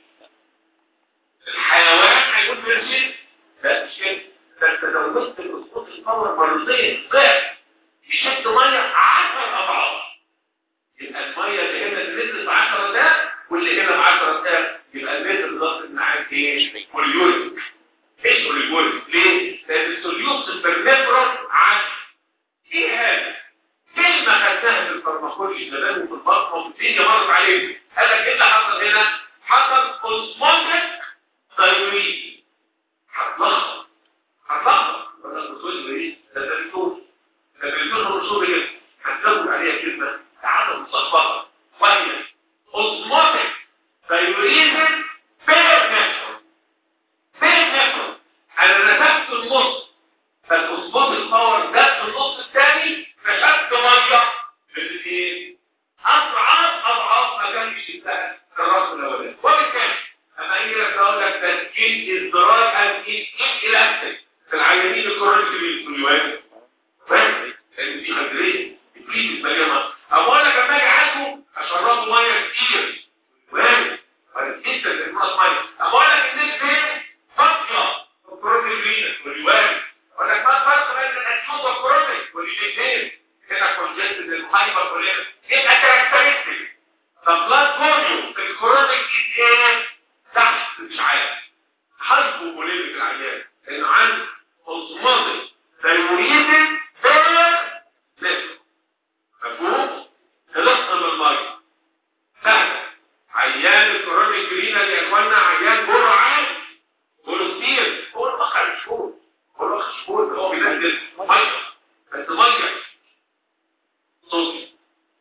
الحيوان هيقول كرشين لا مش كده ده انت لو وصلت الاسقوط الفور مرتين ضعف يشد ميه 10 اضعاف يبقى الميه اللي هنا اللي نزلت 10 ده واللي هنا ب 10 ده يبقى المتر ضغط معاك ايه؟ واليوريك ايش واليوريك ليه؟ لان السوليوس البرنفرال عالي ايه هذا؟ كلمة خدناها في الفارماكولوجي زمان وفي البطن وفي الدنيا مرت علينا قال لك ايه اللي حصل هنا؟ حصل اوزموتيك تايوريد هتلخبط هتلخبط ولا بتقول ايه؟ ده ده بتقول ده بتقول الرسول كده هتزود عليها كلمة تعالى مصفقة وهي اوزموتيك تايوريد بير نفسه بير نفسه انا نفخت النص فالاوزموتيك باور ده في النص الثاني فشد ميه في الايه؟ اضعاف اضعاف ما كان يشدها الراس الاولاني وبالتالي اما اجي لك اقول لك تسكين ازدراج ان الاستيك في العيانين الكورنيك بالكليوان فاهم؟ لان دي خدريه بتجيب المليانه اقول لك اما اجي عالجه اشربه ميه كتير فاهم؟ فالجسد اللي ناقص ميه اقول لك الناس فين؟ فاضيه الكورنيك بالكليوان اقول لك ما الفرق بين الاكيوت والكورنيك والاثنين هنا كونجستد الهايبر كوليريك يبقى كاركترستيك فبلاد فوليوم في الكورونيك ايه تحت مش عارف حسبه كوليريك العيان لانه عنده اوزموتيك تايموريزم بير نفسه مفهوم خلصنا من الميه سهل عيان الكورونيك رينا يا اخوانا عيان بوله عالي بوله كتير هو الاخر مش بول هو الاخر مش بول هو بينزل ميه بس ميه صوتي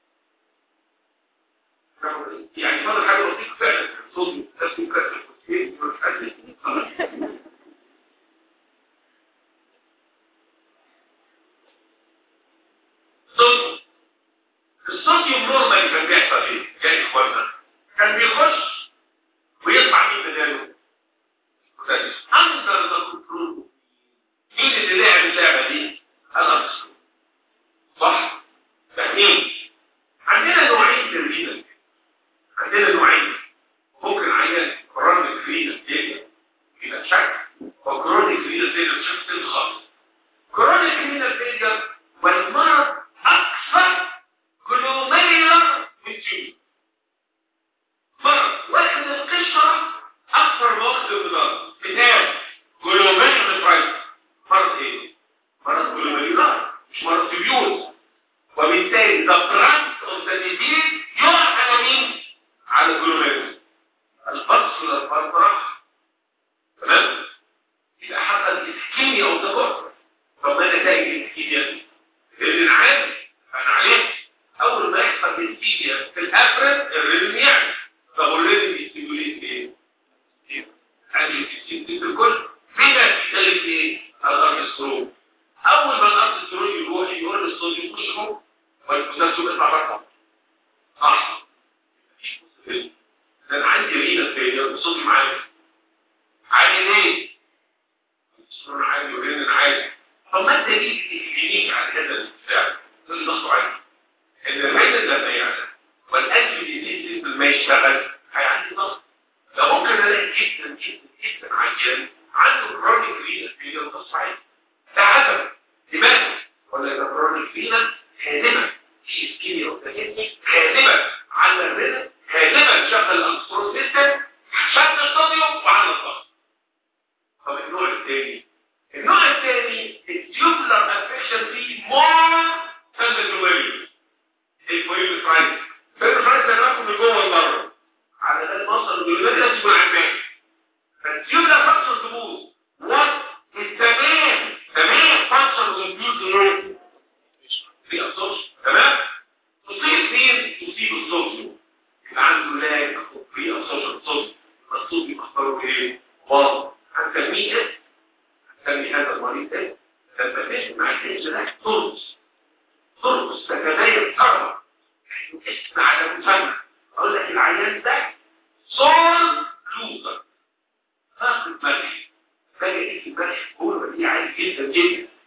يعني فضل حاجة بسيطة فعلا صوتي تسكن كسر كتير صوتي الصوتيوم نورمال كان بيحصل ايه؟ يا اخوانا كان بيخش ويطلع مين بداله؟ اندر ذا كنترول مين اللي لعب اللعبه دي؟ انا صح؟ فاهمين؟ عندنا نوعين في الرينال عندنا نوعين ممكن عيان كرونيك رينال فيلير يبقى شك وكرونيك رينال فيلير شخص خالص كرونيك رينال فيلير والمرض اكثر جلوميرولار من تيوب مرض واحد القشره اكثر ما واخد الغدار مثال جلوميرولار فرايتس مرض ايه؟ مرض جلوميرولار مش مرض تبيوز وبالتالي the brunt of the disease يقع على مين؟ على الجلوميرولار الفصل الفرح تمام؟ يبقى حصل اسكيميا او تبرد طب ما نتائج الاسكيميا؟ اللي العادي انا عليه اول ما يحصل اسكيميا في الافرد الريزم يعني طب الريزم بيستيموليت ايه؟ ادي بيستيموليت الكل في ناس بتختلف ايه؟ الارمسترون اول ما الارمسترون يروح يقول للصوديوم خشوا والبوتاسيوم يطلع بره صح ده انا عندي رينا فيلير الصوديوم عالي عالي ليه؟ الصوديوم عالي والرينا عالي طب ما انت ليه تكلينيك على هذا الفعل ده اللي ضغطه عالي ان الرينا لما يعلى والقلب الجديد لما يشتغل هيعدي ضغط ده ممكن الاقي جدا جدا جدا عيان عنده كرونيك رينا فيلير ضغط عالي ده عدم لماذا؟ ولا يبقى كرونيك رينا خادمة في اسكيميا وتكني خادمة على الرنة خادمة شغل الأنسترون سيستم شغل الصوديوم وعلى الضغط طب النوع الثاني النوع الثاني التيوبلر افكشن فيه مور سنتجلوميري الفويل فرايز فويل فرايز بيراكم من جوه لبره على ده المصدر الجلوميري لازم يكون عمال فالتيوبلر فانكشن تبوظ وات التمام تمام فانكشن النيوترون في الصوت تمام تصيب مين تصيب الصوت اللي عنده لاج في الصوت الصوت الصوت بيختاروا ايه واضح هنسميه ايه هنسمي هذا المريض ايه لما مش مع الحج ده ترقص ترقص تتباين قرب اسم على مسمى اقول لك العيان ده صول لوزر فاقد ملح فاجئ اسم ملح هو دي عالي جدا جدا تلاقيه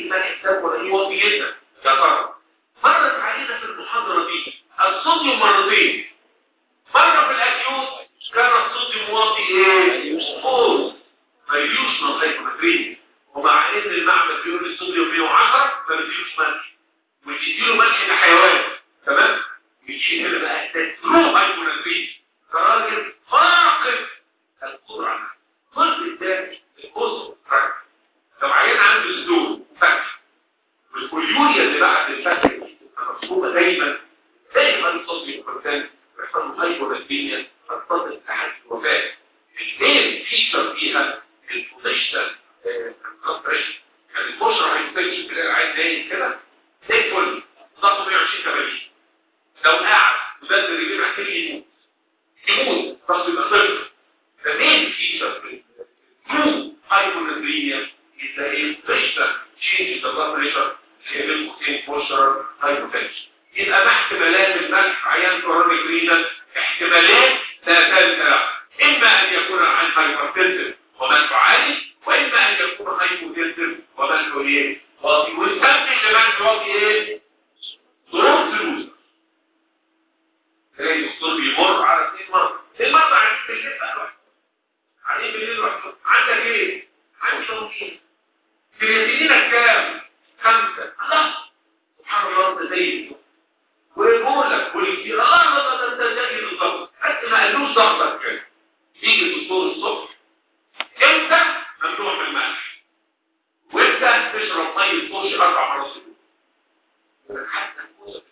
في ملح دم ولا ايه واطي جدا يا ترى مرت علينا في المحاضره دي الصوديوم مرتين مره في الاكيوت كان الصوديوم واطي ايه فوز مليوش نصيحه ومع ان المعمل بيقول لي الصوديوم 110 ما بيديلوش ملح ويديله ملح لحيوان تمام يجي هنا بقى تدروب هايبوناترين راجل فاقد القدره فاقد ده الجزء لو عيان عنده سدود فتح والكوليوريا اللي بعد الفتح مصوبه دايما دايما الصوديوم كونتنت بيحصل له هايبوناترينيا فتتصل لحد الوفاه الاثنين فيشر فيها البوزيشن كومبريشن يعني البشرة هيستجيب في العين دايم كده زي الفل ضغطه 120 80 لو قاعد وبدل رجليه محتاج يموت يموت ضغطه يبقى صفر ده مين فيشر ترو هايبوناترينيا is the impression change the blood pressure اللي هي بالكوتين بوشر هايبوتنشن يبقى مع احتمالات الملح عيان كورونيك رينال احتمالات لا تنتهي اما ان يكون عن هايبرتنسن وملح عالي واما ان يكون هايبوتنسن وملح ايه واطي والسبب لملح واطي ايه ظروف فلوس تلاقي الدكتور بيمر على اثنين مرة اثنين مرة على بالليل بقى لوحده عليه بالليل لوحده عندك ايه؟ عندي توقيت كرياتينك كام؟ خمسة الله سبحان الله انت زي ويقول لك والكتير الله الله ده انت زي بالظبط حتى ما قالوش ضغطك كده يجي الدكتور الصبح امتى ممنوع من الملح وانت تشرب ميه تخش اربع مرات في اليوم حتى الكوسه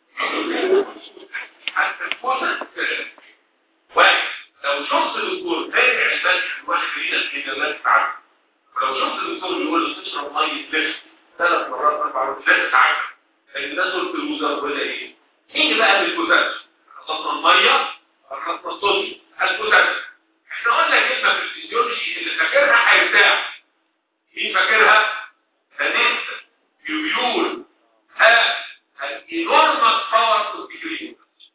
حتى الكوسه واحد لو شفت الدكتور تابع الملح الواحد فينا الكميات بتاعته ولو شفت الدكتور بيقول له تشرب ميه لتر ثلاث مرات اربع مرات لا تتعب لان ده صوت الوزر ولا ايه نيجي بقى للبوتاسيوم خلصنا الميه خلصنا الصوديوم البوتاسيوم احنا قلنا كلمه في الفيزيولوجي اللي فاكرها هيرتاح مين فاكرها؟ تنسى يبيول ها الانورمس باور تو ديجري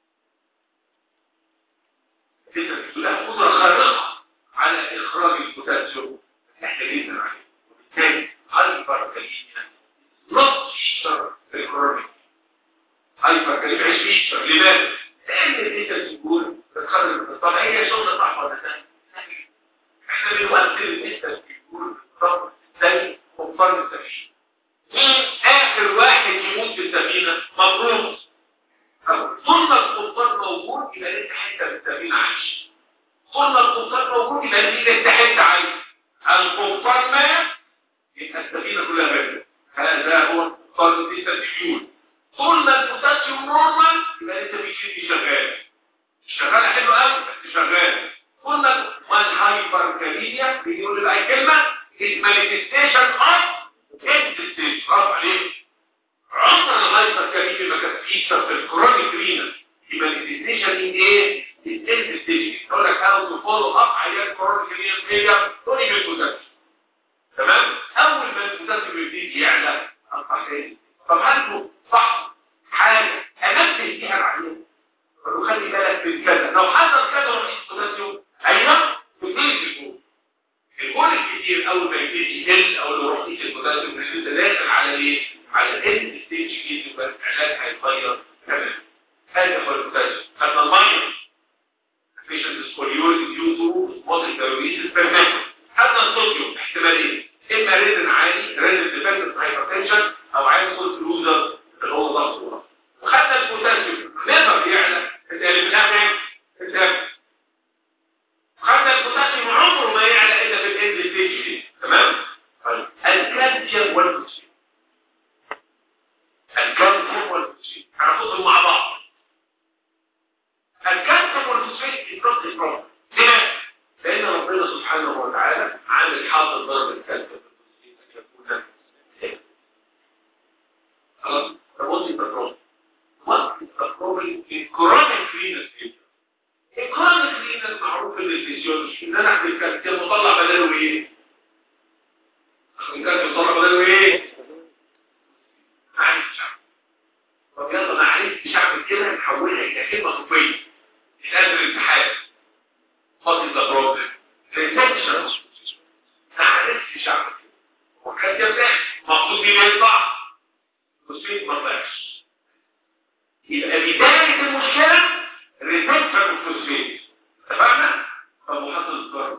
انت لها قدره خارقه على اخراج البوتاسيوم احنا جدا عليه وبالتالي هايبر كاليميا نص فيشر الكرونيك هايبر كاليميا مش فيشر لماذا؟ لان انت بتقول بتخرج طب هي شغل صح ولا ثاني؟ احنا بنوكل النسبه بتقول بالظبط زي قنفار السفينه مين اخر واحد يموت في السفينه؟ مبروك طول ما القنفار موجود يبقى انت حته من السفينه عايش طول ما القنفار موجود يبقى انت حته عايش القنفار مات يبقى السفينه كلها ماتت هذا هو قانون التسيول طول ما البوتاسيوم نورمال يبقى انت بيشيل شغال شغاله حلو قوي بس شغال طول ما الهايبر كاليميا بيقول لي بقى كلمه المانيفستيشن اوف انتستيج برافو عليك عمر الهايبر كاليميا ما كانت فيشر في الكرونيك رينال المانيفستيشن ان ايه؟ الانتستيج يقول لك هاو تو فولو اب عيان كرونيك رينال فيلير تقول لي بالبوتاسيوم تمام اول ما البوتاسيوم يبتدي يعلى القحيل طب هل صح حاجه انبه بيها العيان وخلي بالك من كذا لو حصل كذا رئيس البوتاسيوم ايوه تبتدي تكون الكون الكتير اول ما يبتدي يقل او لو رئيس البوتاسيوم انت داخل على ايه على الاند ستيج جديد يبقى العلاج هيتغير تمام هذا هو البوتاسيوم خدنا الميه patient scoliosis due to motor terrorism perfect خدنا الصوديوم احتمالين اما ريزن عالي ريزن ديبندنت هايبرتنشن او عايز صوت لوزر اللي هو ضغط وخدنا البوتاسيوم نقدر يعلى الالمنام الدم خدنا البوتاسيوم عمره ما يعلى الا في الاند ستيج دي تمام طيب الكالسيوم والبوتاسيوم الكالسيوم والبوتاسيوم هناخدهم مع بعض الكالسيوم والبوتاسيوم يتربط البروبلم لماذا؟ لان ربنا سبحانه وتعالى عامل حاطط ضرب الكالسيوم يكون خلاص طب وات از ذا بروبلم وات از ذا بروبلم في كرونيك رينال فيلر الكرونيك رينال معروف ان الفيزيولوجي ان انا اعمل كالسيوم واطلع بداله ايه؟ الكالسيوم طلع بداله ايه؟ معلش طب يلا ما عرفتش اعمل كده نحولها الى كلمه طبيه لازم الامتحان what is the problem retention ما عرفتش اعمل كده وكان ده المفروض يبقى كانت المشكله ريتنشن الفوسفيت اتفقنا؟ طب وحصل الضرر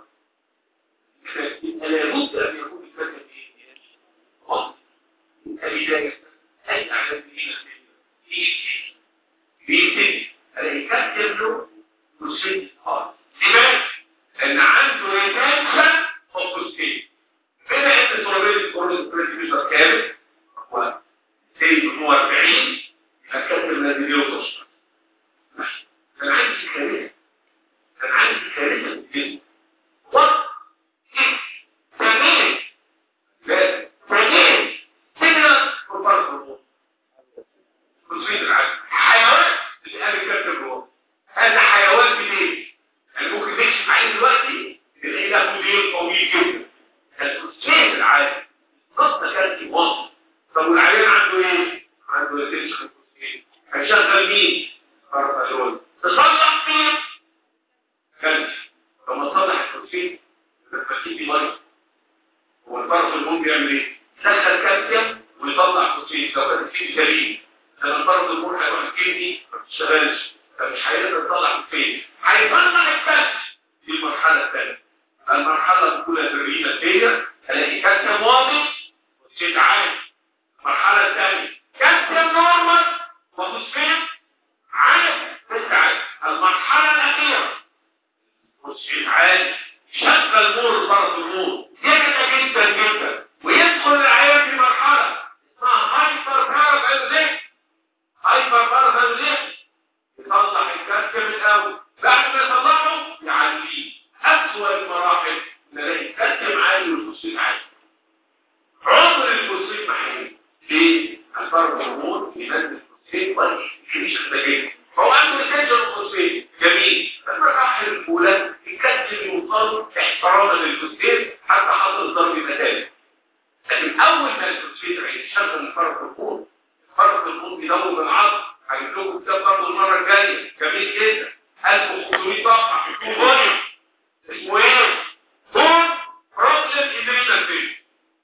يبقى لابد ان يكون الكتاب ايه؟ واضح. يبقى بدايه اي اعلام دينيه بيجي بيبتدي الاقي كاتب له فوسفيت اه لماذا؟ لان عنده ريتنشن اوف فوسفيت بما ان الترابيز الكورنيس بريتيفيشر كامل و سيد 40 هكتب الذي يوصل كان عندي كارثه كان عندي كارثه في الجسم وقت ثانيا لا ثانيا سنة وفرق الروح تصوير العالم حيوان اللي قال الكابتن الروح هذا حيوان بدين يعني ممكن نكشف عليه دلوقتي تلاقي له مليون طويل جدا التصوير العالم قصة كانت مصر طب والعيان عنده ايه؟ عنده يتنشخ التصوير هيشغل مين؟ فرق تصلح مين؟ كانش لما تصلح التصوير لما تيجي ميه هو الفرق المهم بيعمل ايه؟ يدخل كالسيوم ويطلع فوسفين لو كان فيه سليم لما الفرق المهم هيروح الكدني ما بتشتغلش فمش هيقدر يطلع فوسفين هيطلع الكالسيوم دي المرحله الثانيه المرحله الاولى في الرينا الثانيه الاقي كالسيوم واضح فوسفين عالي المرحله الثانيه كالسيوم نورمال وفوسفين عالي بس عالي المرحله الاخيره فوسفين عالي شغل نور الطرف النور جدا جدا جدا ويدخل العيان في مرحلة اسمها هايبر بارافازوليك هايبر بارافازوليك يطلع الكالسيوم الأول بعد ما يطلعه يعليه أسوأ المراحل نلاقي الكالسيوم عالي والفوسفين عالي عمر الفوسفين محلي ليه؟ الفرق هرمون ينزل الفوسفين ولا يعيش الدجاج فهو عنده ريتنشن الفوسفين جميل المراحل الأولى الكالسيوم يوصل احتراما للفوسفين حتى حصل ضرب مثالي لكن اول ما الفوسفين هيشغل الفرق الهرمون الفرق الهرمون بيدور بالعصر هجيب لكم كتاب برضه المره الجايه جميل جدا 1500 صفحه في فوليوم اسمه ايه؟ بون بروبلم ان رينال فيل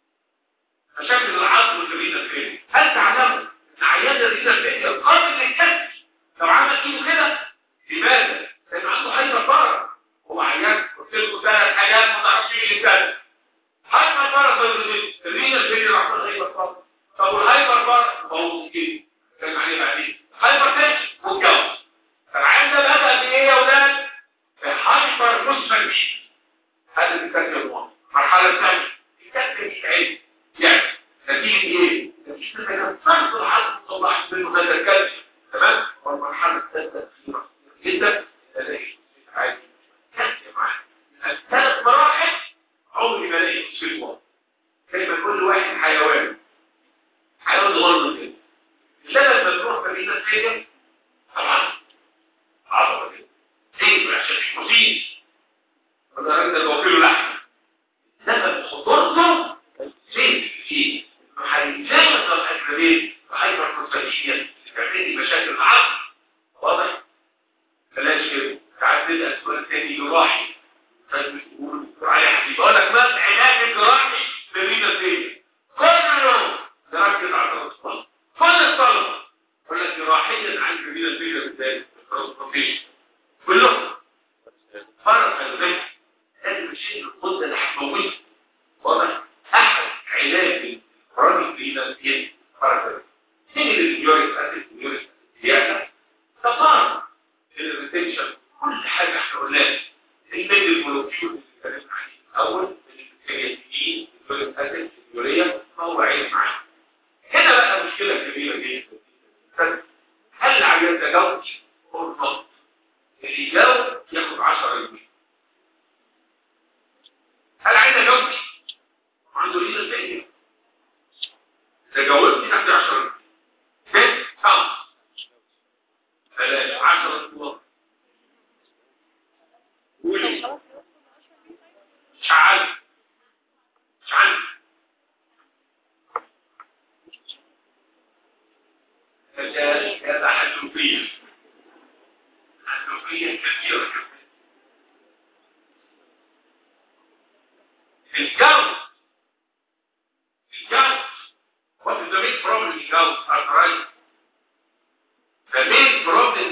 مشاكل العظم في الرينال فيل هل تعلموا ان عيان الرينال فيل قابل للكسر لو عمل ايده كده لماذا؟ لان عنده هايبر بارا هو عيان قلت لكم ثلاث حاجات ما تعرفش ايه اللي ثالث هايبر بارا الرينال فيل راح هايبر بارا طب والهايبر بارا بوظ كده كان عليه بعدين هايبر تنشن والجوز فالعيان ده بدا بايه يا اولاد؟ هايبر فوسفاتيد هذا الكتاب الواحد المرحله الثانيه الكتاب يتعد يعني نتيجه ايه؟ نتيجه ان فرق العظم طلع منه هذا الكالسيوم تمام؟ والمرحله الثالثه الاخيره جدا تلاقي عادي كالسيوم عادي الثلاث مراحل عمري ما الاقي فوسفين واحد كيف كل واحد حيوان حيوان غلط كده لما بنروح مدينه السيده طبعا عضله كده ايه عشان في بروتين فده انت توكله لحم لما خطورته فين فيه هيتزايد الاكرامين وهيبقى فوسفاتيه تعمل مشاكل العظم واضح بلاش كده تعدد السؤال الثاني جراحي فبتقول على حديث بقول لك ما العلاج الجراحي للرينا فين كل يوم نركز على الصلاه كل الطلبه يقول لك جراحيا عن الرينا فين بالذات الترانسبورتيشن كلهم فرق الذكر لازم الشيء القدة الحموية واضح أحد علاج الرجل في نفسيته فرق الذكر مين اللي اليوريك أسيد اليوريك زيادة تقارن الريتنشن كل حاجة احنا قلناها الميد المولوكيول اللي اتكلمنا عليه الأول الكرياتين اليوريك أسيد اليوريا فهو عين معانا هنا بقى مشكلة كبيرة جدا هل العيان ده جوج أو نقط اللي يجاوب ياخد 10 جنيه هل عايز اجاوب عنده ليه الثانيه اذا جاوبت تاخد 10 جنيه خمس ثلاثة 10 دولار قولي مش عارف مش عارف هذا حلوفية حلوفية كثيرة الجوز الجوز what is the main problem in gout arthritis the main problem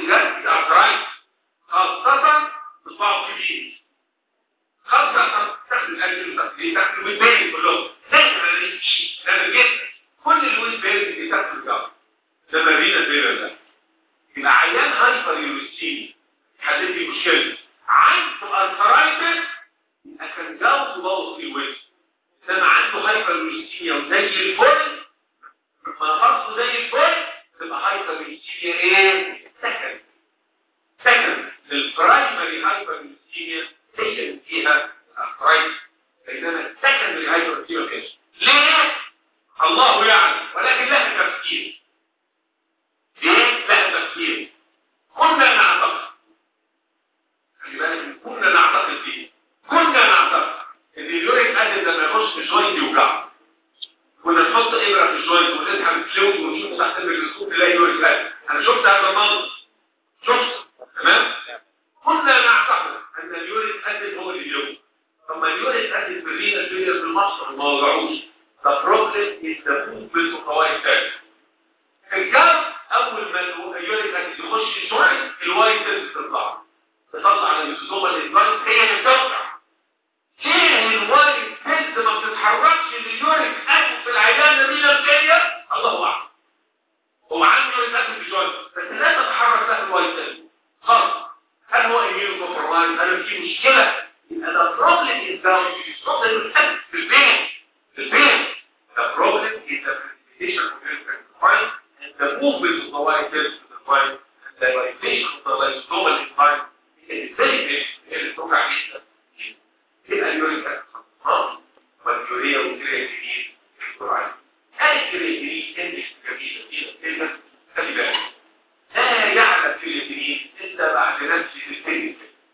مشكله عنده ارثرايتس كان جاوب تبوظ في الوجه انما عنده هايبرلوسيميا وزي الفل ما خلصه زي الفل تبقى هايبرلوسيميا ايه سكند سكند للبرايمري هايبرلوسيميا هي اللي فيها الارثرايتس بينما السكندري هايبرلوسيميا كده ليه الله يعلم ولكن لها تفكير ليه لها تفكير كنا نعتقد خلي بالك كنا نعتقد فيه كنا نعتقد ان اليوريك اسيد لما يخش في الجوينت يوجعه كنا نحط ابره في الجوينت ونسحب الفلويد ونشوف تحت الميكروسكوب نلاقي يوريك اسيد انا شفت هذا المنظر شفت تمام كنا نعتقد ان اليوريك اسيد هو اللي بيوجع طب ما اليوريك اسيد في الرينا فيلير في المصر ما وجعوش the problem is the movement of the white cell الجرس اول ما اليوريك اسيد يخش الجوينت الوايت سيلز تطلع تطلع على الاسوسوما الانفانت هي اللي بتوقع ليه الوايت سيلز ما بتتحركش لليوريك اسيد في العيان دي نفسيا الله اعلم هو عنده يوريك اسيد في الجوينت بس لا تتحرك له الوايت سيلز خلاص هل هو ايميون كومبرومايز هل في مشكله يبقى ده بروبلم از داون بروبلم از في البين في البين the problem is the precipitation of uric acid and the movement of the white cells to the point and the dilation of the lysosomal enzyme is very big اللي بتوقع جدا يبقى اليوريك اسيد واليوريا والكرياتينين الجرعان هل الكرياتينين اندكس جميله فيها كده خلي بالك لا يعلم الكرياتينين الا بعد نفس الكرياتينين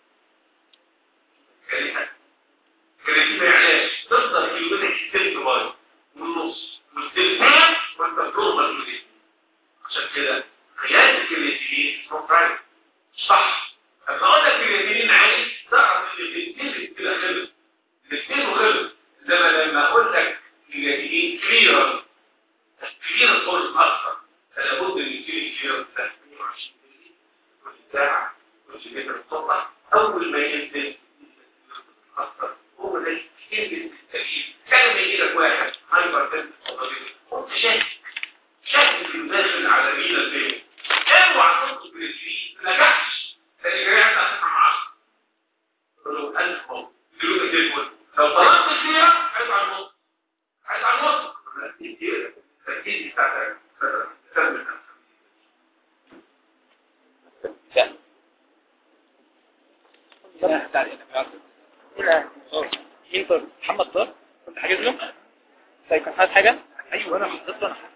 الكرياتين ما يعلاش تفضل كيلومتر التلت بايظ والنص والتلتين وانت بترمى الكرياتين عشان كده قياس الكرياتين مفرد صح لما اقول لك الكرياتين عالي تعرف ان الاثنين كده خلص الاثنين وخلص انما لما اقول لك الكرياتين كليرنس كليرنس هو الاكثر فلا بد من يصير كليرنس 22 كل ساعه كل متر الصبح اول ما ينزل اكثر هو ده كلمه التغيير كان يجي لك واحد هايبر تنس كنت شاكك شاكك في داخل على مين الفين اوعى تنقص بالسرير ما نجحش لان جاي اسمع معاك لو ألف مرة يقولوا لك الفل لو طلبت فيها عايز على النص عايز على النص كتير التركيز بتاعتك تثبت مين طب محمد طه كنت حاجز له طيب كان حاجه حاجه ايوه انا حضرت انا